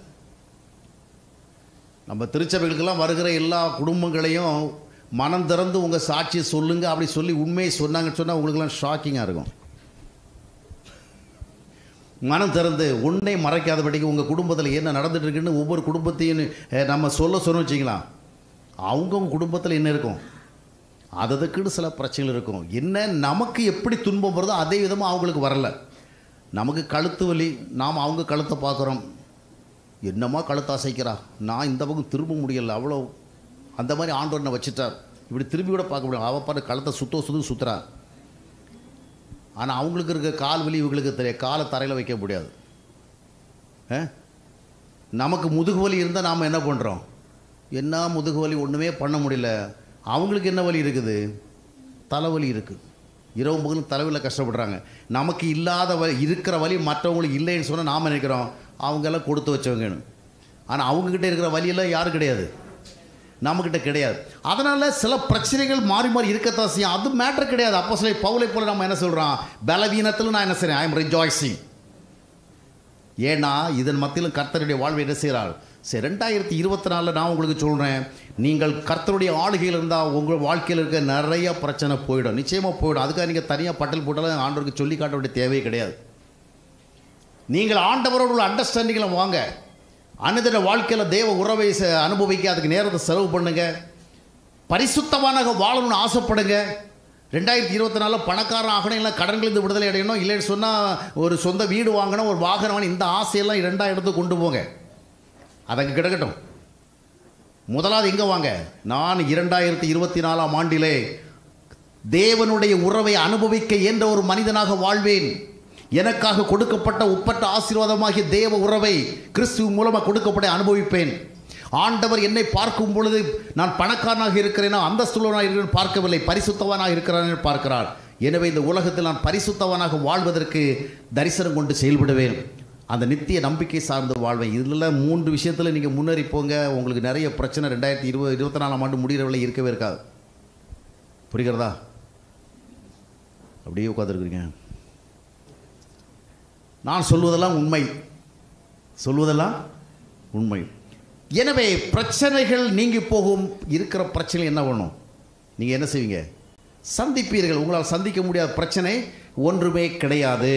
நம்ம திருச்சபைகளுக்கெல்லாம் வருகிற எல்லா குடும்பங்களையும் மனம் திறந்து உங்கள் சாட்சியை சொல்லுங்க அப்படி சொல்லி உண்மையை சொன்னாங்கன்னு சொன்னால் உங்களுக்கெல்லாம் ஷாக்கிங்காக இருக்கும் மனம் திறந்து உன்னை மறைக்காதபடிக்கு உங்கள் குடும்பத்தில் என்ன நடந்துட்டு இருக்குன்னு ஒவ்வொரு குடும்பத்தையும் அஹ், நம்ம சொல்ல சொன்னோம் வச்சிங்களா அவங்கவுங்க குடும்பத்தில் என்ன இருக்கும் அததுக்குன்னு சில பிரச்சனைகள் இருக்கும் என்ன நமக்கு எப்படி துன்பம் வருதோ அதே விதமாக அவங்களுக்கு வரல நமக்கு கழுத்து வலி நாம் அவங்க கழுத்தை பார்க்குறோம் என்னம்மா கழுத்தை அசைக்கிறா நான் இந்த பக்கம் திரும்ப முடியல அவ்வளோ அந்த மாதிரி ஆண்டவர் என்னை வச்சுட்டார் இப்படி திரும்பி கூட பார்க்க முடியும் அவள் பாரு கழுத்தை சுத்த சுத்து சுத்துறா ஆனால் அவங்களுக்கு இருக்க கால் வலி இவங்களுக்கு தெரியாது காலை தரையில் வைக்க முடியாது ஆ? நமக்கு முதுகு வலி இருந்தால் நாம் என்ன பண்ணுறோம் என்ன முதுகு வலி ஒன்றுமே பண்ண முடியல அவங்களுக்கு என்ன வலி இருக்குது தலைவலி இருக்குது இரவு பகலும் தலைவலியில் கஷ்டப்படுறாங்க நமக்கு இல்லாத வலி இருக்கிற வலி மற்றவங்களுக்கு இல்லைன்னு சொன்னால் நாம் நினைக்கிறோம் அவங்கெல்லாம் கொடுத்து வச்சவங்கன்னு ஆனால் அவங்கக்கிட்ட இருக்கிற வலியெல்லாம் யாரும் கிடையாது நம்மக்கிட்ட கிடையாது அதனால் சில பிரச்சனைகள் மாறி மாறி இருக்கத்தான் செய்யும் அது மேட்டர் கிடையாது அப்போ சில பவுலை போல நம்ம என்ன சொல்கிறோம் பலவீனத்தில் நான் என்ன செய்கிறேன் ஐ எம் ரிஜாய்ஸிங் ஏன்னா இதன் மத்தியிலும் கர்த்தருடைய வாழ்வை என்ன செய்கிறார் சரி ரெண்டாயிரத்தி இருபத்தி நாலில் நான் உங்களுக்கு சொல்கிறேன் நீங்கள் கர்த்தருடைய ஆளுகையில் இருந்தால் உங்கள் வாழ்க்கையில் இருக்க நிறைய பிரச்சனை போயிடும் நிச்சயமாக போயிடும் அதுக்காக நீங்கள் தனியாக பட்டல் போட்டாலும் ஆண்டவருக்கு சொல்லி காட்ட வேண்டிய தேவையே கிடையாது நீங்கள் ஆண்டவரோட உள்ள அண்டர்ஸ்டாண்டிங்கில் வாங்க அனுதின வாழ்க்கையில் தேவ உறவை ச- அனுபவிக்க அதுக்கு நேரத்தை செலவு பண்ணுங்க பரிசுத்தவானாக வாழணும்னு ஆசைப்படுங்க ரெண்டாயிரத்தி இருபத்தி நாலில் பணக்காரன் ஆகணும் இல்லை கடன்களிலிருந்து விடுதலை அடையணும் இல்லைன்னு சொன்னால் ஒரு சொந்த வீடு வாங்கணும் ஒரு வாகனம் வாங்கணும் இந்த ஆசையெல்லாம் ரெண்டாயிரம் இடத்துக்கு கொண்டு போங்க அதங்க கிடக்கட்டும் முதலாவது எங்கே வாங்க நான் இரண்டாயிரத்தி இருபத்தி நாலாம் ஆண்டிலே தேவனுடைய உறவை அனுபவிக்க என்ற ஒரு மனிதனாக வாழ்வேன் எனக்காக கொடுக்கப்பட்ட ஒப்பற்ற ஆசீர்வாதமாகிய தேவ உறவை கிறிஸ்துவ மூலமாக கொடுக்கப்பட்ட அனுபவிப்பேன் ஆண்டவர் என்னை பார்க்கும் பொழுது நான் பணக்காரனாக இருக்கிறேனோ அந்தஸ்துள்ளவனாக இருக்கிறேன் பார்க்கவில்லை பரிசுத்தவனாக இருக்கிறான் என்று பார்க்கிறார் எனவே இந்த உலகத்தில் நான் பரிசுத்தவனாக வாழ்வதற்கு தரிசனம் கொண்டு செயல்படுவேன் அந்த நித்திய நம்பிக்கை சார்ந்து வாழ்வேன் இதில் மூன்று விஷயத்தில் நீங்கள் முன்னேறி போங்க உங்களுக்கு நிறைய பிரச்சனை ரெண்டாயிரத்தி இருபது இருபத்தி நாலாம் ஆண்டு முடிகிறவரை இருக்கவே இருக்காது புரிகிறதா அப்படியே உட்காந்துருக்குறீங்க நான் சொல்வதெல்லாம் உண்மை சொல்வதெல்லாம் உண்மை எனவே பிரச்சனைகள் நீங்கி போகும் இருக்கிற பிரச்சனை என்ன பண்ணும் நீங்கள் என்ன செய்வீங்க சந்திப்பீர்கள் உங்களால் சந்திக்க முடியாத பிரச்சனை ஒன்றுமே கிடையாது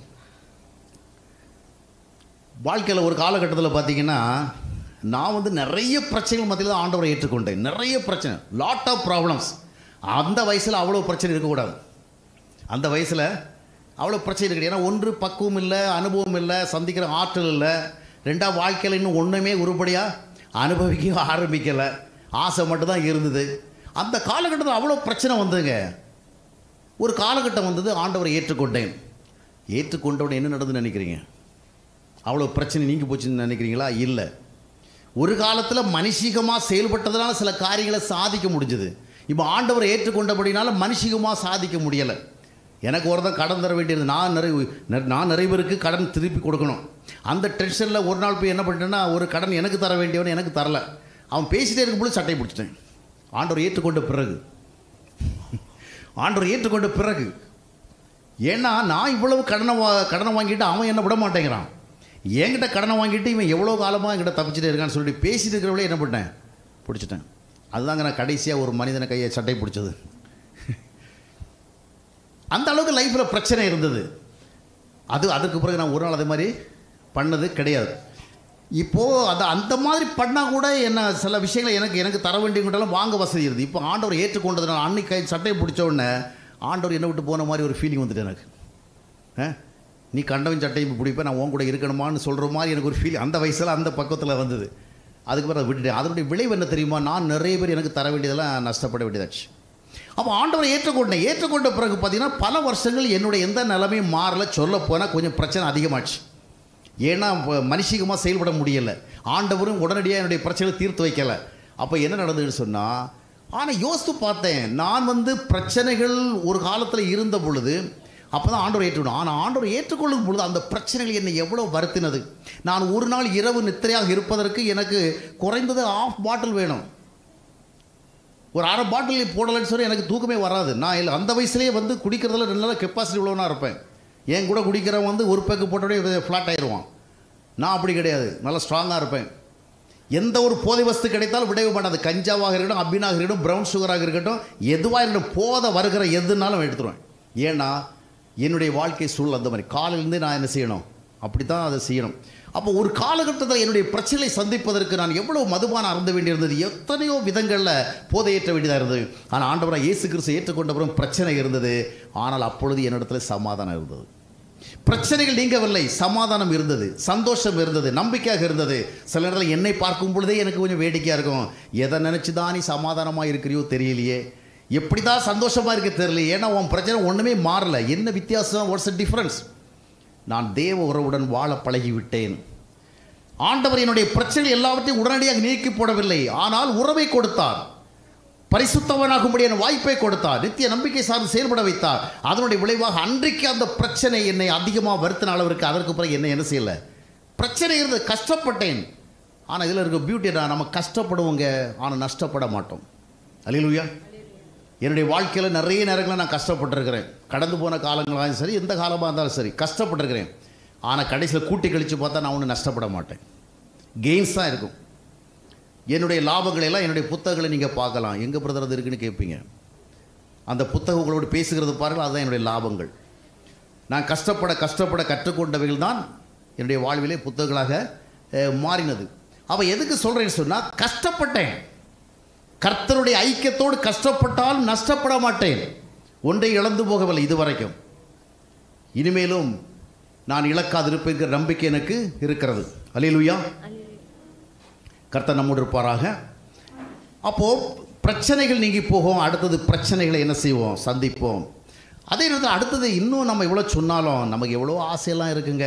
வாழ்க்கையில் ஒரு காலகட்டத்தில் பார்த்தீங்கன்னா நான் வந்து நிறைய பிரச்சனைகள் மத்தியில் தான் ஆண்டவரை ஏற்றுக்கொண்டேன் நிறைய பிரச்சனை லாட் ஆஃப் ப்ராப்ளம்ஸ் அந்த வயசில் அவ்வளோ பிரச்சனை இருக்கக்கூடாது அந்த வயசில் அவ்வளோ பிரச்சனை இருக்குது ஏன்னா ஒன்று பக்குவம் இல்லை அனுபவம் இல்லை சந்திக்கிற ஆற்றல் இல்லை ரெண்டாவது வாழ்க்கையில் இன்னும் ஒன்றுமே உருப்படியாக அனுபவிக்க ஆரம்பிக்கலை ஆசை மட்டும்தான் இருந்தது அந்த காலகட்டத்தில் அவ்வளோ பிரச்சனை வந்ததுங்க ஒரு காலகட்டம் வந்தது ஆண்டவரை ஏற்றுக்கொண்டேன் ஏற்றுக்கொண்டவுடன் என்ன நடந்துன்னு நினைக்கிறீங்க அவ்வளோ பிரச்சனை நீங்கி போச்சுன்னு நினைக்கிறீங்களா இல்லை ஒரு காலத்தில் மனுஷிகமாக செயல்பட்டதுனால சில காரியங்களை சாதிக்க முடிஞ்சது இப்போ ஆண்டவரை ஏற்றுக்கொண்டபடினால மனுஷிகமாக சாதிக்க முடியலை எனக்கு ஒருத்தன் கடன் தர வேண்டியது நான் நிறைய நெ- நான் நிறைய பேருக்கு கடன் திருப்பி கொடுக்கணும் அந்த டென்ஷனில் ஒரு நாள் போய் என்ன பண்ணிட்டேன்னா ஒரு கடன் எனக்கு தர வேண்டியவன் எனக்கு தரல அவன் பேசிட்டே இருக்கும்போது சட்டை பிடிச்சிட்டேன் ஆண்டவர் ஏற்றுக்கொண்ட பிறகு ஆண்டவர் ஏற்றுக்கொண்ட பிறகு ஏன்னா நான் இவ்வளவு கடனை வா கடனை வாங்கிட்டு அவன் என்ன விட மாட்டேங்கிறான் என்கிட்ட கடனை வாங்கிட்டு இவன் எவ்வளோ காலமாக என்கிட்ட தப்பிச்சுட்டே இருக்கான்னு சொல்லிட்டு பேசிட்டு இருக்கிறவளே என்ன பண்ணேன் பிடிச்சிட்டேன் அதுதாங்க நான் கடைசியாக ஒரு மனிதனை கையை சட்டை பிடிச்சது அந்த அளவுக்கு லைஃப்பில் பிரச்சனை இருந்தது அது அதுக்கு பிறகு நான் ஒரு நாள் அதே மாதிரி பண்ணது கிடையாது இப்போது அது அந்த மாதிரி பண்ணால் கூட என்ன சில விஷயங்களை எனக்கு எனக்கு தர வேண்டியவங்கள்டெல்லாம் வாங்க வசதி இருக்குது இப்போ ஆண்டவர் ஏற்றுக்கொண்டதுனால அன்னைக்கு கை சட்டையை பிடிச்ச உடனே ஆண்டவர் என்னை விட்டு போன மாதிரி ஒரு ஃபீலிங் வந்துட்டு எனக்கு ஆ? நீ கண்டவன் சட்டையும் பிடிப்ப நான் உன் கூட இருக்கணுமான்னு சொல்கிற மாதிரி எனக்கு ஒரு ஃபீல் அந்த வயசில் அந்த பக்கத்தில் வந்தது அதுக்கு பிறகு அதை விட்டுட்டேன் அதனுடைய விளைவு என்ன தெரியுமா நான் நிறைய பேர் எனக்கு தர வேண்டியதெல்லாம் நஷ்டப்பட வேண்டியதாச்சு அப்போ ஆண்டவரை ஏற்றுக்கொண்டேன் ஏற்றுக்கொண்ட பிறகு பார்த்தீங்கன்னா பல வருஷங்கள் என்னுடைய எந்த நிலைமையும் மாறல சொல்ல போனால் கொஞ்சம் பிரச்சனை அதிகமாச்சு ஏன்னா மனுஷிகமாக செயல்பட முடியல ஆண்டவரும் உடனடியாக என்னுடைய பிரச்சனைகளை தீர்த்து வைக்கலை அப்போ என்ன நடந்ததுன்னு சொன்னால் ஆனால் யோசித்து பார்த்தேன் நான் வந்து பிரச்சனைகள் ஒரு காலத்தில் இருந்த பொழுது அப்போ தான் ஆண்டவர் ஏற்றுக்கணும் ஆனால் ஆண்டவர் ஏற்றுக்கொள்ளும் பொழுது அந்த பிரச்சனைகள் என்னை எவ்வளோ வருத்தினது நான் ஒரு நாள் இரவு நித்திரையாக இருப்பதற்கு எனக்கு குறைந்தது ஆஃப் பாட்டில் வேணும் ஒரு அரை பாட்டில் போடலைன்னு சொல்லி எனக்கு தூக்கமே வராது நான் இல்லை அந்த வயசுலேயே வந்து குடிக்கிறதுல நல்ல கெப்பாசிட்டி உள்ளவனா இருப்பேன் என் கூட குடிக்கிறவன் வந்து ஒரு பேக்கு போட்டோடய ஃப்ளாட் ஆயிடுவான் நான் அப்படி கிடையாது நல்லா ஸ்ட்ராங்காக இருப்பேன் எந்த ஒரு போதை வஸ்து கிடைத்தாலும் விடவே மாட்டேன் அது கஞ்சாவாக இருக்கட்டும் அபினாக இருக்கட்டும் ப்ரௌன் சுகராக இருக்கட்டும் எதுவாக இருக்கட்டும் போதை வருகிற எதுனாலும் எடுத்துருவேன் ஏன்னா என்னுடைய வாழ்க்கை சூழல் அந்த மாதிரி காலையிலேருந்தே நான் என்ன செய்யணும் அப்படி தான் அதை செய்யணும் அப்போ ஒரு காலகட்டத்தில் என்னுடைய பிரச்சனையை சந்திப்பதற்கு நான் எவ்வளோ மதுபானம் அருந்த வேண்டியிருந்தது எத்தனையோ விதங்களில் போதை ஏற்ற வேண்டியதாக இருந்தது ஆனால் ஆண்டவராக இயேசு கிறிஸ்து ஏற்றுக்கொண்ட பிறகு பிரச்சனை இருந்தது ஆனால் அப்பொழுது என்னிடத்துல சமாதானம் இருந்தது பிரச்சனைகள் நீங்கவில்லை சமாதானம் இருந்தது சந்தோஷம் இருந்தது நம்பிக்கையாக இருந்தது சில நேரத்தில் என்னை பார்க்கும் பொழுதே எனக்கு கொஞ்சம் வேடிக்கையாக இருக்கும் எதை நினச்சி தான் நீ சமாதானமாக இருக்கிறியோ தெரியலையே எப்படி தான் சந்தோஷமாக இருக்க தெரியலையே ஏன்னா உன் பிரச்சனை ஒன்றுமே மாறல என்ன வித்தியாசம் வாட்ஸ் அ டிஃப்ரென்ஸ் நான் தேவ உறவுடன் வாழ பழகிவிட்டேன் ஆண்டவர் என்னுடைய பிரச்சனை எல்லாவற்றையும் உடனடியாக நீக்கி போடவில்லை ஆனால் உறவை கொடுத்தார் பரிசுத்தவனாகும்படியான வாய்ப்பை கொடுத்தார் நித்திய நம்பிக்கை சார்ந்து செயல்பட வைத்தார் அதனுடைய விளைவாக அன்றைக்கு அந்த பிரச்சனை என்னை அதிகமாக வருத்தின அளவிற்கு அதற்கு பிறகு என்ன என்ன செய்யலை பிரச்சனை இருந்தது கஷ்டப்பட்டேன் ஆனால் இதில் இருக்க பியூட்டி என்ன நம்ம கஷ்டப்படுவோங்க ஆனால் நஷ்டப்பட மாட்டோம் அலிலுயா என்னுடைய வாழ்க்கையில் நிறைய நேரங்களில் நான் கஷ்டப்பட்டிருக்கிறேன் கடந்து போன காலங்களாலும் சரி எந்த காலமாக இருந்தாலும் சரி கஷ்டப்பட்டிருக்கிறேன் ஆனால் கடைசியில் கூட்டி கழித்து பார்த்தா நான் ஒன்றும் நஷ்டப்பட மாட்டேன் கெயின்ஸ் தான் இருக்கும் என்னுடைய லாபங்களை எல்லாம் என்னுடைய புத்தகங்களை நீங்கள் பார்க்கலாம் எங்கே பிரதர் அது இருக்குன்னு கேட்பீங்க அந்த புத்தகம் உங்களோடு பேசுகிறது பாருங்கள் அதுதான் என்னுடைய லாபங்கள் நான் கஷ்டப்பட கஷ்டப்பட கற்றுக்கொண்டவைகள் தான் என்னுடைய வாழ்விலே புத்தகங்களாக அஹ், மாறினது அவ எதுக்கு சொல்கிறேன்னு சொன்னால் கஷ்டப்பட்டேன் கர்த்தருடைய ஐக்கியத்தோடு கஷ்டப்பட்டாலும் நஷ்டப்பட மாட்டேன் ஒன்றை இழந்து போகவில்லை இதுவரைக்கும் இனிமேலும் நான் இழக்காதிருப்பேங்கிற நம்பிக்கை எனக்கு இருக்கிறது அலையிலுயா கர்த்தர் நம்மோடு இருப்பாராக அப்போது பிரச்சனைகள் நீங்கி போகும் அடுத்தது பிரச்சனைகளை என்ன செய்வோம் சந்திப்போம் அதே நேரத்தில் அடுத்தது இன்னும் நம்ம எவ்வளோ சொன்னாலும் நமக்கு எவ்வளோ ஆசையெல்லாம் இருக்குங்க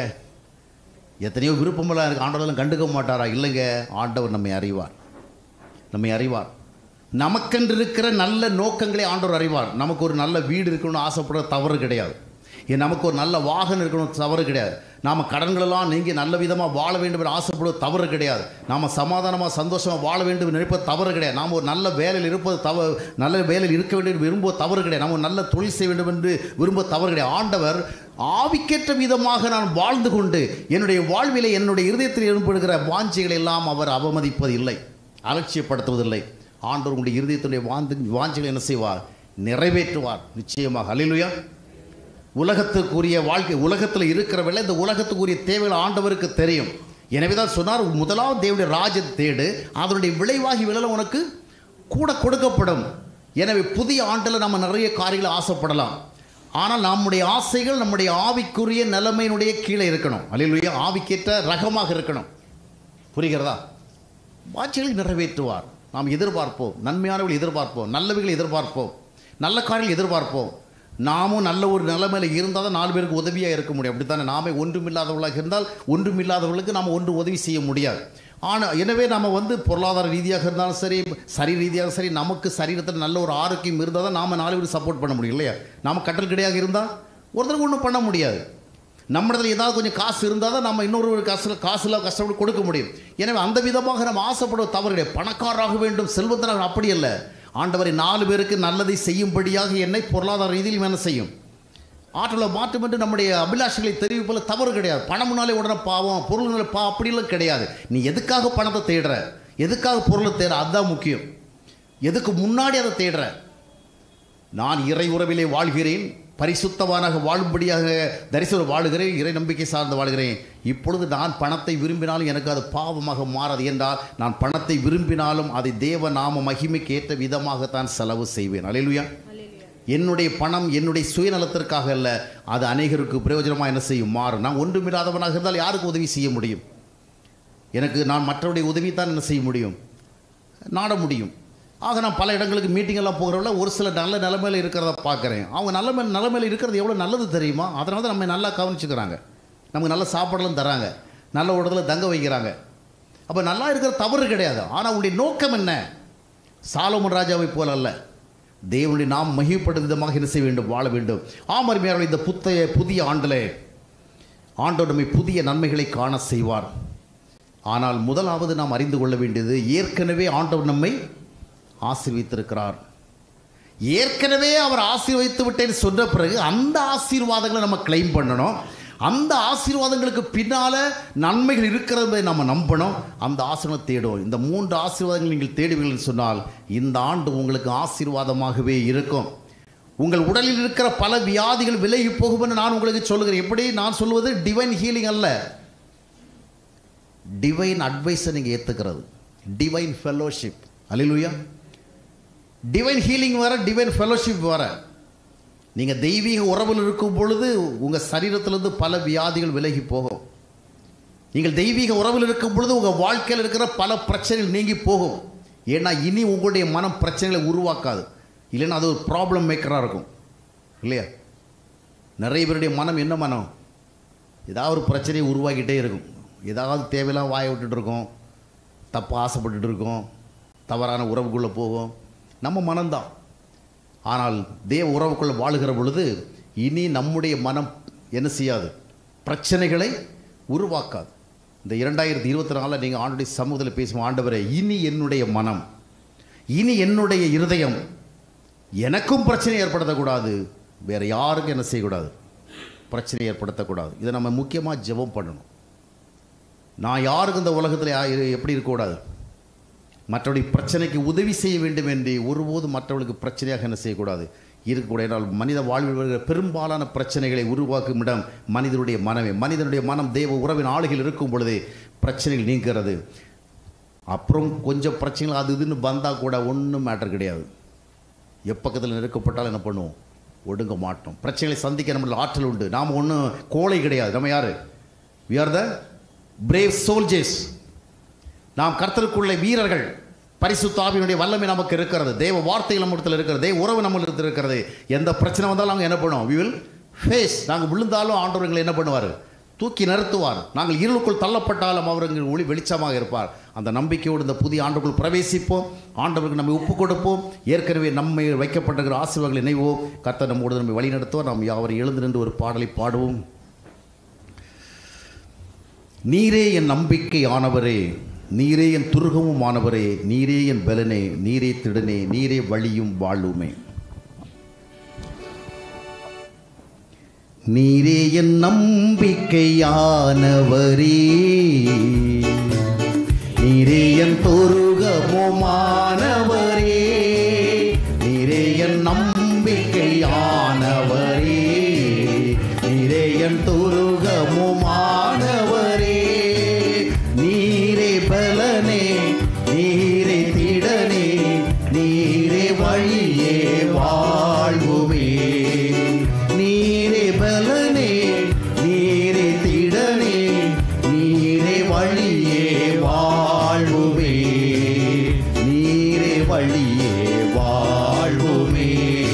எத்தனையோ விருப்பமெல்லாம் இருக்குது ஆண்டவரெல்லாம் கண்டுக்க மாட்டாரா இல்லைங்க ஆண்டவர் நம்மை அறிவார் நம்மை அறிவார் நமக்கென்று இருக்கிற நல்ல நோக்கங்களை ஆண்டவர் அறிவார் நமக்கு ஒரு நல்ல வீடு இருக்கணும்னு ஆசைப்படுற தவறு கிடையாது ஏன் நமக்கு ஒரு நல்ல வாகனம் இருக்கணும் தவறு கிடையாது நாம் கடன்களெல்லாம் நீங்கி நல்ல விதமாக வாழ வேண்டும் என்று ஆசைப்படுவது தவறு கிடையாது நாம் சமாதானமாக சந்தோஷமாக வாழ வேண்டும் என்று நினைப்பது தவறு கிடையாது நாம் ஒரு நல்ல வேலையில் இருப்பது தவ நல்ல வேலையில் இருக்க வேண்டும் என்று விரும்புவது தவறு கிடையாது நாம் ஒரு நல்ல தொழில் செய்ய வேண்டும் என்று விரும்புவது தவறு கிடையாது ஆண்டவர் ஆவிக்கேற்ற விதமாக நான் வாழ்ந்து கொண்டு என்னுடைய வாழ்விலே என்னுடைய இருதயத்தில் ஏற்படுகிற வாஞ்சிகளை எல்லாம் அவர் அவமதிப்பது இல்லை அலட்சியப்படுத்துவதில்லை ஆண்டவர் உங்களுடைய இருதயத்துடைய வாந்து வாஞ்சிகளை என்ன செய்வார் நிறைவேற்றுவார் நிச்சயமாக அல்லேலூயா உலகத்துக்குரிய வாழ்க்கை உலகத்தில் இருக்கிறவரை இந்த உலகத்துக்குரிய தேவைகள் ஆண்டவருக்கு தெரியும் எனவே தான் சொன்னார் முதலாவது தேவனுடைய ராஜ்யத்தை தேடு அதனுடைய விளைவாகி விழல உனக்கு கூட கொடுக்கப்படும் எனவே புதிய ஆண்டில் நம்ம நிறைய காரியங்களை ஆசைப்படலாம் ஆனால் நம்முடைய ஆசைகள் நம்முடைய ஆவிக்குரிய நிலைமையினுடைய கீழே இருக்கணும் அல்லையா ஆவிக்கேற்ற ரகமாக இருக்கணும் புரிகிறதா வாட்சிகளை நிறைவேற்றுவார் நாம் எதிர்பார்ப்போம் நன்மையானவர்கள் எதிர்பார்ப்போம் நல்லவைகளை எதிர்பார்ப்போம் நல்ல காரியங்கள் எதிர்பார்ப்போம் நாமும் நல்ல ஒரு நிலைமையில இருந்தால் தான் நாலு பேருக்கு உதவியாக இருக்க முடியும் அப்படித்தானே நாமே ஒன்றுமில்லாதவர்களாக இருந்தால் ஒன்றுமில்லாதவர்களுக்கு நாம் ஒன்று உதவி செய்ய முடியாது ஆனால் எனவே நம்ம வந்து பொருளாதார ரீதியாக இருந்தாலும் சரி சரி ரீதியாக சரி நமக்கு சரீரத்தில் நல்ல ஒரு ஆரோக்கியம் இருந்தால் தான் நாம் நாலு பேருக்கு சப்போர்ட் பண்ண முடியும் இல்லையா நாம் கட்டல் கிடையாக இருந்தால் ஒருத்தருக்கு ஒன்றும் பண்ண முடியாது நம்மிடத்தில் ஏதாவது கொஞ்சம் காசு இருந்தால் தான் நம்ம இன்னொரு காசு காசுல கஷ்டப்பட்டு கொடுக்க முடியும் எனவே அந்த விதமாக நம்ம ஆசைப்படுவது தவறு கிடையாது பணக்காரராக வேண்டும் செல்வந்தராக அப்படி அல்ல ஆண்டவரை நாலு பேருக்கு நல்லதை செய்யும்படியாக என்னை பொருளாதார ரீதியில் என்ன செய்யும் ஆற்றலை மாற்றம் என்று நம்முடைய அபிலாஷைகளை தெரிவிப்பதில் தவறு கிடையாது பணம்னாலே உடனே பாவம் பொருள்னாலே பா அப்படிலாம் கிடையாது நீ எதுக்காக பணத்தை தேடுற எதுக்காக பொருளை தேடுற அதுதான் முக்கியம் எதுக்கு முன்னாடி அதை தேடுற நான் இறை உறவிலே வாழ்கிறேன் பரிசுத்தவானாக வாழும்படியாக தரிசனம் வாழுகிறேன் இறை நம்பிக்கை சார்ந்து வாழ்கிறேன் இப்பொழுது நான் பணத்தை விரும்பினாலும் எனக்கு அது பாவமாக மாறாது என்றால் நான் பணத்தை விரும்பினாலும் அதை தேவ நாம மகிமைக்கு ஏற்ற விதமாகத்தான் செலவு செய்வேன் அலையிலுயா என்னுடைய பணம் என்னுடைய சுயநலத்திற்காக அல்ல அது அநேகருக்கு பிரயோஜனமாக என்ன செய்யும் மாறும் நான் ஒன்றுமில்லாதவனாக இருந்தால் யாருக்கு உதவி செய்ய முடியும் எனக்கு நான் மற்றவருடைய உதவி தான் என்ன செய்ய முடியும் நாட முடியும் ஆக நான் பல இடங்களுக்கு மீட்டிங் எல்லாம் போகிறவங்கள ஒரு சில நல்ல நிலைமையில் இருக்கிறத பார்க்குறேன் அவங்க நல்ல மேல் நிலைமையில் இருக்கிறது எவ்வளோ நல்லது தெரியுமா அதனால தான் நம்ம நல்லா கவனிச்சுக்கிறாங்க நமக்கு நல்ல சாப்பாடெல்லாம் தராங்க நல்ல இடத்துல தங்க வைக்கிறாங்க அப்போ நல்லா இருக்கிற தவறு கிடையாது ஆனால் உங்களுடைய நோக்கம் என்ன சாலோமன் ராஜாவை போல அல்ல தேவனுடைய நாம் மகிழ்ப்படும் விதமாக என்ன செய்ய வேண்டும் வாழ வேண்டும் ஆமருமையாளர் இந்த புத்தைய புதிய ஆண்டிலே ஆண்டவர் நம்மை புதிய நன்மைகளை காண செய்வார் ஆனால் முதலாவது நாம் அறிந்து கொள்ள வேண்டியது ஏற்கனவே ஆண்டவர் நம்மை ஆசீர்வித்திருக்கிறார் ஏற்கனவே அவர் ஆசீர்வதித்து விட்டேன்னு சொன்ன பிறகு அந்த ஆசீர்வாதங்களை நம்ம கிளைம் பண்ணணும் அந்த ஆசீர்வாதங்களுக்கு பின்னால நன்மைகள் இருக்கிறது என்பதை நம்ம நம்பணும் அந்த ஆசீர்வாதம் தேடும் இந்த மூன்று ஆசீர்வாதங்கள் நீங்கள் தேடுவீர்கள் சொன்னால் இந்த ஆண்டு உங்களுக்கு ஆசீர்வாதமாகவே இருக்கும் உங்கள் உடலில் இருக்கிற பல வியாதிகள் விலகி போகும் என்று நான் உங்களுக்கு சொல்லுகிறேன் எப்படி நான் சொல்லுவது டிவைன் ஹீலிங் அல்ல டிவைன் அட்வைஸை நீங்கள் ஏற்றுக்கிறது டிவைன் ஃபெல்லோஷிப் அல்லேலூயா டிவைன் ஹீலிங் வர டிவைன் ஃபெல்லோஷிப் வர நீங்கள் தெய்வீக உறவில் இருக்கும் பொழுது உங்கள் சரீரத்திலிருந்து பல வியாதிகள் விலகி போகும் நீங்கள் தெய்வீக உறவில் இருக்கும் பொழுது உங்கள் வாழ்க்கையில் இருக்கிற பல பிரச்சனைகள் நீங்கி போகும் ஏன்னா இனி உங்களுடைய மனம் பிரச்சனைகளை உருவாக்காது இல்லைன்னா அது ஒரு ப்ராப்ளம் மேக்கராக இருக்கும் இல்லையா நிறைய பேருடைய மனம் என்ன மனம் ஏதாவது ஒரு பிரச்சனையை உருவாக்கிட்டே இருக்கும் ஏதாவது தேவையில்லாம் வாயை விட்டுட்டு இருக்கோம் தப்பு ஆசைப்பட்டுட்டு இருக்கோம் தவறான உறவுக்குள்ளே போகும் நம்ம மனம்தான் ஆனால் தேவ உறவுக்குள்ள வாழுகிற பொழுது இனி நம்முடைய மனம் என்ன செய்யாது பிரச்சனைகளை உருவாக்காது இந்த இரண்டாயிரத்தி இருபத்தி நாலில் நீங்கள் ஆண்டுடைய சமூகத்தில் பேசும் ஆண்டவரே இனி என்னுடைய மனம் இனி என்னுடைய இருதயம் எனக்கும் பிரச்சனை ஏற்படுத்தக்கூடாது வேற யாருக்கும் என்ன செய்யக்கூடாது பிரச்சனை ஏற்படுத்தக்கூடாது இதை நம்ம முக்கியமாக ஜெபம் பண்ணணும் நான் யாருக்கும் இந்த உலகத்தில் யா- எப்படி இருக்கக்கூடாது மற்றவருடைய பிரச்சனைக்கு உதவி செய்ய வேண்டும் என்று ஒருபோதும் மற்றவர்களுக்கு பிரச்சனையாக என்ன செய்யக்கூடாது இருக்கக்கூடாது என்றால் மனித வாழ்வில் வருகிற பெரும்பாலான பிரச்சனைகளை உருவாக்கும் இடம் மனிதனுடைய மனமே மனிதனுடைய மனம் தேவ உறவின் ஆளுகையில் இருக்கும் பொழுதே பிரச்சனைகள் நீங்கிறது அப்புறம் கொஞ்சம் பிரச்சனைகள் அது இதுன்னு வந்தால் கூட ஒன்றும் மேட்டர் கிடையாது எப்பக்கத்தில் நெருக்கப்பட்டாலும் என்ன பண்ணுவோம் ஒடுங்க மாட்டோம் பிரச்சனைகளை சந்திக்க நம்மள ஆற்றல் உண்டு நாம் ஒன்றும் கோழை கிடையாது நம்ம யார் we are the brave soldiers நாம் கர்த்தருக்குள்ள வீரர்கள் பரிசுத்தாவினுடைய வல்லமை நமக்கு இருக்கிறது தேவ வார்த்தைகள் நம்மிடத்தில் இருக்கிறது தேவ உறவு நம்மளிடத்தில் இருக்கிறது எந்த பிரச்சனை வந்தாலும் நாங்கள் என்ன பண்ணுவோம் வி வில் ஃபேஸ் நாங்கள் விழுந்தாலும் ஆண்டவர் எங்களை என்ன பண்ணுவார் தூக்கி நிறுத்துவார் நாங்கள் இருளுக்குள் தள்ளப்பட்டாலும் அவர் எங்கள் ஒளி வெளிச்சமாக இருப்பார் அந்த நம்பிக்கையோடு இந்த புதிய ஆண்டுக்குள் பிரவேசிப்போம் ஆண்டவருக்கு நம்மை ஒப்பு கொடுப்போம் ஏற்கனவே நம்மை வைக்கப்பட்டிருக்கிற ஆசீர்வாதங்களை நினைவோம் கர்த்தர் நம்மோடு நம்மை வழி நடத்துவோம் நாம் யாவரை எழுந்து நின்று ஒரு பாடலை பாடுவோம் நீரே என் நம்பிக்கை ஆனவரே நீரே என் துருகமும் ஆனவரே நீரே என் பலனே நீரே திடனே நீரே வழியும் வாழுமே நீரே என் நம்பிக்கையானவரே நீரே என் துருகமுமானவரே நீரே என் நம்பிக்கையானவரே நீரே என் துருகமுமானவரே நீரே பலனே நீரே திடனே நீரே வழியே வாழ்வுமே நீரே பலனே நீரே திடனே நீரே வழியே வாழ்வுமே நீரே வழியே வாழ்வுமே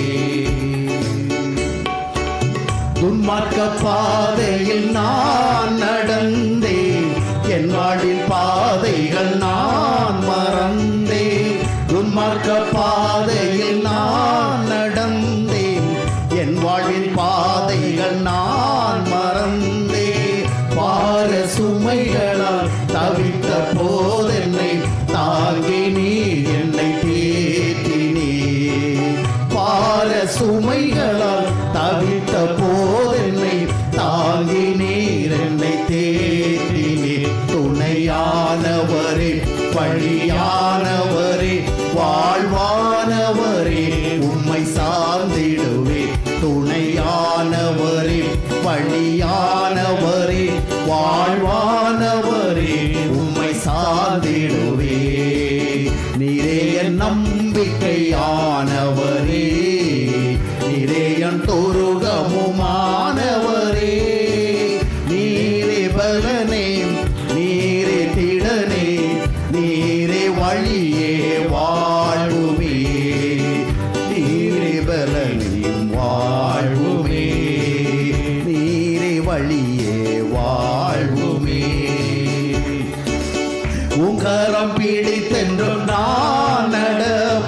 துன்மார்க்க பாதையில் நான் நடந்தேன் என் வாழ்வில் பாதைகள் நான் மறந்தேன் துன்மார்க்க பாதையில் நான் நடந்தேன் என் வாழ்வில் பாதைகள் நான் மறந்தேன் பார சுமைகளால் தவித்த போதென்னை தாங்கி நீ என்னை தேற்றினே பார சுமைகளால் தவித்த போதென்னை தாங்கி நீர் என்னை தேற்றினே துணையானவரே வழியானவரே வாழ்வானவரே உம்மை சார்ந்திடுவே துணையானவரே வழியானவரே வாழ்வானவரே உம்மை சார்ந்திடுவே நீரே என் நம்பிக்கையானவரே நீரே என் தொருகமுமானவரே நீரே பலனே நீரே திடனே நீரே வழியே வாழ்வுமே நீரே பலனையும் வாழ்வுமே நீரே வழியே வாழ்வுமே உங்கரம் பிடித்தென்றும் நான் நடப்பேன்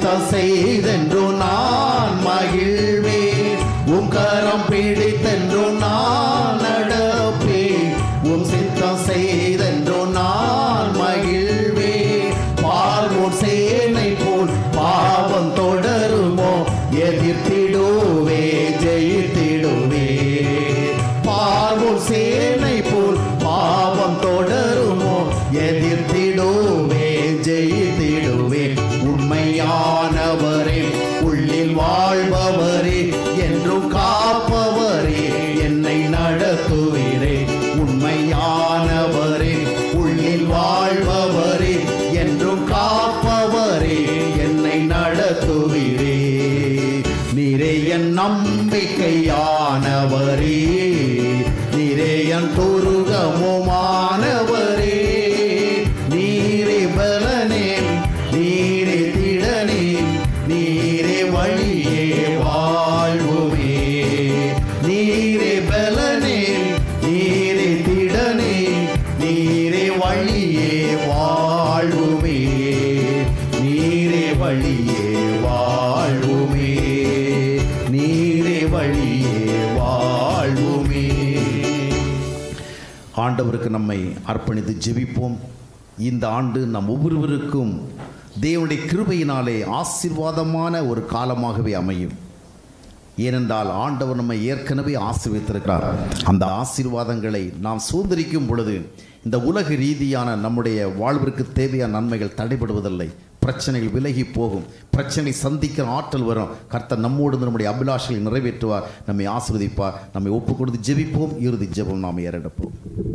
சித்தம் செய்தென்று நான் மகிழ்வேன் உம் கரம் பிடித்தென்று நான் நடப்பேன் உம் சித்தம் செய்தென்று நான் மகிழ்வேன் பார்வோன் சேனை போல் பாவம் தொடருமோ எதிர்த்திடுவே ஜெயித்திடுவே பார்வோன் சேனை போல் பாவம் தொடருமோ எதிர்த்திடுவே ஜெயித்திடுவே உண்மையானவரே உள்ளில் வாழ்பவரே என்றும் காப்பவரே என்னை நடத்துவீரே உண்மையானவரே உள்ளில் வாழ்பவரே என்றும் காப்பவரே என்னை நடத்துவீரே நீரே என் நம்பிக்கையானவரே நீரே என் துருகமுமானவரே நீரே பலனே நீரே திடனே நீரே வழியே வாழ்வுமே நீரே பலனே நீரே திடனே நீரே வழியே வாழ்வுமே நீரே வழியே வாழ்வுமே நீரே வழியே வாழ்வுமே ஆண்டவருக்கு நம்மை அர்ப்பணித்து ஜெபிப்போம் இந்த ஆண்டு நம் ஒவ்வொருவருக்கும் தேவனுடைய கிருபையினாலே ஆசீர்வாதமான ஒரு காலமாகவே அமையும் ஏனென்றால் ஆண்டவர் நம்மை ஏற்கனவே ஆசீர்வதித்திருக்கிறார் அந்த ஆசீர்வாதங்களை நாம் சுதந்திரிக்கும் பொழுது இந்த உலக ரீதியான நம்முடைய வாழ்விற்கு தேவையான நன்மைகள் தடைபடுவதில்லை பிரச்சனைகள் விலகி போகும் பிரச்சனை சந்திக்கிற ஆற்றல் வரும் கர்த்தர் நம்மோடு இருந்து நம்முடைய அபிலாஷைகளை நிறைவேற்றுவார் நம்மை ஆசீர்வதிப்பார் நம்மை ஒப்பு கொடுத்து ஜெபிப்போம் இறுதி ஜெபம் நாம் ஏறெடுப்போம்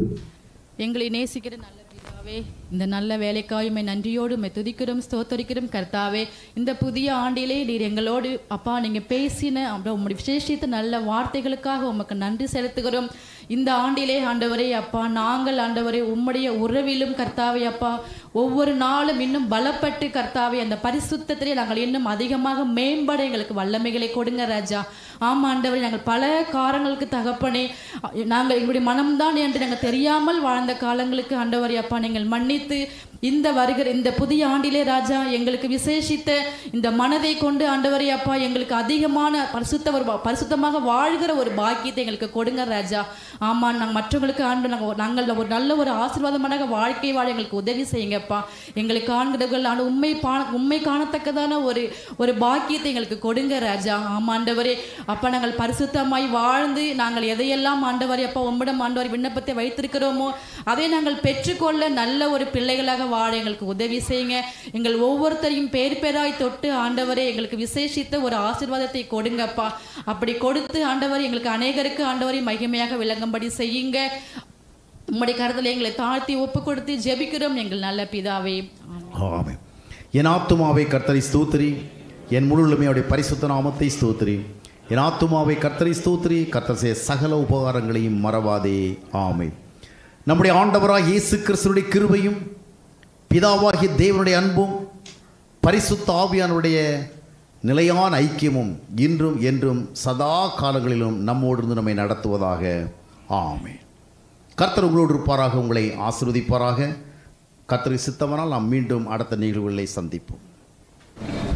எங்களை நேசிக்கிற நல்ல பிதாவே இந்த நல்ல வேலைக்காய் உம்மை நன்றியோடு உம்மை துதிக்கிறோம் ஸ்தோத்தரிக்கிறோம் கர்த்தாவே இந்த புதிய ஆண்டிலே நீர் எங்களோடு அப்பா நீங்க பேசின அப்புறம் உம்முடைய விசேஷித்த நல்ல வார்த்தைகளுக்காக உமக்கு நன்றி செலுத்துகிறோம் இந்த ஆண்டிலே ஆண்டவரே அப்பா நாங்கள் ஆண்டவரே உம்முடைய உறவிலும் கர்த்தாவே அப்பா ஒவ்வொரு நாளும் இன்னும் பலப்பட்டு கர்த்தாவே அந்த பரிசுத்தத்திலே நாங்கள் இன்னும் அதிகமாக மேம்பட எங்களுக்கு வல்லமைகளை கொடுங்க ராஜா ஆமா ஆண்டவரே நாங்கள் பல காரணங்களுக்கு தகப்பனே நாங்கள் எங்களுடைய மனம்தான் என்று நாங்கள் தெரியாமல் வாழ்ந்த காலங்களுக்கு ஆண்டவரே அப்பா நீங்கள் மன்னித்து இந்த வருகிற இந்த புதிய ஆண்டிலே ராஜா எங்களுக்கு விசேஷித்த இந்த மனதை கொண்டு ஆண்டவரே அப்பா எங்களுக்கு அதிகமான பரிசுத்த ஒரு பா- பரிசுத்தமாக வாழ்கிற ஒரு பாக்கியத்தை எங்களுக்கு கொடுங்க ராஜா ஆமா நாங்கள் மற்றவங்களுக்கு ஆண்டு நாங்கள் நாங்கள் ஒரு நல்ல ஒரு ஆசீர்வாதமான வாழ்க்கை வாழ எங்களுக்கு உதவி செய்யுங்கப்பா எங்களுக்கு காண்கிறவர்கள் ஆண்டு உண்மை பா உண்மை காணத்தக்கதான ஒரு ஒரு பாக்கியத்தை எங்களுக்கு கொடுங்க ராஜா ஆமா ஆண்டவரே அப்பா நாங்கள் பரிசுத்தமாய் வாழ்ந்து நாங்கள் எதையெல்லாம் ஆண்டவரே அப்பா உம்மிடம் ஆண்டவர் விண்ணப்பத்தை வைத்திருக்கிறோமோ அதை நாங்கள் பெற்றுக்கொள்ள நல்ல ஒரு பிள்ளைகளாக வாழ எங்களுக்கு உதவி செய்யுங்க எங்கள் ஒவ்வொருத்தரையும் பேர் பேராய் தொட்டு ஆண்டவரே எங்களுக்கு விசேஷித்த ஒரு ஆசீர்வாதத்தை கொடுங்கப்பா அப்படி கொடுத்து ஆண்டவர் எங்களுக்கு அநேகருக்கு ஆண்டவரை மகிமையாக விளங்கும்படி செய்யுங்க உம்முடைய கருத்தில் எங்களை தாழ்த்தி ஒப்பு கொடுத்து ஜெபிக்கிறோம் எங்கள் நல்ல பிதாவே ஆமென். ஆமென் என் ஆத்துமாவை கர்த்தரை ஸ்தோத்திரி என் முழுமே அவருடைய பரிசுத்த நாமத்தை ஸ்தோத்திரி என் ஆத்துமாவை கர்த்தரை ஸ்தோத்திரி கர்த்தர் செய்ய சகல உபகாரங்களையும் மறவாதே ஆமென் நம்முடைய ஆண்டவராக இயேசு கிறிஸ்துடைய கிருபையும் பிதாவாகிய தேவனுடைய அன்பும் பரிசுத்த ஆவியானுடைய நிலையான ஐக்கியமும் இன்றும் என்றும் சதா காலங்களிலும் நம்மோடு இருந்து நம்மை நடத்துவதாக ஆமென் கர்த்தர் உங்களோடு இருப்பாராக உங்களை ஆசீர்வதிப்பாராக கர்த்தருக்கு சித்தமானால் நாம் மீண்டும் அடுத்த நிகழ்வுகளை சந்திப்போம்